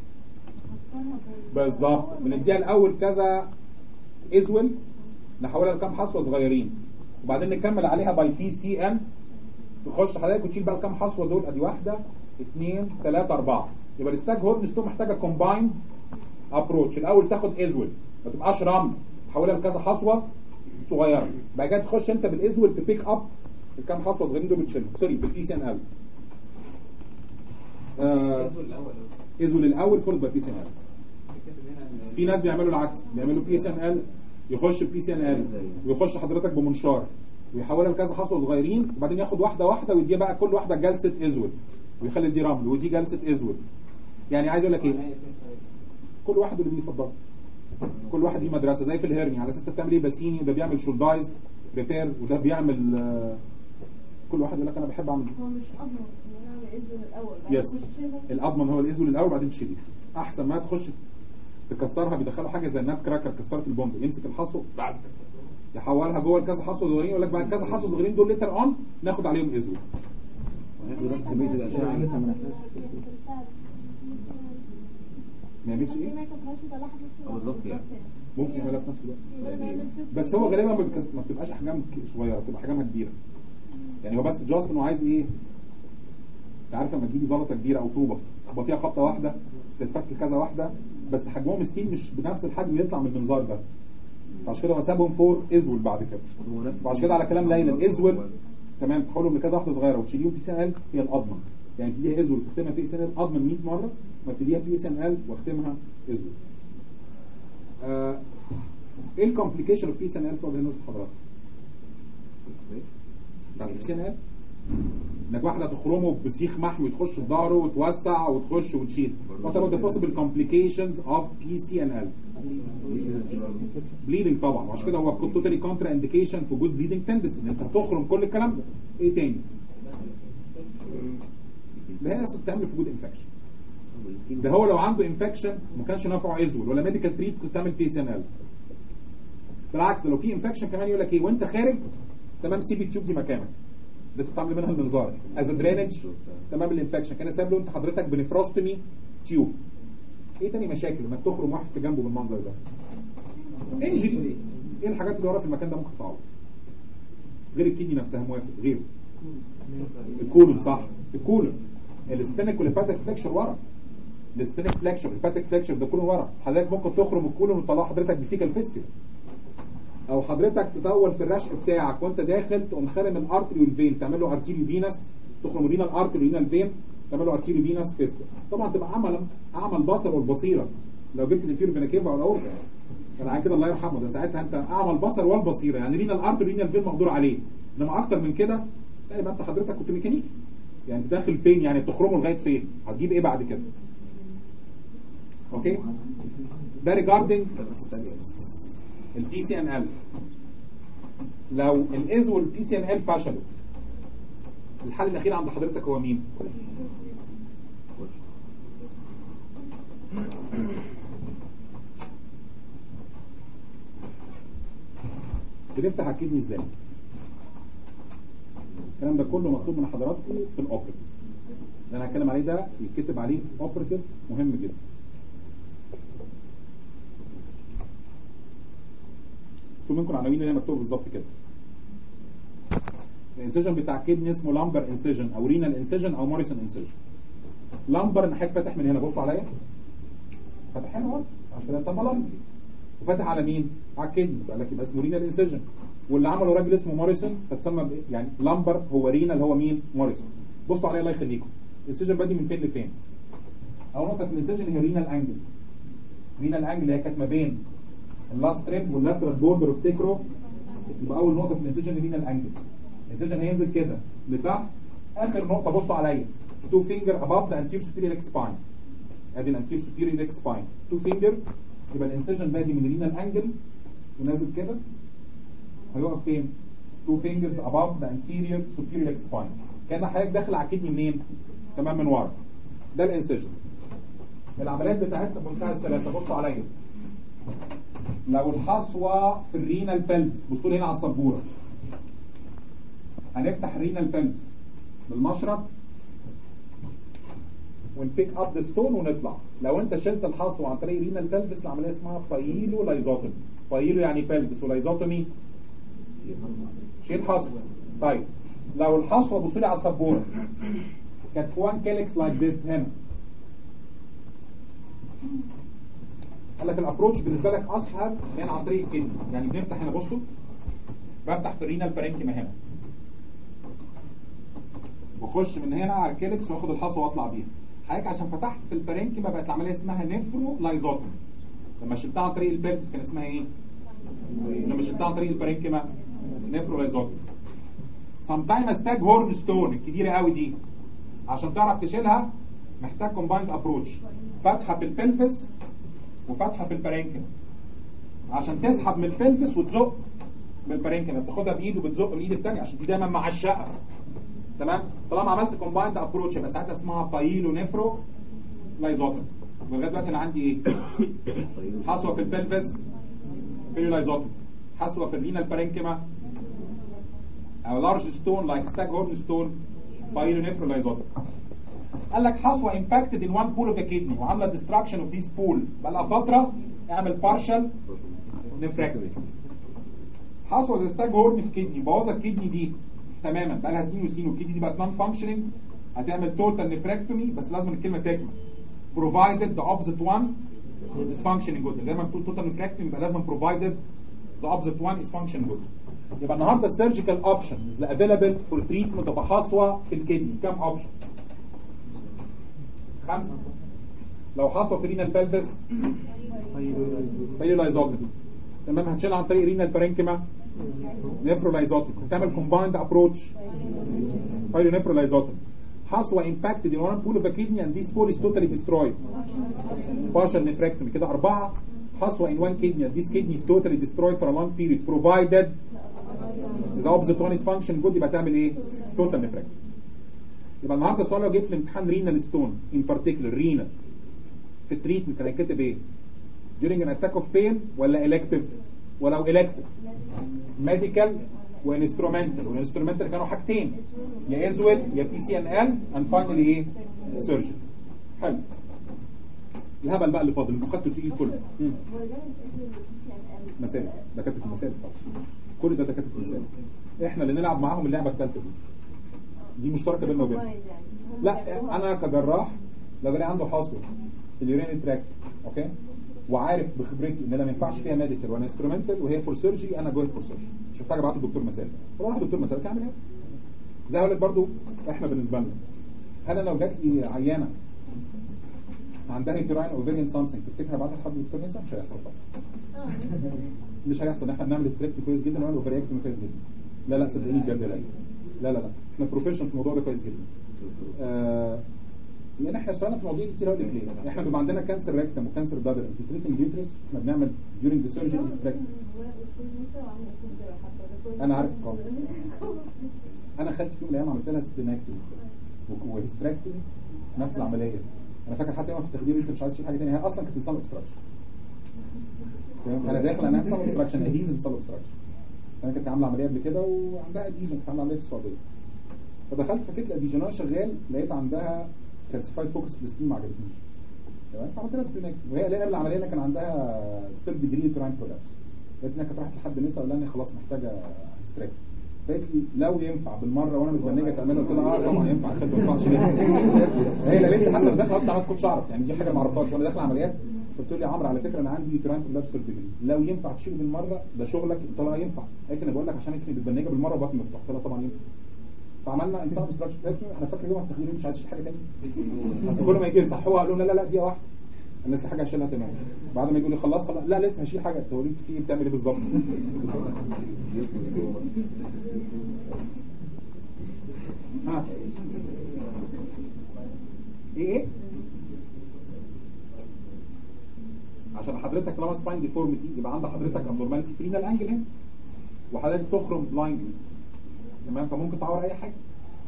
بالظبط بنديها الاول كذا ازول نحولها لكام حصوه صغيرين وبعدين نكمل عليها باي بي سي ان تخش حضرتك وتشيل بقى الكام حصوه دول ادي واحده اثنين ثلاثه اربعه يبقى الستاج هورن ستون محتاجه كومبايند ابروتش الاول تاخد ازول ما تبقاش رمل تحولها لكذا حصوه صغيره بعد كده تخش انت بالازول تبيك اب الكام حصوه صغيرين دول بتشيلهم سوري بالبي سي ان ال ازول الاول فولد باي بي سي ان ال في ناس بيعملوا العكس بيعملوا بي سي ان ال يخش بي سي ان ال ويخش حضرتك بمنشار ويحولها لكذا حصوه صغيرين وبعدين ياخد واحده واحده ويديها بقى كل واحده جلسه ازول ويخلي دي رمل ودي جلسه ازول يعني عايز اقول لك ايه كل واحد اللي بيفضله كل واحد ليه مدرسه زي في الهرني على اساس انت بتعمل ايه باسيني ده بيعمل شولدايز ريبير وده بيعمل آه، كل واحد يقول لك انا بحب اعمل هو مش اضمن ان انا اعمل اذن الاول بعد يس كده تشيلهم. الاضمن هو الازول الاول بعدين تشيليه احسن ما تخش تكسرها بيدخلوا حاجه زي النات كراكر كسرت البومب يمسك الحصو بعد يحولها جوه لكذا حصوه صغيرين يقول لك بعد كذا حصوه صغيرين دول ليتر اون ناخد عليهم ازول وهياخدوا نفس كمية الأشعة اللي احنا منحناش ما يعملش ليه ايه ما يكسرهاش ويطلعها في نفس الوقت؟ آه، بالظبط يعني. ممكن يعملها في نفس الوقت يبقى ما يعملش بس هو غالبا ما, بيكس... ما بتبقاش احجام ك- صغيره بتبقى احجامها كبيره يعني هو بس جاست انه عايز ايه انت عارف لما تجيبي زلطه كبيره او طوبه تخبطيها خبطه واحده تتفك كذا واحده بس حجمهم ستيل مش بنفس الحجم اللي يطلع من المنظار ده فعشان كده هو سابهم فور ازول بعد كده هو نفس وعشان كده على كلام ليلى الازول تمام تحولهم لكذا واحده صغيره وتشيليهم بي سي ان ال هي الاضمن يعني تديها ازول تختمها بي سي ان ال اضمن 100 مره ما تديها بي سي ان ال واختمها ازول آه، ايه الكومبليكيشن اوف بي سي ان ال في وجه نظر حضرتك؟ بتاعت البي سي ان ال انك واحده تخرمه بسيخ محمي تخش في ظهره وتوسع وتخش وتشيل what about the possible complications of PCNL bleeding طبعا وعشان كده هو توتالي كونترا انديكيشن في جود bleeding tendency ان انت هتخرم كل الكلام ده ايه تاني؟ ده هي بتعمل في جود انفكشن ده هو لو عنده انفكشن ما كانش نافعه ازول ولا ميديكال تريت كنت تعمل بي سي ان ال بالعكس ده لو في انفكشن كمان يقول لك ايه وانت خارج تمام سيب التيوب دي مكانك ده تتعمل منها المنظار از درينج تمام الانفكشن كان ساب له انت حضرتك بنفروستومي تيوب ايه تاني مشاكل انك تخرم واحد في جنبه بالمنظر ده انجري ايه الحاجات اللي ورا في المكان ده ممكن تعوض غير الكدني نفسها موافق غيره الكولون صح الكولون السبينك والهيباتيك فليكشر ورا السبينك فليكشر الهيباتيك فليكشر ده كله ورا حضرتك ممكن تخرم الكولون وتطلع حضرتك بفيكال فيستيول او حضرتك تطول في الرشق بتاعك وانت داخل تقوم خارم الارتري والفين تعمل له ارتيري فينس تخرم بينا الارتري وبينا الفين تعمل له ارتيري فينس فيستيول طبعا تبقى عمل اعمى البصر والبصيره لو جبت الانفيرو فينا كيفا او الاورتا كان عن كده الله يرحمه ده ساعتها انت اعمى البصر والبصيره يعني رينا الارتري ورينا الفين مقدور عليه انما اكتر من كده لا يبقى انت حضرتك كنت ميكانيكي يعني انت داخل فين يعني تخرمه لغايه فين هتجيب ايه بعد كده اوكي ده ريجاردنج البي سي ان ال لو الاز والبي سي ان ال فشلوا الحل الاخير عند حضرتك هو مين بنفتح الكدني ازاي الكلام ده كله مطلوب من حضراتكم في الاوبريتيف اللي انا هتكلم عليه ده يتكتب عليه في اوبريتيف مهم جدا مكتوب منكم العناوين اللي هي مكتوبه بالظبط كده الانسجن بتاع الكدني اسمه لامبر انسجن او رينال انسجن او موريسون انسجن لامبر ناحيه فاتح من هنا بصوا عليا فاتح هنا اهو عشان كده اتسمى لامبر وفاتح على مين؟ على الكدني فقال لك يبقى اسمه رينال انسجن واللي عمله راجل اسمه موريسون فتسمى ب... يعني لامبر هو رينال هو مين؟ موريسون بصوا عليا الله يخليكم الانسجن بادي من فين لفين؟ اول نقطه في الانسجن هي رينال انجل رينال انجل اللي هي كانت ما بين اللاست ريب واللاترال بوردر اوف سيكرو يبقى اول نقطه في الانسجن رينال انجل الانسجن هينزل كده لتحت اخر نقطه بصوا عليا تو فينجر اباف ذا anterior superior leg spine ادي الانتير superior leg spine تو فينجر يبقى الانسجن بادي من رينال انجل ونازل كده هيقف فين؟ تو فينجرز above the anterior superior leg spine كان حضرتك داخل على الكدني منين؟ تمام من ورا ده الانسجن العمليات بتاعتنا بمنتهى السلاسه بصوا عليا لو الحصوه في الرينال بلبس بصوا لي هنا على السبوره هنفتح الرينال بلبس بالمشرط ونبيك اب ذا ستون ونطلع لو انت شلت الحصوه عن طريق رينال بلبس العمليه اسمها بايلو لايزوتومي بايلو يعني بلبس ولايزوتومي شيل حصوه طيب لو الحصوه بصوا لي على السبوره كانت في وان كيلكس لايك ذس هنا قال لك الابروتش بالنسبه لك اسهل من عن طريق الكدني يعني بنفتح هنا بصوا بفتح في الرينال بارينكيما هنا واخش من هنا على الكيلكس واخد الحصوه واطلع بيها حضرتك عشان فتحت في البارينكيما بقت العمليه اسمها نفرو لايزوتومي لما شلتها عن طريق البيبس كان اسمها ايه؟ لما شلتها عن طريق البارينكيما نفرو لايزوتومي سام ستاج هورن ستون الكبيره قوي دي عشان تعرف تشيلها محتاج كومبايند ابروتش فتحه في البلفس وفتحه في البارينكيما عشان تسحب من البلفس وتزق من البارينكيما بتاخدها بايد وبتزق بالايد الثانيه عشان دي دايما معشقه تمام طالما عملت كومبايند ابروتش يبقى ساعتها اسمها بايلو نفرو لايزوتومي ولغايه دلوقتي انا عندي ايه حصوه في البلفس بيلو لايزوتومي حصوه في الرينال بارينكيما او لارج ستون لايك ستاج هورن ستون بايلو نفرو لايزوتومي قال لك حصوه امباكتد ان وان بول اوف ذا كيدني وعامله ديستراكشن اوف ذيس بول بقى لها فتره اعمل بارشال نفراكتوري حصوه زي ستاج هورن في كيدني بوظت الكيدني دي تماما بقى لها سنين وسنين والكيدني دي بقت نون فانكشننج هتعمل توتال نفراكتومي بس لازم الكلمه تكمل provided the opposite one is functioning good لما بتقول توتال نفراكتومي يبقى لازم provided the opposite one is functioning good يبقى النهارده السيرجيكال اوبشنز افيلابل فور تريتمنت اوف حصوه في الكدني كام اوبشن؟ خمسه لو حصوه في رينال بلفس بايلولايزوتومي تمام هتشيل عن طريق رينال بارينكيما نيفرولايزوتومي تعمل combined approach بايلونيفرولايزوتومي حصوة impacted in one pool of a kidney and this pool is totally destroyed partial nephrectomy كده أربعة حصوة in one kidney and this kidney is totally destroyed for a long period provided the opposite one is function good يبقى تعمل ايه total nephrectomy يبقى النهارده السؤال لو جه في الامتحان رينال ستون in particular رينال في التريتمنت كان هيتكتب ايه during an attack of pain ولا elective ولو elective medical وانسترومنتال والانسترومنتال كانوا حاجتين يا ازول يا بي سي ان ال اند فاينلي ايه سيرجن حلو الهبل بقى اللي فاضل انتوا خدتوا التقيل كله مم. مسائل ده كاتب في المسائل طبعا كل ده ده كاتب في المسائل احنا اللي نلعب معاهم اللعبه الثالثه دي دي مشتركه بيننا وبينهم لا انا كجراح لو جالي عنده حصوه في اليورين تراكت اوكي وعارف بخبرتي ان انا ما ينفعش فيها ميديكال وانا انسترومنتال وهي فور سيرجري انا جويت فور سيرجري مش محتاج ابعت للدكتور مسالك ولا اروح للدكتور مسالك اعمل ايه زي هقول لك برضو احنا بالنسبه لنا هل انا لو جات لي عيانه عندها يوتراين اوفيريان سامثينج تفتكر هبعتها لحد الدكتور نسا مش هيحصل طبعا مش هيحصل احنا بنعمل ستريكت كويس جدا ونعمل اوفرياكتومي كويس جدا لا لا صدقيني بجد لا لا لا لا احنا بروفيشنال في الموضوع ده كويس جدا آه لان احنا اشتغلنا في مواضيع كتير قوي ليه احنا بيبقى عندنا كانسر ريكتم وكانسر بلادر انفلتريتنج اليوترس احنا بنعمل during the surgery extract انا عارف القصد انا خدت في يوم من الايام عملت لها سبيناكتومي وهيستراكتومي نفس العمليه انا فاكر حتى يوم في التخدير انت مش عايز تشيل حاجه ثانيه هي اصلا كانت انسان اكستراكشن انا داخل انا انسان اكستراكشن اديزن انسان اكستراكشن انا كنت عامله عمليه قبل كده وعندها اديجن كنت عامله عمليه في السعوديه فدخلت فكيت الاديجن وانا شغال لقيت عندها كالسيفايد فوكس فلسطين ما عجبتنيش تمام فعملت لها سبرينكت وهي قبل العمليه أنا كان عندها ستيل ديجري تراين برولابس قالت لي كانت راحت لحد نسا قال لي خلاص محتاجه هيستراكت قالت لي لو ينفع بالمره وانا متبنجه تعملها قلت لها اه طبعا ينفع خد ما ينفعش ليه هي قالت لي حتى انا داخل قلت انا ما كنتش اعرف يعني دي حاجه ما اعرفهاش وانا داخل عمليات قلت له يا عمرو على فكره انا عندي تراين برولابس ديجري لو ينفع تشيله بالمره ده شغلك قلت لها ينفع قالت لي انا بقول لك عشان اسمي متبنجه بالمره وبطن مفتوح قلت لها طبعا ينفع فعملنا انسان ستراكشر انا فاكر يوم التخدير مش عايز اشيل حاجه ثانيه اصل كل ما يجي يصحوها قالوا لا لا لا دي واحده انا لسه حاجه هشيلها تمام بعد ما يقول لي خلاص خلاص لا لسه هشيل حاجه انت وريت في بتعمل ايه بالظبط ها ايه ايه عشان حضرتك طالما سباين ديفورميتي يبقى عند حضرتك ابنورماليتي في رينال انجل هنا وحضرتك تخرم بلايندلي تمام فممكن تعور اي حاجه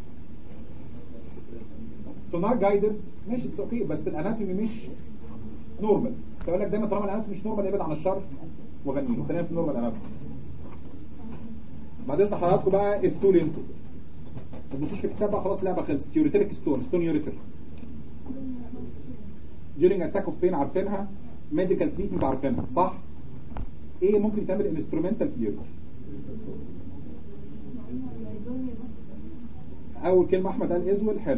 سونار جايدد ماشي اتس اوكي بس الاناتومي مش نورمال فيقول لك دايما طالما الاناتومي مش نورمال ابعد عن الشر وغني له خلينا في نورمال اناتومي بعد اذن حضراتكم بقى افتوا لي انتوا ما تبصوش في الكتاب بقى خلاص اللعبه خلصت يوريتريك ستون ستون يوريتر during اتاك اوف بين عارفينها ميديكال تريتمنت عارفينها صح ايه ممكن يتعمل انسترومنتال في اليوريتر اول كلمه احمد قال ازول حلو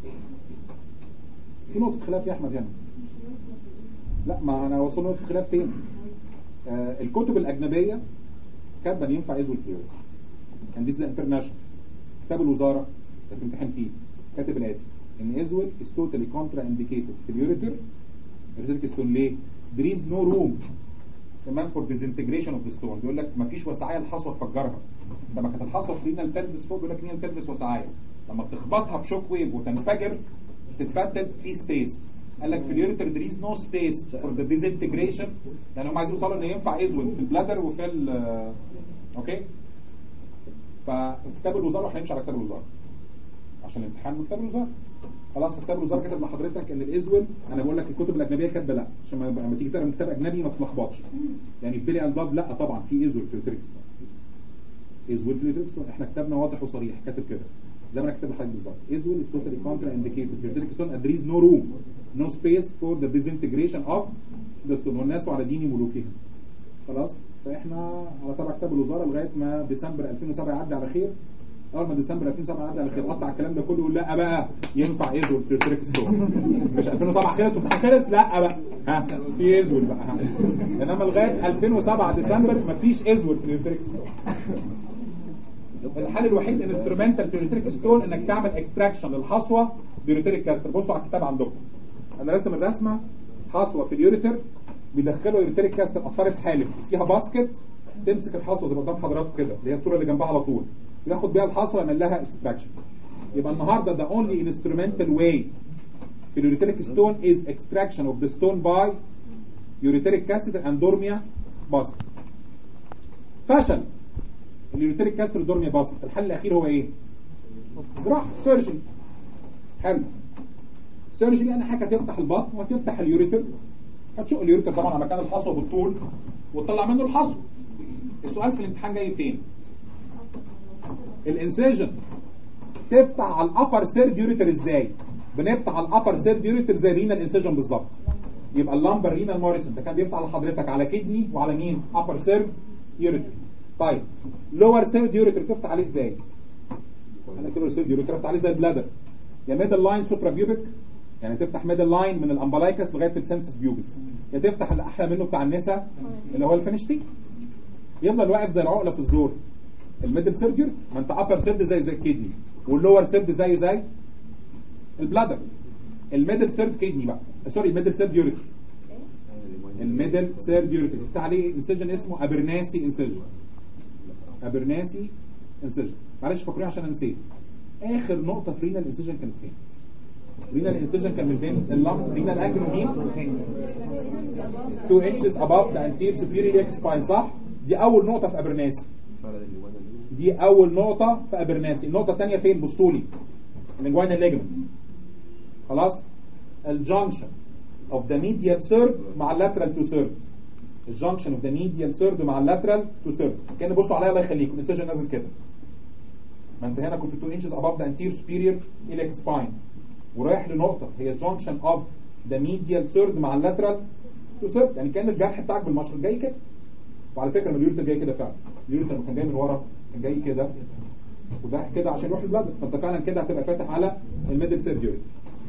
في نقطه خلاف يا احمد هنا لا ما انا وصل نقطه خلاف فين آه الكتب الاجنبيه كاتبه ان ينفع ازول في اليوريتر كان دي انترناشونال كتاب الوزاره كانت امتحان فيه كاتب الاتي ان ازول is totally contraindicated في اليوريتر اليوريتريك ستون ليه there is no room كمان فور disintegration of the stone بيقول لك مفيش وسعيه الحصوه تفجرها لما كانت الحصوه في لينا البلفس فوق بيقول لك لينا البلفس وسعيه لما بتخبطها بشوك ويف وتنفجر تتفتت في سبيس قال لك في اليوريتر there is no space for the disintegration لان هم عايزين يوصلوا ان ينفع ازول في البلادر وفي ال اوكي فكتاب الوزاره هنمشي على كتاب الوزاره عشان الامتحان من كتاب الوزاره خلاص في كتاب الوزاره كتب لحضرتك ان الازول انا بقول لك الكتب الاجنبيه كاتبه لا عشان ما- لما تيجي تقرا من كتاب اجنبي ما تتلخبطش يعني في بيلي اند لاف لا طبعا في ازول في التريكستون ازول في التريكستون احنا كتابنا واضح وصريح كاتب كده زي ما انا كاتب لحضرتك بالظبط ازول is totally contraindicated في التريكستون and there is no room no space for the disintegration of the stone والناس على دين ملوكهم خلاص فاحنا على تبع كتاب الوزاره لغايه ما ديسمبر 2007 يعدي على خير اول ما ديسمبر 2007 يعدي على خير قطع الكلام ده كله يقول لا بقى ينفع يزول في التريك ستون مش 2007 خلص والامتحان خلص لا بقى ها في ازول بقى ها. انما لغايه 2007 ديسمبر مفيش ازول في التريك ستون الحل الوحيد انسترومنتال في الريتريك ستون انك تعمل اكستراكشن للحصوه بيوريتريك كاستر بصوا على الكتاب عندكم انا راسم الرسمه حصوه في اليوريتر بيدخلوا اليوريتريك كاستر قسطره حالب فيها باسكت تمسك الحصوه زي ما قدام حضراتكم كده اللي هي الصوره اللي جنبها على طول ياخد بيها الحصوه يعمل لها اكستراكشن يبقى النهارده ده اونلي انسترومنتال واي في اليوريتريك ستون از اكستراكشن اوف ذا ستون باي يوريتريك كاستر اند دورميا باسكت فشل اليوريتريك كاستر دورميا باسكت الحل الاخير هو ايه؟ جراحه سيرجري حلو سيرجري انا حاجه تفتح البطن وتفتح اليوريتر هتشق اليوريتر طبعا على مكان الحصوه بالطول وتطلع منه الحصوه السؤال في الامتحان جاي فين الانسيجن تفتح على الابر سيرد يوريتر ازاي بنفتح على الابر سيرد يوريتر زي رينال انسيجن بالظبط يبقى اللامبر رينال موريسون ده كان بيفتح لحضرتك على كدني وعلى مين ابر سيرد يوريتر طيب لور سيرد يوريتر تفتح عليه ازاي انا كده سيرد يوريتر تفتح عليه زي البلادر يا ميدل لاين سوبرا بيوبك يعني تفتح ميدل لاين من الامبلايكس لغايه السنسس بيوبس يا تفتح اللي احلى منه بتاع النساء اللي هو الفينشتي يفضل واقف زي العقله في الزور الميدل سيرد يوريتر ما انت ابر سيرد زي زي الكدني واللور سيرد زيه زي البلادر الميدل سيرد كدني بقى سوري الميدل سيرد يوريتر الميدل سيرد يوريتر تفتح عليه انسجن اسمه ابرناسي انسجن ابرناسي انسجن معلش فاكرين عشان انا نسيت اخر نقطه في رينال انسجن كانت فين رينال انسجن كان من فين اللمب رينال انجل مين 2 inches above the anterior superior iliac spine صح دي اول نقطه في ابرناسي دي اول نقطه في ابرناسي النقطه الثانيه فين بصوا لي الانجوينال ليجمنت خلاص الجانكشن of the medial third مع اللاترال تو third الجانكشن of the medial third مع اللاترال تو third كان بصوا عليا الله يخليكم الانسجن نازل كده ما انت هنا كنت 2 inches above the anterior superior iliac spine ورايح لنقطة هي junction of the medial third مع اللاترال تو third يعني كان الجرح بتاعك بالمشرط جاي كده وعلى فكرة ما اليوريتر جاي كده فعلا اليوريتر لما كان جاي من ورا كان جاي كده وده كده عشان يروح البلد فانت فعلا كده هتبقى فاتح على الميدل سيرجري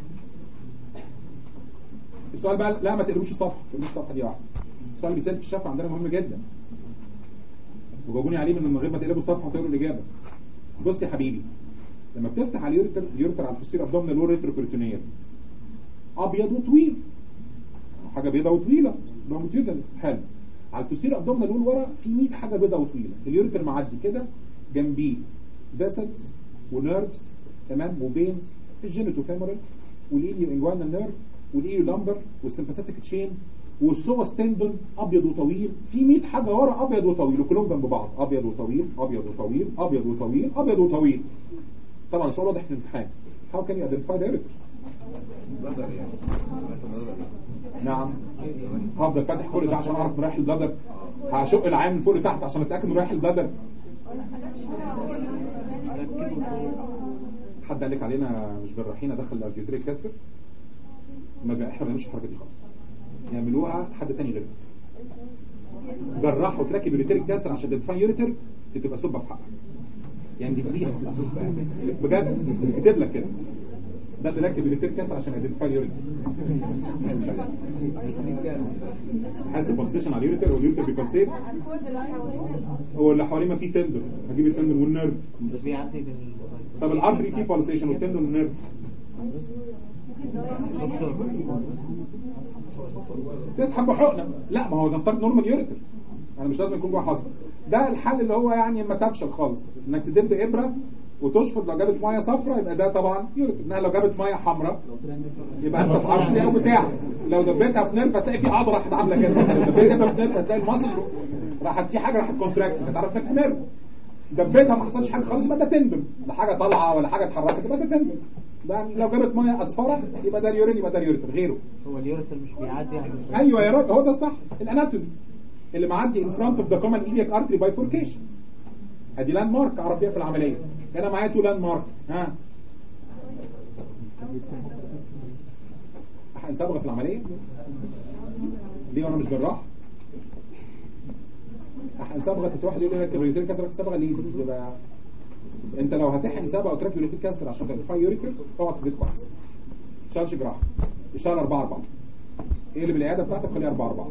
السؤال بقى لا ما تقلبوش الصفحه ما تقلبوش الصفحه دي واحده السؤال بيسال في الشفه عندنا مهم جدا وجاوبوني عليه من غير ما تقلبوا الصفحه وتقولوا الاجابه بص يا حبيبي لما بتفتح على اليوريتر اليوريتر على الفوستير ابدومينال لور ريتروبريتونيال ابيض وطويل حاجه بيضاء وطويله لونجيتودنال حلو على الفوستير ابدومينال لور ورا في 100 حاجه بيضاء وطويله اليوريتر معدي كده جنبيه فيسلز ونيرفز تمام وفينز الجينيتو فيمورال والايليو انجوانال نيرف والايليو لامبر والسمباثيك تشين والسوس تندون ابيض وطويل في 100 حاجه ورا ابيض وطويل وكلهم جنب بعض ابيض وطويل ابيض وطويل ابيض وطويل ابيض وطويل طبعا السؤال واضح في الامتحان how can you identify the irritant نعم هفضل فاتح كل ده عشان اعرف رايح البلدر هشق العين من فوق لتحت عشان اتاكد انه رايح البلدر حد قال لك علينا مش جراحين ادخل الارجيوتريك كاستر ما بقى احنا ما بنعملش الحركه دي خالص يعملوها حد تاني غيرنا جراح وتركب يوريتريك كاستر عشان تدفع يوريتر تبقى سبه في حقك يعني دي فضيحه بجد كتب لك كده ده اللي ركب يوريتريك كاستر عشان يدفع يوريتر حاسس بولسيشن على اليوريتر واليوريتر بيبلسيت هو اللي حواليه ما فيه تندون هجيب التندون والنيرف طب الارتري فيه بالسيشن والتندون والنيرف تسحب بحقنه لا ما هو نفترض نورمال يوريتر انا مش لازم يكون جوه حصر ده الحل اللي هو يعني ما تفشل خالص انك تدب ابره وتشفط لو جابت ميه صفراء يبقى ده طبعا يوريتر انها لو جابت ميه حمراء يبقى انت في ارتري او بتاع لو دبيتها في نيرف هتلاقي في عضله راحت عامله كده لو دبيتها في نيرف هتلاقي المصل راحت في حاجه راحت كونتراكت هتعرف انك في نيرف دبيتها ما حصلش حاجه خالص يبقى ده تندم لا حاجه طالعه ولا حاجه اتحركت يبقى ده تندم ده لو جابت ميه اصفره يبقى ده اليورين يبقى ده اليوريتر غيره هو اليوريتر مش بيعدي يعني ايوه يا راجل هو ده الصح الاناتومي اللي معدي ان فرونت اوف ذا كومن ايلياك ارتري بايفوركيشن ادي لاند مارك اعرف بيها في العمليه انا معايا تو لاند مارك ها احقن صبغه في العمليه ليه وانا مش جراح احقن صبغه كنت واحد يقول لي ركب يوريتر كسر الصبغه ليه دي بتبقى انت لو هتحقن صبغه وتركب يوريتر كسر عشان تدفع يوريتر اقعد في البيت كويس ما تشتغلش جراحه اشتغل 4 4 ايه اللي بالعياده بتاعتك خليها 4 4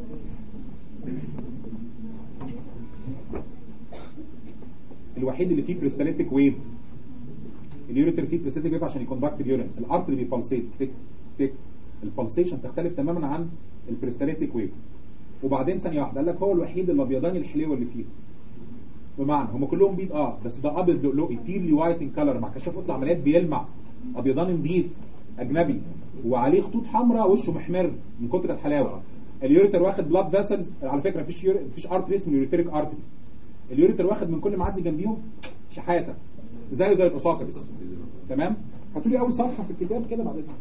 الوحيد اللي فيه بريستاليتيك ويف اليوريتر فيه بريستاليتيك ويف عشان يكوندكت اليورين الارتري بيبلسيت تك تك البلسيشن تختلف تماما عن البريستاليتيك ويف وبعدين ثانيه واحده قال لك هو الوحيد الابيضاني الحليوه اللي فيه بمعنى هم كلهم بيض اه بس ده ابيض لؤلؤي بيرلي وايت ان كلر مع كشاف اوضه العمليات بيلمع ابيضاني نظيف اجنبي وعليه خطوط حمراء وشه محمر من كتر الحلاوه اليوريتر واخد بلاد فيسلز على فكره مفيش يوري... مفيش ارتري اسمه اليوريتريك ارتري اليوريتر واخد من كل معدي جنبيهم شحاته زيه زي الاسوفجس تمام هاتوا لي اول صفحه في الكتاب كده بعد اذنك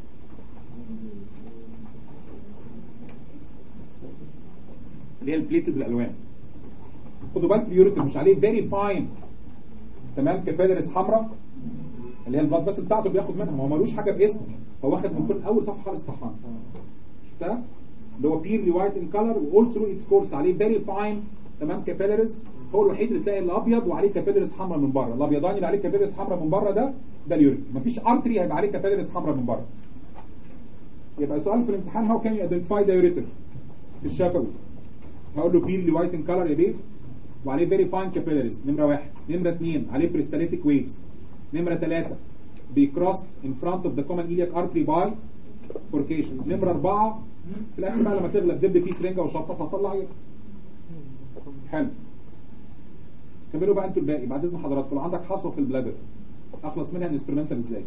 اللي هي البليتد بالالوان خدوا بالك اليوريتر مش عليه فيري فاين تمام كابيلاريز حمراء اللي هي البلاد فيسل بتاعته بياخد منها ما هو ملوش حاجه باسمه هو واخد من كل اول صفحه خالص فرحان شفتها اللي هو بيرلي وايت ان كلر واول ثرو اتس كورس عليه فيري فاين تمام كابيلاريز هو الوحيد اللي تلاقي الابيض وعليه كابيلاريز حمراء من بره الابيضاني اللي عليه كابيلاريز حمراء من بره ده ده اليوريتر مفيش ارتري هيبقى عليه كابيلاريز حمراء من بره يبقى السؤال في الامتحان هاو كان يو ايدنتيفاي ذا يوريتر في الشفوي هقول له بيرلي وايت ان كلر يا بيه وعليه فيري فاين كابيلاريز نمره واحد نمره اثنين عليه بريستاليتيك ويفز نمره ثلاثه بيكروس ان فرونت اوف ذا كومن ايلياك ارتري باي فوركيشن نمره اربعه في الاخر بقى لما تغلب دب فيه سرنجه وشفط هتطلع ايه حلو كملوا بقى انتوا الباقي بعد اذن حضراتكم لو عندك حصوه في البلادر اخلص منها انسبيرمنتال ازاي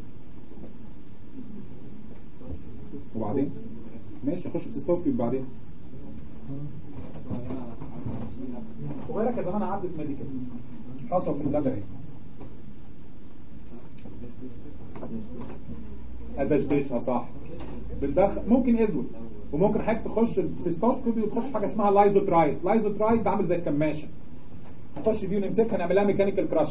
وبعدين ماشي اخش في سيستوسكوبي بعدين صغيره كان زمان عدت ميديكال حصل في البلادر اهي ادشدشها صح بتدخل ممكن ازول وممكن حضرتك تخش السيستوسكوبي وتخش حاجه اسمها لايزوترايد لايزوترايد ده عامل زي الكماشه نخش بيه ونمسكها نعملها ميكانيكال كراش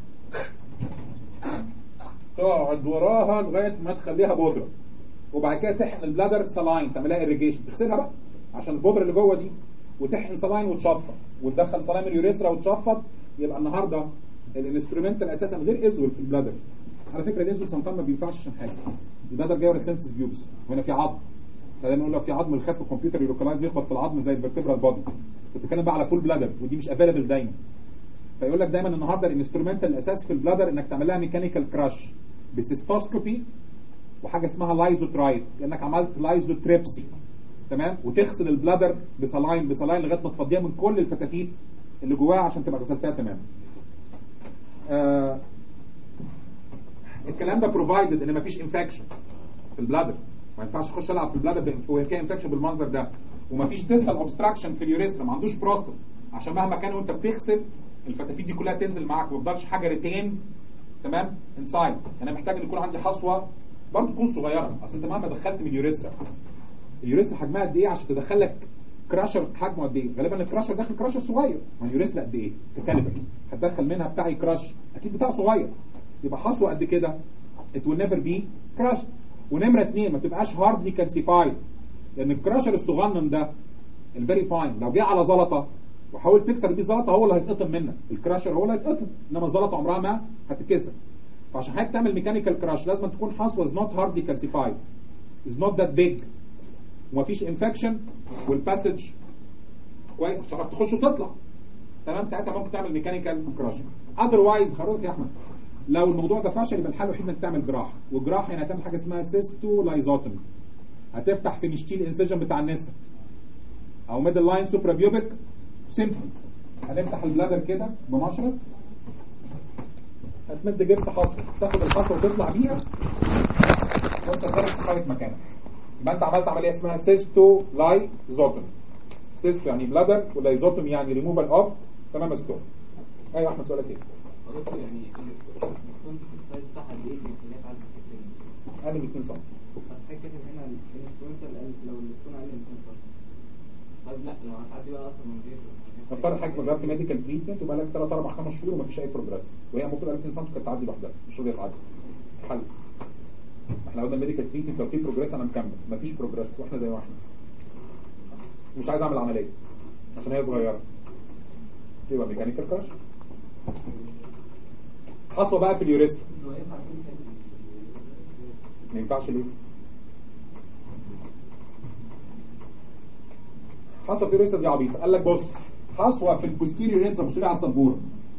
تقعد وراها لغايه ما تخليها بودره وبعد كده تحقن البلادر سلاين تعملها اريجيشن تغسلها بقى عشان البودره اللي جوه دي وتحقن سلاين وتشفط وتدخل سلاين اليوريثرا وتشفط يبقى النهارده الانسترومنتال اساسا غير ازول في البلادر على فكره الازول سمطان ما بينفعش عشان حاجه البلادر جايه ورا السنسس بيوبس وهنا في عظم فده نقول لو في عظم الخف الكمبيوتر يلوكلايز يخبط في العظم زي الفرتبرال بودي بتتكلم بقى على فول بلادر ودي مش افيلبل دايما فيقول لك دايما النهارده الانسترومنتال الاساسي في البلادر انك تعمل لها ميكانيكال كراش بسيستوسكوبي وحاجه اسمها لايزوترايد كانك عملت لايزوتريبسي تمام وتغسل البلادر بصلاين بصلاين لغايه ما تفضيها من كل الفتافيت اللي جواها عشان تبقى غسلتها تمام آه الكلام ده بروفايدد ان مفيش انفكشن في البلادر ما ينفعش اخش العب في البلادر وهي فيها انفكشن بالمنظر ده ومفيش ديستال اوبستراكشن في اليوريثرا ما عندوش بروستات عشان مهما كان وانت بتغسل الفتافيت دي كلها تنزل معاك ما يفضلش حاجه ريتين تمام انسايد انا محتاج ان يكون عندي حصوه برضه تكون صغيره اصل انت مهما دخلت من اليوريثرا اليوريثرا حجمها قد ايه عشان تدخل لك كراشر حجمه قد ايه غالبا الكراشر داخل كراشر صغير ما اليوريثرا قد ايه ككاليبر هتدخل منها بتاعي كراش اكيد بتاع صغير يبقى حصوه قد كده it will never be crushed ونمره اثنين ما تبقاش هاردلي كالسيفايد لان الكراشر الصغنن ده الفيري فاين لو جه على زلطه وحاول تكسر بيه الزلطه هو اللي هيتقطم منك الكراشر هو اللي هيتقطم انما الزلطه عمرها ما هتتكسر فعشان حضرتك تعمل ميكانيكال كراش لازم تكون حصوه is not hardly calcified is not that big ومفيش انفكشن والباسج كويس عشان تعرف تخش وتطلع تمام ساعتها ممكن تعمل ميكانيكال كراش اذروايز خروج يا احمد لو الموضوع ده فشل يبقى الحل الوحيد انك تعمل جراحه والجراحه هنا هتعمل حاجه اسمها سيستولايزوتومي هتفتح في نشتيل الانسجن بتاع النسا او ميدل لاين سوبرا بيوبيك سيمبل هنفتح البلادر كده بمشرط هتمد جبت حصوه تاخد الحصوه وتطلع بيها وانت ضارب في مكانك يبقى انت عملت عمليه اسمها سيستولايزوتومي سيستو يعني بلادر ولايزوتومي يعني ريموفال اوف تمام ستون ايوه احمد سؤالك ايه؟ قلت يعني الستون السايز بتاعها قد ايه الامكانيات على السكتين اقل من 2 سم بس حضرتك كاتب هنا الانسترومنتال لو الستون اقل من 2 سم طيب لا لو هتعدي بقى اصلا من غير نفترض حضرتك جربت ميديكال تريتمنت وبقى لك 3 4 5 شهور ومفيش اي بروجرس وهي المفروض اقل من 2 سم كانت تعدي لوحدها مش راضيه تعدي حل احنا قلنا ميديكال تريتمنت لو في بروجرس انا مكمل مفيش بروجرس واحنا زي ما احنا مش عايز اعمل عمليه عشان هي صغيره يبقى ميكانيكال كراش حصوه بقى في اليوريثرا ما ينفعش ليه حصوه في اليوريثرا دي عبيطه قال لك بص حصوه في البوستيريور يوريثرا بص لي على السبوره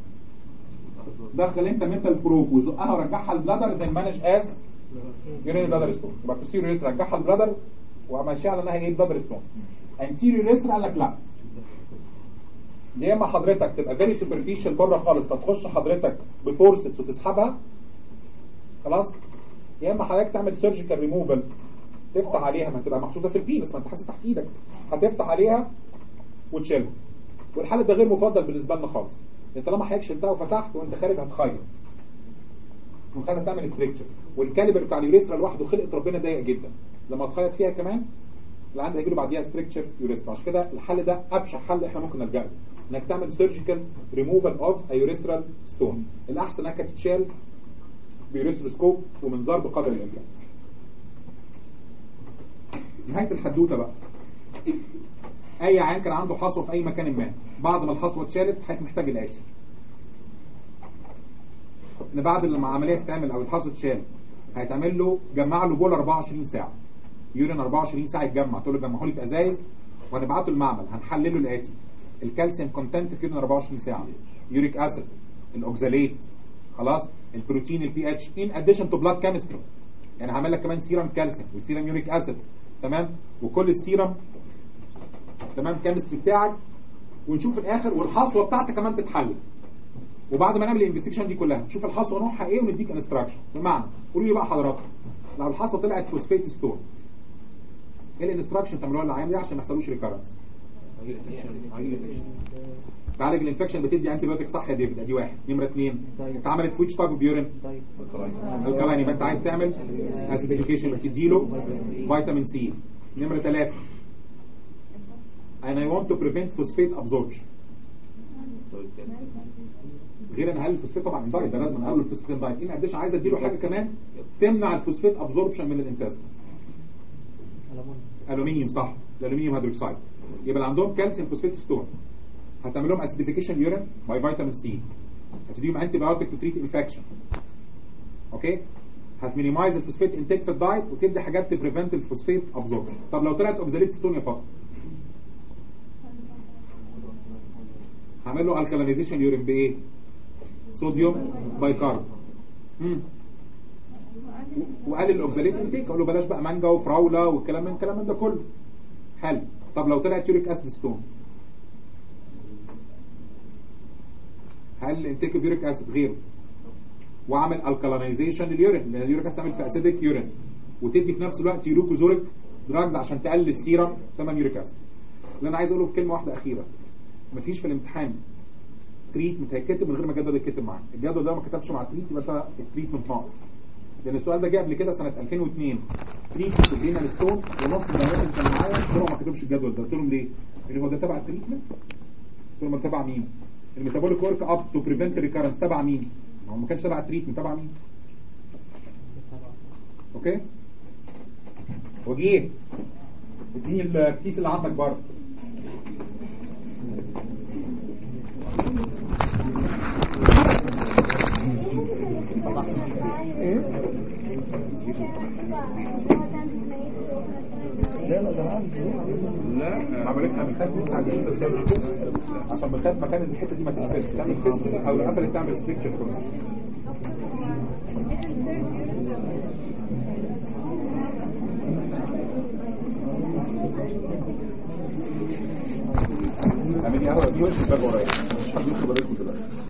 دخل انت منتال بروب وزقها ورجعها البلادر زي مانج اس يورين بلادر ستون يبقى البوستيريور يوريثرا رجعها البلادر وماشيها على انها ايه بلادر ستون انتيريور ريستر قال لك لا يا اما حضرتك تبقى فيري سوبرفيشال بره خالص فتخش حضرتك بفورسز وتسحبها خلاص يا اما حضرتك تعمل سيرجيكال ريموفال تفتح عليها ما تبقى محطوطه في البي بس ما انت حاسس تحت ايدك هتفتح عليها وتشيلها والحل ده غير مفضل بالنسبه لنا خالص لان طالما حضرتك شلتها وفتحت وانت خارج هتخيط وخلها تعمل ستريكشر والكاليبر بتاع اليوريسترا لوحده خلقه ربنا ضيق جدا لما تخيط فيها كمان اللي عندها هيجي له بعديها ستريكشر يوريسترا عشان كده الحل ده ابشع حل احنا ممكن نلجا له انك تعمل سيرجيكال ريموفال اوف ايوريسترال ستون الاحسن انك تتشال بيوريستروسكوب ومنظار بقدر الامكان نهايه الحدوته بقى اي عيان كان عنده حصوه في اي مكان ما بعد ما الحصوه اتشالت حضرتك محتاج الاتي ان بعد لما العمليه تتعمل او الحصوه تتشال هيتعمل له جمع له بول 24 ساعه يورين 24 ساعه يتجمع تقول له جمعه لي في ازايز وهنبعته المعمل هنحلله الاتي الكالسيوم كونتنت في يورين 24 ساعه يوريك اسيد الاوكزاليت خلاص البروتين البي اتش ان اديشن تو بلاد كيمستري يعني هعمل لك كمان سيرم كالسيوم وسيرم يوريك اسيد تمام وكل السيرم تمام كيمستري بتاعك ونشوف الاخر والحصوه بتاعتك كمان تتحلل وبعد ما نعمل الانفستيجيشن دي كلها نشوف الحصوه نوعها ايه ونديك انستراكشن بمعنى قولوا لي بقى حضراتكم لو الحصوه طلعت فوسفيت ستون ايه الانستراكشن تعملوها للعيان دي عشان ما يحصلوش ريكارنس تعالج الانفكشن بتدي انتي بايوتيك صح يا ديفيد ادي واحد نمره اثنين اتعملت فويتش تايب اوف يورين او كمان يبقى انت عايز تعمل اسيديفيكيشن بتدي له فيتامين سي نمره ثلاثه and I want to prevent phosphate absorption غير ان هل الفوسفات طبعا دايت ده لازم اقول الفوسفات دايت ان اديشن عايز اديله حاجه كمان تمنع الفوسفات ابزوربشن من الانتستين الومنيوم صح الالومنيوم هيدروكسيد يبقى اللي عندهم كالسيوم فوسفات ستون هتعمل لهم اسيديفيكيشن يورين باي فيتامين سي هتديهم انتي بايوتيك تو تريت انفكشن اوكي هتمينيمايز الفوسفات انتيك في الدايت وتدي حاجات تبريفنت الفوسفات ابزوربشن طب لو طلعت اوكزاليت ستون يا فقط هعمل له الكالينيزيشن يورين بايه صوديوم بايكارب امم وقلل الاوكزاليت انتيك اقول له بلاش بقى مانجا وفراوله والكلام من الكلام من ده كله حلو طب لو طلعت يوريك اسيد ستون هل انتيك يوريك اسيد غيره واعمل الكالينيزيشن لليورين لان اليوريك اسيد تعمل في اسيدك يورين وتدي في نفس الوقت يوروكوزوريك دراجز عشان تقلل السيرم ثمن يوريك اسيد اللي انا عايز اقوله في كلمه واحده اخيره مفيش في الامتحان تريتمنت هيتكتب من غير ما الجدول يتكتب معاه الجدول ده ما كتبش مع التريت يبقى انت التريتمنت ناقص لان السؤال ده جه قبل كده سنه 2002 تريتمنت الرينال ستون ونص من الناس اللي كانوا معايا طلعوا ما كتبش الجدول ده قلت لهم ليه؟ اللي هو ده تبع التريتمنت قلت لهم تبع مين؟ الميتابوليك ورك اب تو بريفنت ريكارنس تبع مين؟ ما هو ما كانش تبع التريتمنت تبع مين؟ اوكي؟ وجيه اديني الكيس اللي عندك بره لا عملتها بنخاف نسعى جلسه سيرجيكال عشان بنخاف مكان الحته دي ما تتقفلش تعمل فيستولا او لو قفلت تعمل ستريكشر فورميشن اعملي قهوه دي وش الباب ورايا مش حد ياخد بالكم دلوقتي